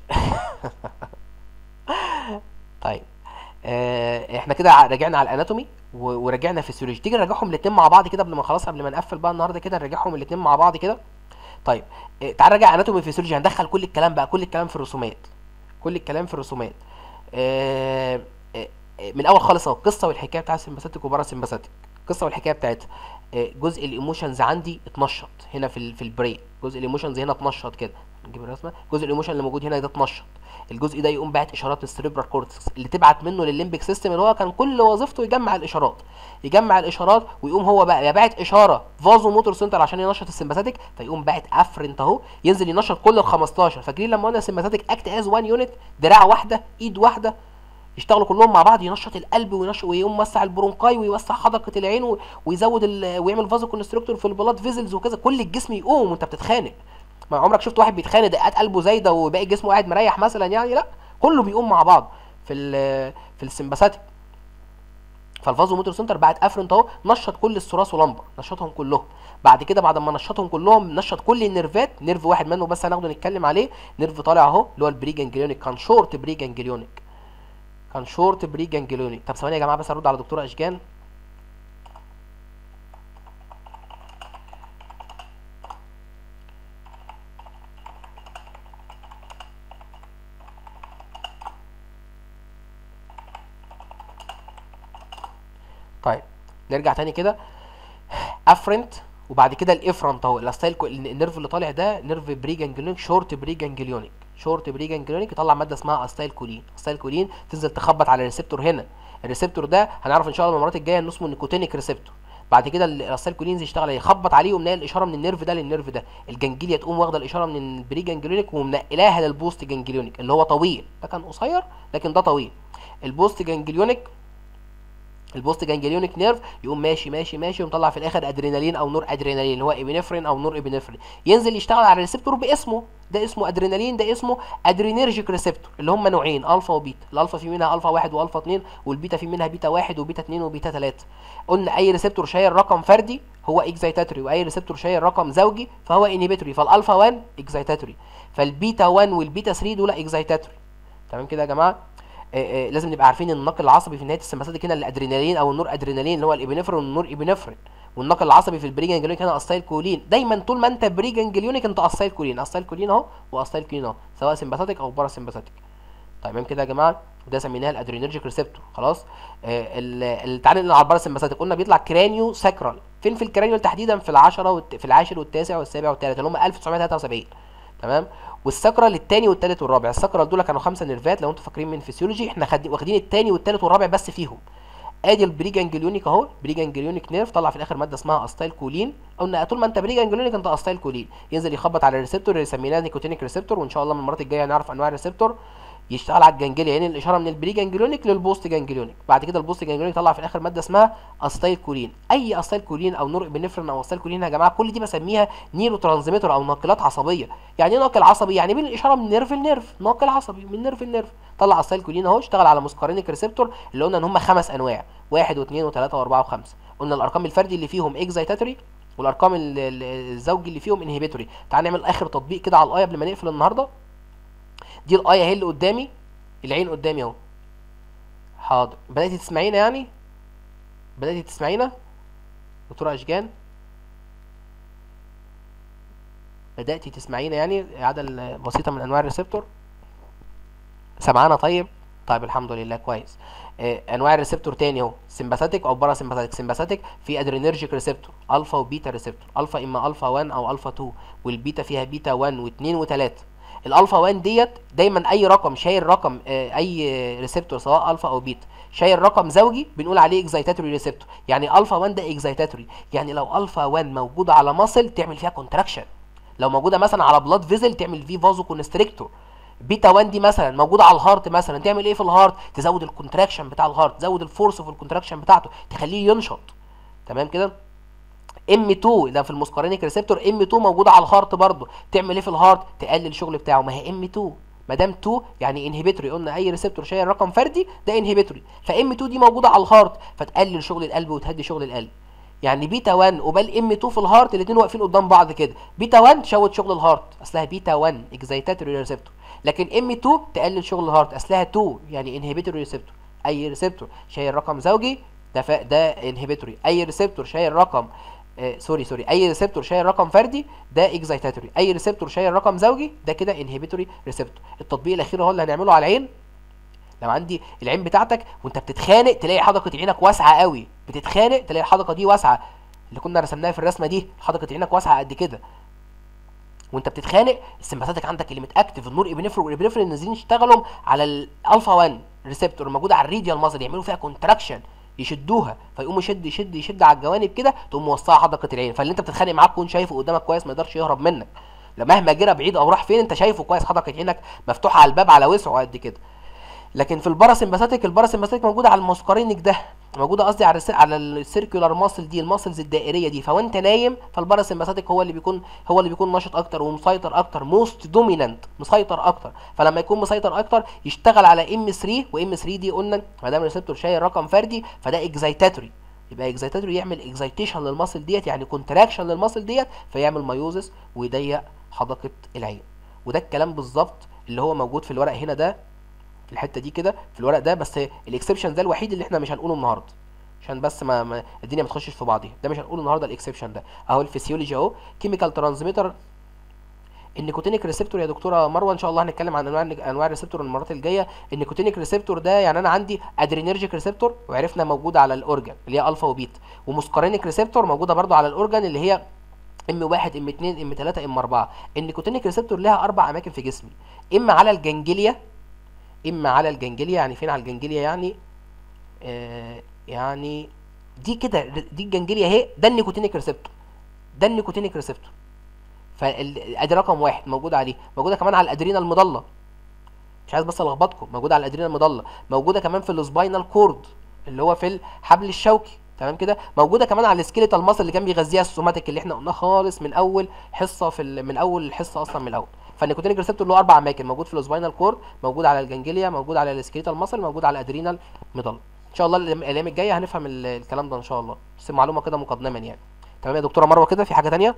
طيب آه احنا كده ع- راجعنا على الاناتومي و- ورجعنا فيسيولوجي تيجي نراجعهم الاثنين مع بعض كده قبل ما خلاص قبل ما نقفل بقى النهارده كده نراجعهم الاثنين مع بعض كده طيب آه تعال نراجع اناتومي فيسيولوجي هندخل كل الكلام بقى كل الكلام في الرسومات كل الكلام في الرسومات آه آه آه، من الاول خالص اهو القصه والحكايه بتاع السمباثيك وبارا سمباثيك القصه والحكايه بتاعتها آه، جزء الايموشنز عندي اتنشط هنا في ال في البرين جزء الايموشنز هنا اتنشط كده نجيب الرسمه جزء الايموشن اللي موجود هنا ده اتنشط الجزء ده يقوم باعت اشارات للسريبرال كورتكس اللي تبعت منه للليمبيك سيستم اللي هو كان كل وظيفته يجمع الاشارات يجمع الاشارات ويقوم هو بقى يا باعت اشاره فازو موتور سنتر عشان ينشط السمباثيك فيقوم باعت افرنت اهو ينزل ينشط كل ال 15 فاكرين لما قلنا السمباثيك اكت از وان يونت دراع واحده ايد واحده يشتغلوا كلهم مع بعض ينشط القلب وينشط ويقوم موسع البرونكاي ويوسع حدقه العين و- ويزود ال... ويعمل فازو كونستريكتور في البلاد فيزلز وكذا كل الجسم يقوم وانت بتتخانق ما عمرك شفت واحد بيتخانق دقات قلبه زايده وباقي جسمه قاعد مريح مثلا يعني لا كله بيقوم مع بعض في ال في السمباثيك فالفازو موتور سنتر بعد افرنت اهو نشط كل الثراث ولمبر نشطهم كلهم بعد كده بعد ما نشطهم كلهم نشط كل النيرفات نيرف واحد منه بس هناخده نتكلم عليه نيرف طالع اهو اللي هو البري جانجليونيك كان شورت بري جانجليونيك كان شورت بري جانجليونيك طب ثواني يا جماعه بس ارد على دكتوره اشجان طيب نرجع تاني كده افرنت وبعد كده الافرنت اهو الاستايل كو- النيرف اللي طالع ده نيرف بري جانجليونيك شورت بري جانجليونيك شورت بري جانجليونيك يطلع ماده اسمها استايل كولين استايل كولين تنزل تخبط على الريسبتور هنا الريسبتور ده هنعرف ان شاء الله المرات الجايه انه اسمه نيكوتينيك ريسبتور بعد كده الاستايل كولين يشتغل عليه يخبط عليه ومنقل الاشاره من النيرف ده للنيرف ده الجنجليا تقوم واخده الاشاره من البري جانجليونيك ومنقلاها للبوست جانجليونيك اللي هو طويل ده كان قصير لكن ده طويل البوست جانجليونيك البوست جانجليونيك نيرف يقوم ماشي ماشي ماشي ومطلع في الاخر ادرينالين او نور ادرينالين اللي هو ابنفرين او نور ابنفرين ينزل يشتغل على الريسبتور باسمه ده اسمه ادرينالين ده اسمه ادرينيرجيك ريسبتور اللي هم نوعين الفا وبيتا الالفا في منها الفا واحد والفا اتنين والبيتا في منها بيتا واحد وبيتا اتنين وبيتا تلاته قلنا اي ريسبتور شايل رقم فردي هو اكزايتاتوري واي ريسبتور شايل رقم زوجي فهو انهبيتوري فالالفا 1 اكزايتاتوري فالبيتا 1 والبيتا 3 دول اكزايتاتوري تمام كده يا جماعه آه، آه، لازم نبقى عارفين ان النقل العصبي في نهايه السمباثيك هنا الادرينالين او النور ادرينالين اللي هو الابنفرين والنور ابنفرين والنقل العصبي في البري جانجليونيك هنا استايل كولين دايما طول ما انت بري جانجليونيك انت استايل كولين استايل كولين اهو واستايل كولين اهو سواء سمباثيك او بارا سمباثيك تمام كده يا جماعه وده سميناها الادرينرجيك ريسبتور خلاص آه ال- ال- تعالى نقول على البارا سمباثيك قلنا بيطلع كرانيو ساكرال فين في الكرانيو تحديدا في العشرة والت... في العاشر والتاسع والسابع والثالث اللي هم 1973 تمام والساكرال الثاني والثالث والرابع الساكرال دول كانوا خمسه نيرفات لو انتوا فاكرين من فيسيولوجي احنا خد... واخدين الثاني والثالث والرابع بس فيهم ادي البري جانجليونيك اهو بري جانجليونيك نيرف طلع في الاخر ماده اسمها استايل كولين قلنا طول ما انت بري جانجليونيك انت استايل كولين ينزل يخبط على الريسبتور اللي سميناه نيكوتينيك ريسبتور وان شاء الله من المرات الجايه هنعرف انواع الريسبتور يشتغل على الجانجليا يعني الاشاره من البري جانجليونيك للبوست جانجليونيك بعد كده البوست جانجليونيك طلع في الاخر ماده اسمها استايل كولين اي استايل كولين او نور ابنفرين او استايل كولين يا جماعه كل دي بسميها نيرو ترانسميتر او ناقلات عصبيه يعني ايه ناقل عصبي يعني بين الاشاره من نيرف لنيرف ناقل عصبي من نيرف لنيرف طلع استايل كولين اهو اشتغل على مسكرينيك ريسبتور اللي قلنا ان هم خمس انواع واحد واثنين وثلاثه واربعه وخمسه قلنا الارقام الفردي اللي فيهم اكزايتاتوري والارقام ال- ال- الزوجي اللي فيهم انهبيتوري تعال نعمل اخر تطبيق كده على الايه قبل ما نقفل النهارده دي الايه اهي اللي قدامي العين قدامي اهو حاضر بدأتي تسمعينا يعني بدأتي تسمعينا دكتورة أشجان بدأتي تسمعينا يعني عدد بسيطة من أنواع الريسبتور سمعانا طيب طيب الحمد لله كويس آه، انواع الريسبتور تاني اهو سمباثيك او بارا سمباثيك سمباثيك في ادرينرجيك ريسبتور الفا وبيتا ريسبتور الفا اما الفا 1 او الفا 2 والبيتا فيها بيتا 1 و2 و3 الالفا 1 ديت دايما اي رقم شايل رقم آه، اي ريسبتور سواء الفا او بيتا شايل رقم زوجي بنقول عليه اكزايتاتوري ريسبتور يعني الفا 1 ده اكزايتاتوري يعني لو الفا 1 موجوده على ماسل تعمل فيها كونتراكشن لو موجوده مثلا على بلاد فيزل تعمل فيه فازو كونستريكتور بيتا 1 دي مثلا موجوده على الهارت مثلا تعمل ايه في الهارت تزود الكونتراكشن بتاع الهارت تزود الفورس في الكونتراكشن بتاعته تخليه ينشط تمام كده ام 2 ده في المسكرينيك ريسبتور ام 2 موجوده على الهارت برضه تعمل ايه في الهارت تقلل الشغل بتاعه ما هي ام 2 ما دام 2 يعني انهبيتوري قلنا اي ريسبتور شايل رقم فردي ده انهبيتوري فام 2 دي موجوده على الهارت فتقلل شغل القلب وتهدي شغل القلب يعني بيتا 1 وبال ام 2 في الهارت الاثنين واقفين قدام بعض كده بيتا 1 تشوت شغل الهارت اصلها بيتا 1 اكزايتاتوري ريسبتور لكن ام 2 تقلل شغل الهارت اصلها 2 يعني انهبيتوري ريسبتور اي ريسبتور شايل رقم زوجي ده ف... ده انهبيتوري اي ريسبتور شايل رقم آه سوري سوري اي ريسبتور شايل رقم فردي ده اكزايتاتوري اي ريسبتور شايل رقم زوجي ده كده انهبيتوري ريسبتور التطبيق الاخير هو اللي هنعمله على العين لو عندي العين بتاعتك وانت بتتخانق تلاقي حدقه عينك واسعه قوي بتتخانق تلاقي الحدقه دي واسعه اللي كنا رسمناها في الرسمه دي حدقه عينك واسعه قد كده وانت بتتخانق السمباثيك عندك اللي متاكتف النور ابنفرين والابنفرين نازلين يشتغلوا على الالفا 1 ريسبتور الموجوده على الريديال مازل يعملوا فيها كونتراكشن يشدوها فيقوم يشد يشد يشد على الجوانب كده تقوم موسعه حدقه العين فاللي انت بتتخانق معاه تكون شايفه قدامك كويس ما يقدرش يهرب منك لا مهما جرى بعيد او راح فين انت شايفه كويس حدقه عينك مفتوحه على الباب على وسعه قد كده لكن في الباراسمباثيك الباراسمباثيك موجوده على المسكرينك ده موجوده قصدي على الس- على السيركيولار ماسل دي الماسلز الدائريه دي فوانت نايم فالباراسمباثيك هو اللي بيكون هو اللي بيكون نشط اكتر ومسيطر اكتر موست دومينانت مسيطر اكتر فلما يكون مسيطر اكتر يشتغل على ام 3 وام 3 دي قلنا ما دام الريسبتور شايل رقم فردي فده اكزايتاتوري يبقى اكزايتاتوري يعمل اكزايتيشن للماسل ديت يعني كونتراكشن للماسل ديت فيعمل مايوزس ويضيق حدقه العين وده الكلام بالظبط اللي هو موجود في الورق هنا ده في الحته دي كده في الورق ده بس الاكسبشن ده الوحيد اللي احنا مش هنقوله النهارده عشان بس ما, ما الدنيا ما تخشش في بعضيها ده مش هنقوله النهارده الاكسبشن ده اهو الفسيولوجي اهو كيميكال ترانسميتر النيكوتينيك ريسبتور يا دكتوره مروه ان شاء الله هنتكلم عن انواع انواع الريسبتور المرات الجايه النيكوتينيك ريسبتور ده يعني انا عندي ادرينرجيك ريسبتور وعرفنا موجوده على الاورجن اللي هي الفا وبيتا ومسكرينيك ريسبتور موجوده برضو على الاورجن اللي هي ام 1 ام 2 ام 3 ام 4 النيكوتينيك ريسبتور لها اربع اماكن في جسمي اما على الجنجليا اما على الجنجليا يعني فين على الجنجليا يعني آه يعني دي كده دي الجنجليا اهي ده النيكوتينيك ريسبتور ده النيكوتينيك ريسبتور فادي رقم واحد موجوده عليه موجوده كمان على الادرينال المضله مش عايز بس الخبطكم موجوده على الادرينال المضله موجوده كمان في السباينال كورد اللي هو في الحبل الشوكي تمام كده موجوده كمان على السكيليتال ماسل اللي كان بيغذيها السوماتيك اللي احنا قلناه خالص من اول حصه في ال- من اول الحصه اصلا من الاول فالنيكوتينيك ريسبتور له اربع اماكن موجود في السباينال كورد موجود على الجنجليا موجود على السكيليتال ماسل موجود على الادرينال مضله ان شاء الله الأيام- الايام الجايه هنفهم ال- الكلام ده ان شاء الله بس معلومه كده مقدما يعني تمام يا دكتوره مروه كده في حاجه تانية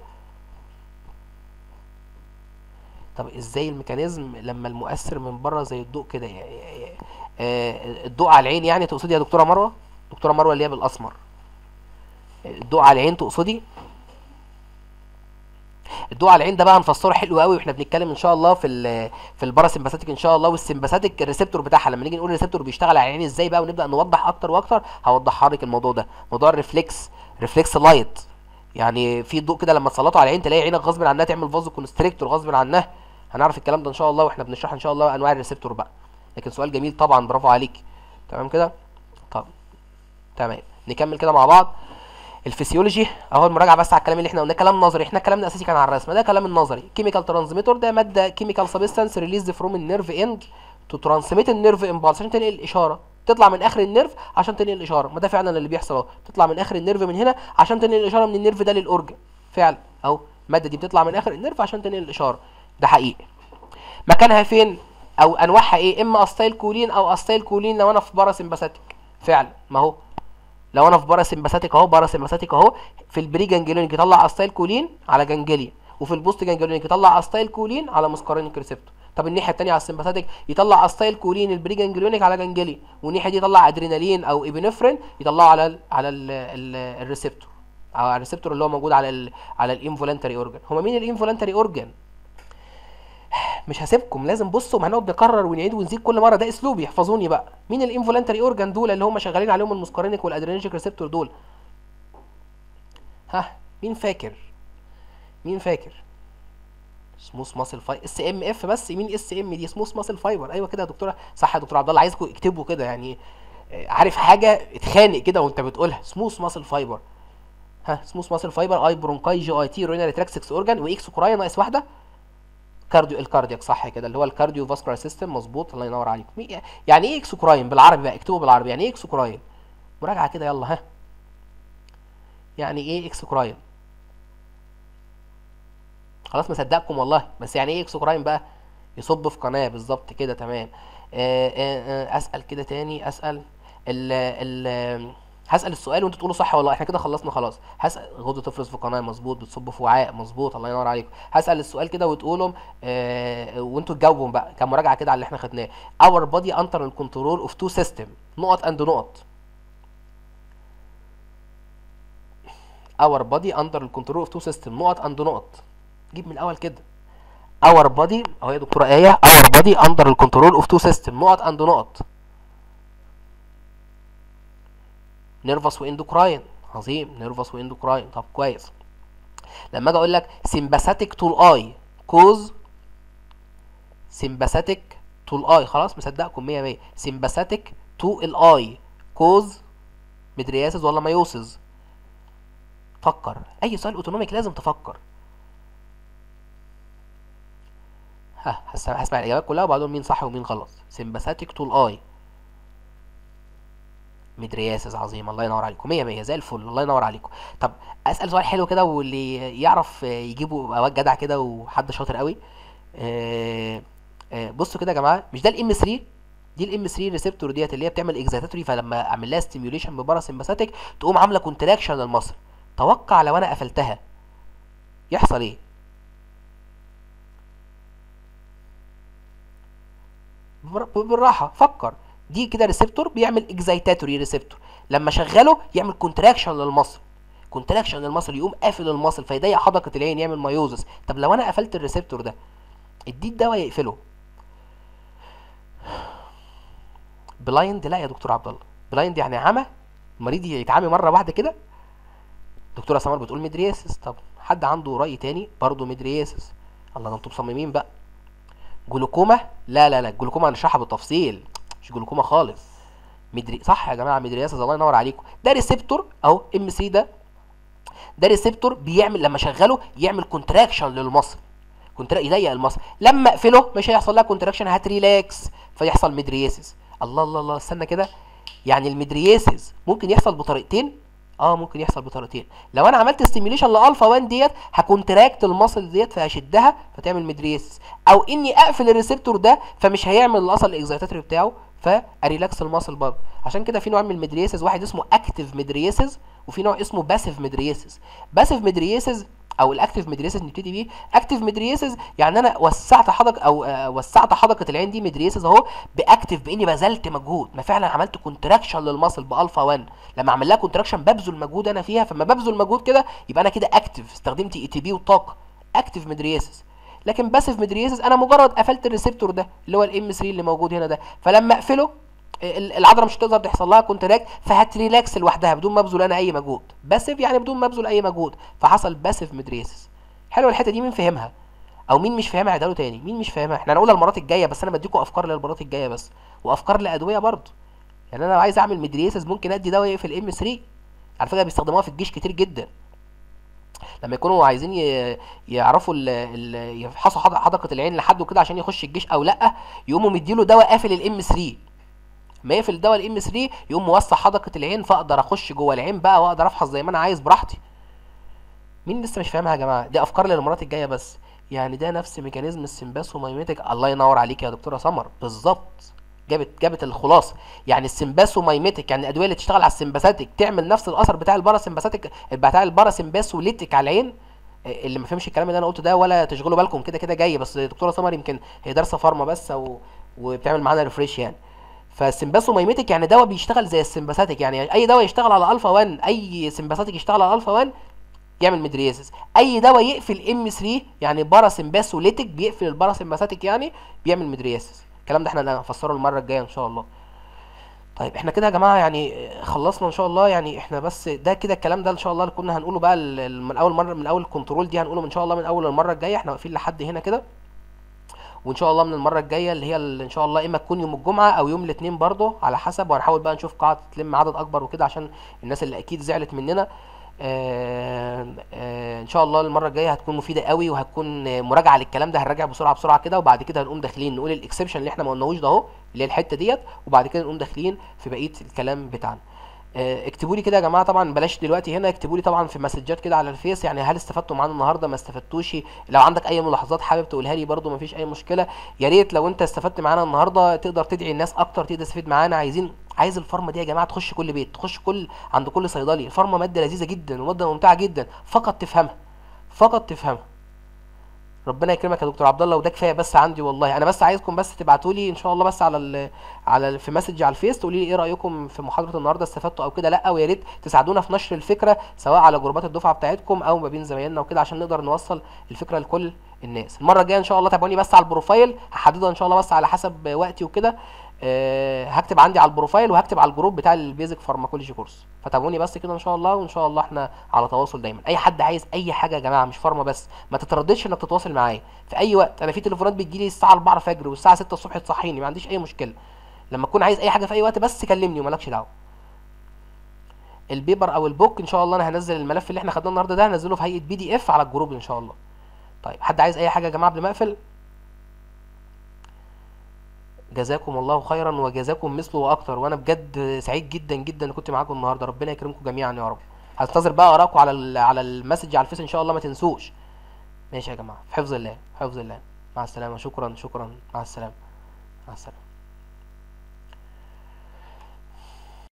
طب ازاي الميكانيزم لما المؤثر من بره زي الضوء كده ي- ي- ي- آه، الضوء على العين يعني تقصدي يا دكتوره مروه دكتوره مروه اللي هي بالاسمر الضوء على العين تقصدي الضوء على العين ده بقى هنفسره حلو قوي واحنا بنتكلم ان شاء الله في ال في الباراسمباثيك ان شاء الله والسمباثيك الريسبتور بتاعها لما نيجي نقول الريسبتور بيشتغل على العين ازاي بقى ونبدا نوضح اكتر واكتر هوضحها لك الموضوع ده موضوع الريفلكس ريفلكس لايت يعني في ضوء كده لما تسلطه على العين تلاقي عينك غصب عنها تعمل فازو كونستريكتور غصب عنها هنعرف الكلام ده ان شاء الله واحنا بنشرح ان شاء الله انواع الريسبتور بقى لكن سؤال جميل طبعا برافو عليك تمام كده طب تمام نكمل كده مع بعض الفسيولوجي اهو المراجعه بس على الكلام اللي احنا قلناه كلام نظري احنا كلامنا الاساسي كان على الرسم ده كلام النظري كيميكال ترانسميتر ده ماده كيميكال سبستانس ريليز فروم النيرف اند تو ترانسميت النيرف امبالس عشان تنقل الاشاره تطلع من اخر النيرف عشان تنقل الاشاره ما ده فعلا اللي بيحصل اهو تطلع من اخر النيرف من هنا عشان تنقل الاشاره من النيرف ده للاورجن فعلا اهو الماده دي بتطلع من اخر النيرف عشان تنقل الاشاره ده حقيقي مكانها فين او انواعها ايه اما استايل كولين او استايل كولين لو انا في باراسمباثيك فعلا ما هو لو انا في باراسمباثيك اهو باراسمباثيك اهو في البري جانجليونيك يطلع استايل كولين على جانجليا وفي البوست جانجليونيك يطلع استايل كولين على مسكرينيك ريسبتور طب الناحيه الثانيه على السمباثيك يطلع استايل كولين البري جانجليونيك على جانجليا والناحيه دي يطلع ادرينالين او ابنفرين يطلعه على ال على ال ال الريسبتور او على الريسبتور اللي هو موجود على ال على الانفولانتري اورجان هما مين الانفولانتري اورجان مش هسيبكم لازم بصوا ما هنقعد نكرر ونعيد ونزيد كل مره ده اسلوبي احفظوني بقى مين الانفولانتري اورجان دول اللي هم شغالين عليهم المسكرينيك والادرينرجيك ريسبتور دول ها مين فاكر مين فاكر سموث ماسل فايبر اس ام اف بس مين اس ام دي سموث ماسل فايبر ايوه كده يا دكتوره صح يا دكتور عبد الله عايزكم اكتبوا كده يعني آه، عارف حاجه اتخانق كده وانت بتقولها سموث ماسل فايبر ها سموث ماسل فايبر اي برونكاي جي اي تي رينال تراكسكس اورجان واكس كورايا ناقص واحده كارديو الكاردياك صح كده اللي هو الكارديو فاسكولار سيستم مظبوط الله ينور عليك مي- يعني ايه اكسوكراين بالعربي بقى اكتبوا بالعربي يعني ايه اكسوكراين مراجعه كده يلا ها يعني ايه اكسوكراين خلاص مصدقكم والله بس يعني ايه اكسوكراين بقى يصب في قناه بالظبط كده تمام آه آه آه اسال كده تاني اسال ال ال هسال السؤال وانتوا تقولوا صح ولا لا احنا كده خلصنا خلاص هسال غده تفرز في قناه مظبوط بتصب في وعاء مظبوط الله ينور عليكم هسال السؤال كده وتقولوا آه وانتوا تجاوبوا بقى كمراجعه كده على اللي احنا خدناه our body under the control of two system نقط and نقط our body under the control of two system نقط and نقط جيب من الاول كده our body اهو يا دكتوره ايه our body under the control of two system نقط and نقط نيرفس واندوكراين عظيم نيرفس واندوكراين طب كويس لما اجي اقول لك سمباثيك تو الاي كوز سمباثيك تو الاي خلاص مصدقكم 100 100 سمباثيك تو الاي كوز مدرياسز ولا مايوسز فكر اي سؤال اوتونوميك لازم تفكر ها هس- هسمع الاجابات كلها وبعدين مين صح ومين غلط سمباثيك تو الاي مدرياسس عظيم الله ينور عليكم 100 100 زي الفل الله ينور عليكم طب اسال سؤال حلو كده واللي يعرف يجيبه اوقات جدع كده وحد شاطر قوي آه، آه، بصوا كده يا جماعه مش ده الام 3 دي الام 3 ريسبتور ديت اللي هي بتعمل اكزيتاتوري فلما اعمل لها ستيميوليشن ببارا سمباثيك تقوم عامله كونتراكشن للمصل توقع لو انا قفلتها يحصل ايه بر- بالراحه فكر دي كده ريسبتور بيعمل اكزايتاتوري ريسبتور لما شغله يعمل كونتراكشن للمصل كونتراكشن للمصل يقوم قافل المصل فيضيق حدقه العين يعمل مايوزس طب لو انا قفلت الريسبتور ده اديت دواء يقفله بلايند لا يا دكتور عبد الله بلايند يعني عمى المريض يتعمي مره واحده كده دكتوره سمر بتقول مدرياسس طب حد عنده راي تاني برضه مدرياسس الله ده انتوا مصممين بقى جلوكوما لا لا لا الجلوكوما هنشرحها بالتفصيل مش جلوكوما خالص مدري صح يا جماعه مدرياسس الله ينور عليكم ده ريسبتور اهو ام سي ده ده ريسبتور بيعمل لما شغله يعمل كونتراكشن للمصل كونترا يضيق المصل لما اقفله مش هيحصل لها كونتراكشن هتريلاكس فيحصل مدرياسس الله الله الله استنى كده يعني المدرياسس ممكن يحصل بطريقتين اه ممكن يحصل بطريقتين لو انا عملت ستيميوليشن لالفا 1 ديت هكونتراكت المصل ديت فهشدها فتعمل مدرياسس او اني اقفل الريسبتور ده فمش هيعمل الاصل الاكزيتاتوري بتاعه فاريلاكس المصل برضه عشان كده في نوع من المدرياسس واحد اسمه اكتيف مدرياسس وفي نوع اسمه باسيف مدرياسس باسيف مدرياسس او الاكتيف مدرياسس نبتدي بيه اكتيف مدرياسس يعني انا وسعت حدقه او آه وسعت حدقه العين دي مدرياسس اهو باكتيف باني بذلت مجهود ما فعلا عملت كونتراكشن للمصل بالفا 1 لما اعمل لها كونتراكشن ببذل مجهود انا فيها فما ببذل مجهود كده يبقى انا كده اكتيف استخدمت اي تي بي وطاقه اكتيف مدرياسس لكن باسيف مدرياسس انا مجرد قفلت الريسبتور ده اللي هو الام 3 اللي موجود هنا ده فلما اقفله العضله مش هتقدر تحصل لها كونتراكت فهتريلاكس لوحدها بدون ما ابذل انا اي مجهود باسيف يعني بدون ما ابذل اي مجهود فحصل باسيف مدريسس حلوه الحته دي مين فهمها او مين مش فاهمها عداله تاني مين مش فاهمها احنا هنقولها المرات الجايه بس انا بديكم افكار للمرات الجايه بس وافكار لادويه برضه يعني انا لو عايز اعمل مدريسس ممكن ادي دواء يقفل ام 3 على فكره بيستخدموها في الجيش كتير جدا لما يكونوا عايزين يعرفوا ال ال يفحصوا حدقه العين لحد وكده عشان يخش الجيش او لا يقوموا مديله دواء قافل الام 3 ما يقفل الدواء الام 3 يقوم موسع حدقه العين فاقدر اخش جوه العين بقى واقدر افحص زي ما انا عايز براحتي مين لسه مش فاهمها يا جماعه دي افكار للمرات الجايه بس يعني ده نفس ميكانيزم السمباسومايميتك الله ينور عليك يا دكتوره سمر بالظبط جابت جابت الخلاصه يعني السمباسومايميتك يعني الادويه اللي تشتغل على السمباثيك تعمل نفس الاثر بتاع الباراسمباثيك بتاع الباراسمباسوليتيك على العين اللي ما فهمش الكلام اللي انا قلته ده ولا تشغلوا بالكم كده كده جاي بس دكتوره سمر يمكن هي دارسه فارما بس او وبتعمل معانا ريفريش يعني فالسمباسومايميتك يعني دواء بيشتغل زي السمباثيك يعني اي دواء يشتغل على الفا 1 اي سمباثيك يشتغل على الفا 1 يعمل مدرياسس اي دواء يقفل ام 3 يعني باراسمباسوليتيك بيقفل الباراسمباثيك يعني بيعمل مدرياسس الكلام ده احنا هنفسره المره الجايه ان شاء الله طيب احنا كده يا جماعه يعني خلصنا ان شاء الله يعني احنا بس ده كده الكلام ده ان شاء الله اللي كنا هنقوله بقى من اول مره من اول الكنترول دي هنقوله ان شاء الله من اول المره الجايه احنا واقفين لحد هنا كده وان شاء الله من المره الجايه اللي هي اللي ان شاء الله اما تكون يوم الجمعه او يوم الاثنين برضه على حسب وهنحاول بقى نشوف قاعده تلم عدد اكبر وكده عشان الناس اللي اكيد زعلت مننا آه آه ان شاء الله المره الجايه هتكون مفيده قوي وهتكون مراجعه للكلام ده هنراجع بسرعه بسرعه كده وبعد كده هنقوم داخلين نقول الاكسبشن اللي احنا ما قلناهوش ده اهو اللي هي الحته ديت وبعد كده نقوم داخلين في بقيه الكلام بتاعنا آه اكتبوا لي كده يا جماعه طبعا بلاش دلوقتي هنا اكتبوا لي طبعا في مسجات كده على الفيس يعني هل استفدتوا معانا النهارده ما استفدتوش لو عندك اي ملاحظات حابب تقولها لي برده مفيش اي مشكله يا ريت لو انت استفدت معانا النهارده تقدر تدعي الناس اكتر تقدر تستفيد معانا عايزين عايز الفارما دي يا جماعه تخش كل بيت تخش كل عند كل صيدلي الفارما ماده لذيذه جدا وماده ممتعه جدا فقط تفهمها فقط تفهمها ربنا يكرمك يا دكتور عبد الله وده كفايه بس عندي والله انا بس عايزكم بس تبعتوا لي ان شاء الله بس على ال على ال في مسج على الفيس تقولوا لي ايه رايكم في محاضره النهارده استفدتوا او كده لا ويا ريت تساعدونا في نشر الفكره سواء على جروبات الدفعه بتاعتكم او ما بين زمايلنا وكده عشان نقدر نوصل الفكره لكل الناس المره الجايه ان شاء الله تابعوني بس على البروفايل هحددها ان شاء الله بس على حسب وقتي وكده أه هكتب عندي على البروفايل وهكتب على الجروب بتاع البيزك فارماكولوجي كورس فتابعوني بس كده ان شاء الله وان شاء الله احنا على تواصل دايما اي حد عايز اي حاجه يا جماعه مش فارما بس ما تترددش انك تتواصل معايا في اي وقت انا في تليفونات بتجيلي الساعه 4 الفجر والساعه 6 الصبح تصحيني ما عنديش اي مشكله لما تكون عايز اي حاجه في اي وقت بس كلمني ومالكش دعوه البيبر او البوك ان شاء الله انا هنزل الملف اللي احنا خدناه النهارده ده هنزله في هيئه بي دي اف على الجروب ان شاء الله طيب حد عايز اي حاجه يا جماعه قبل ما اقفل جزاكم الله خيرا وجزاكم مثله واكتر وانا بجد سعيد جدا جدا ان كنت معاكم النهارده ربنا يكرمكم جميعا يا رب هنتظر بقى ارائكم على ال على المسج على الفيس ان شاء الله ما تنسوش ماشي يا جماعه في حفظ الله في حفظ الله مع السلامه شكرا شكرا مع السلامه مع السلامه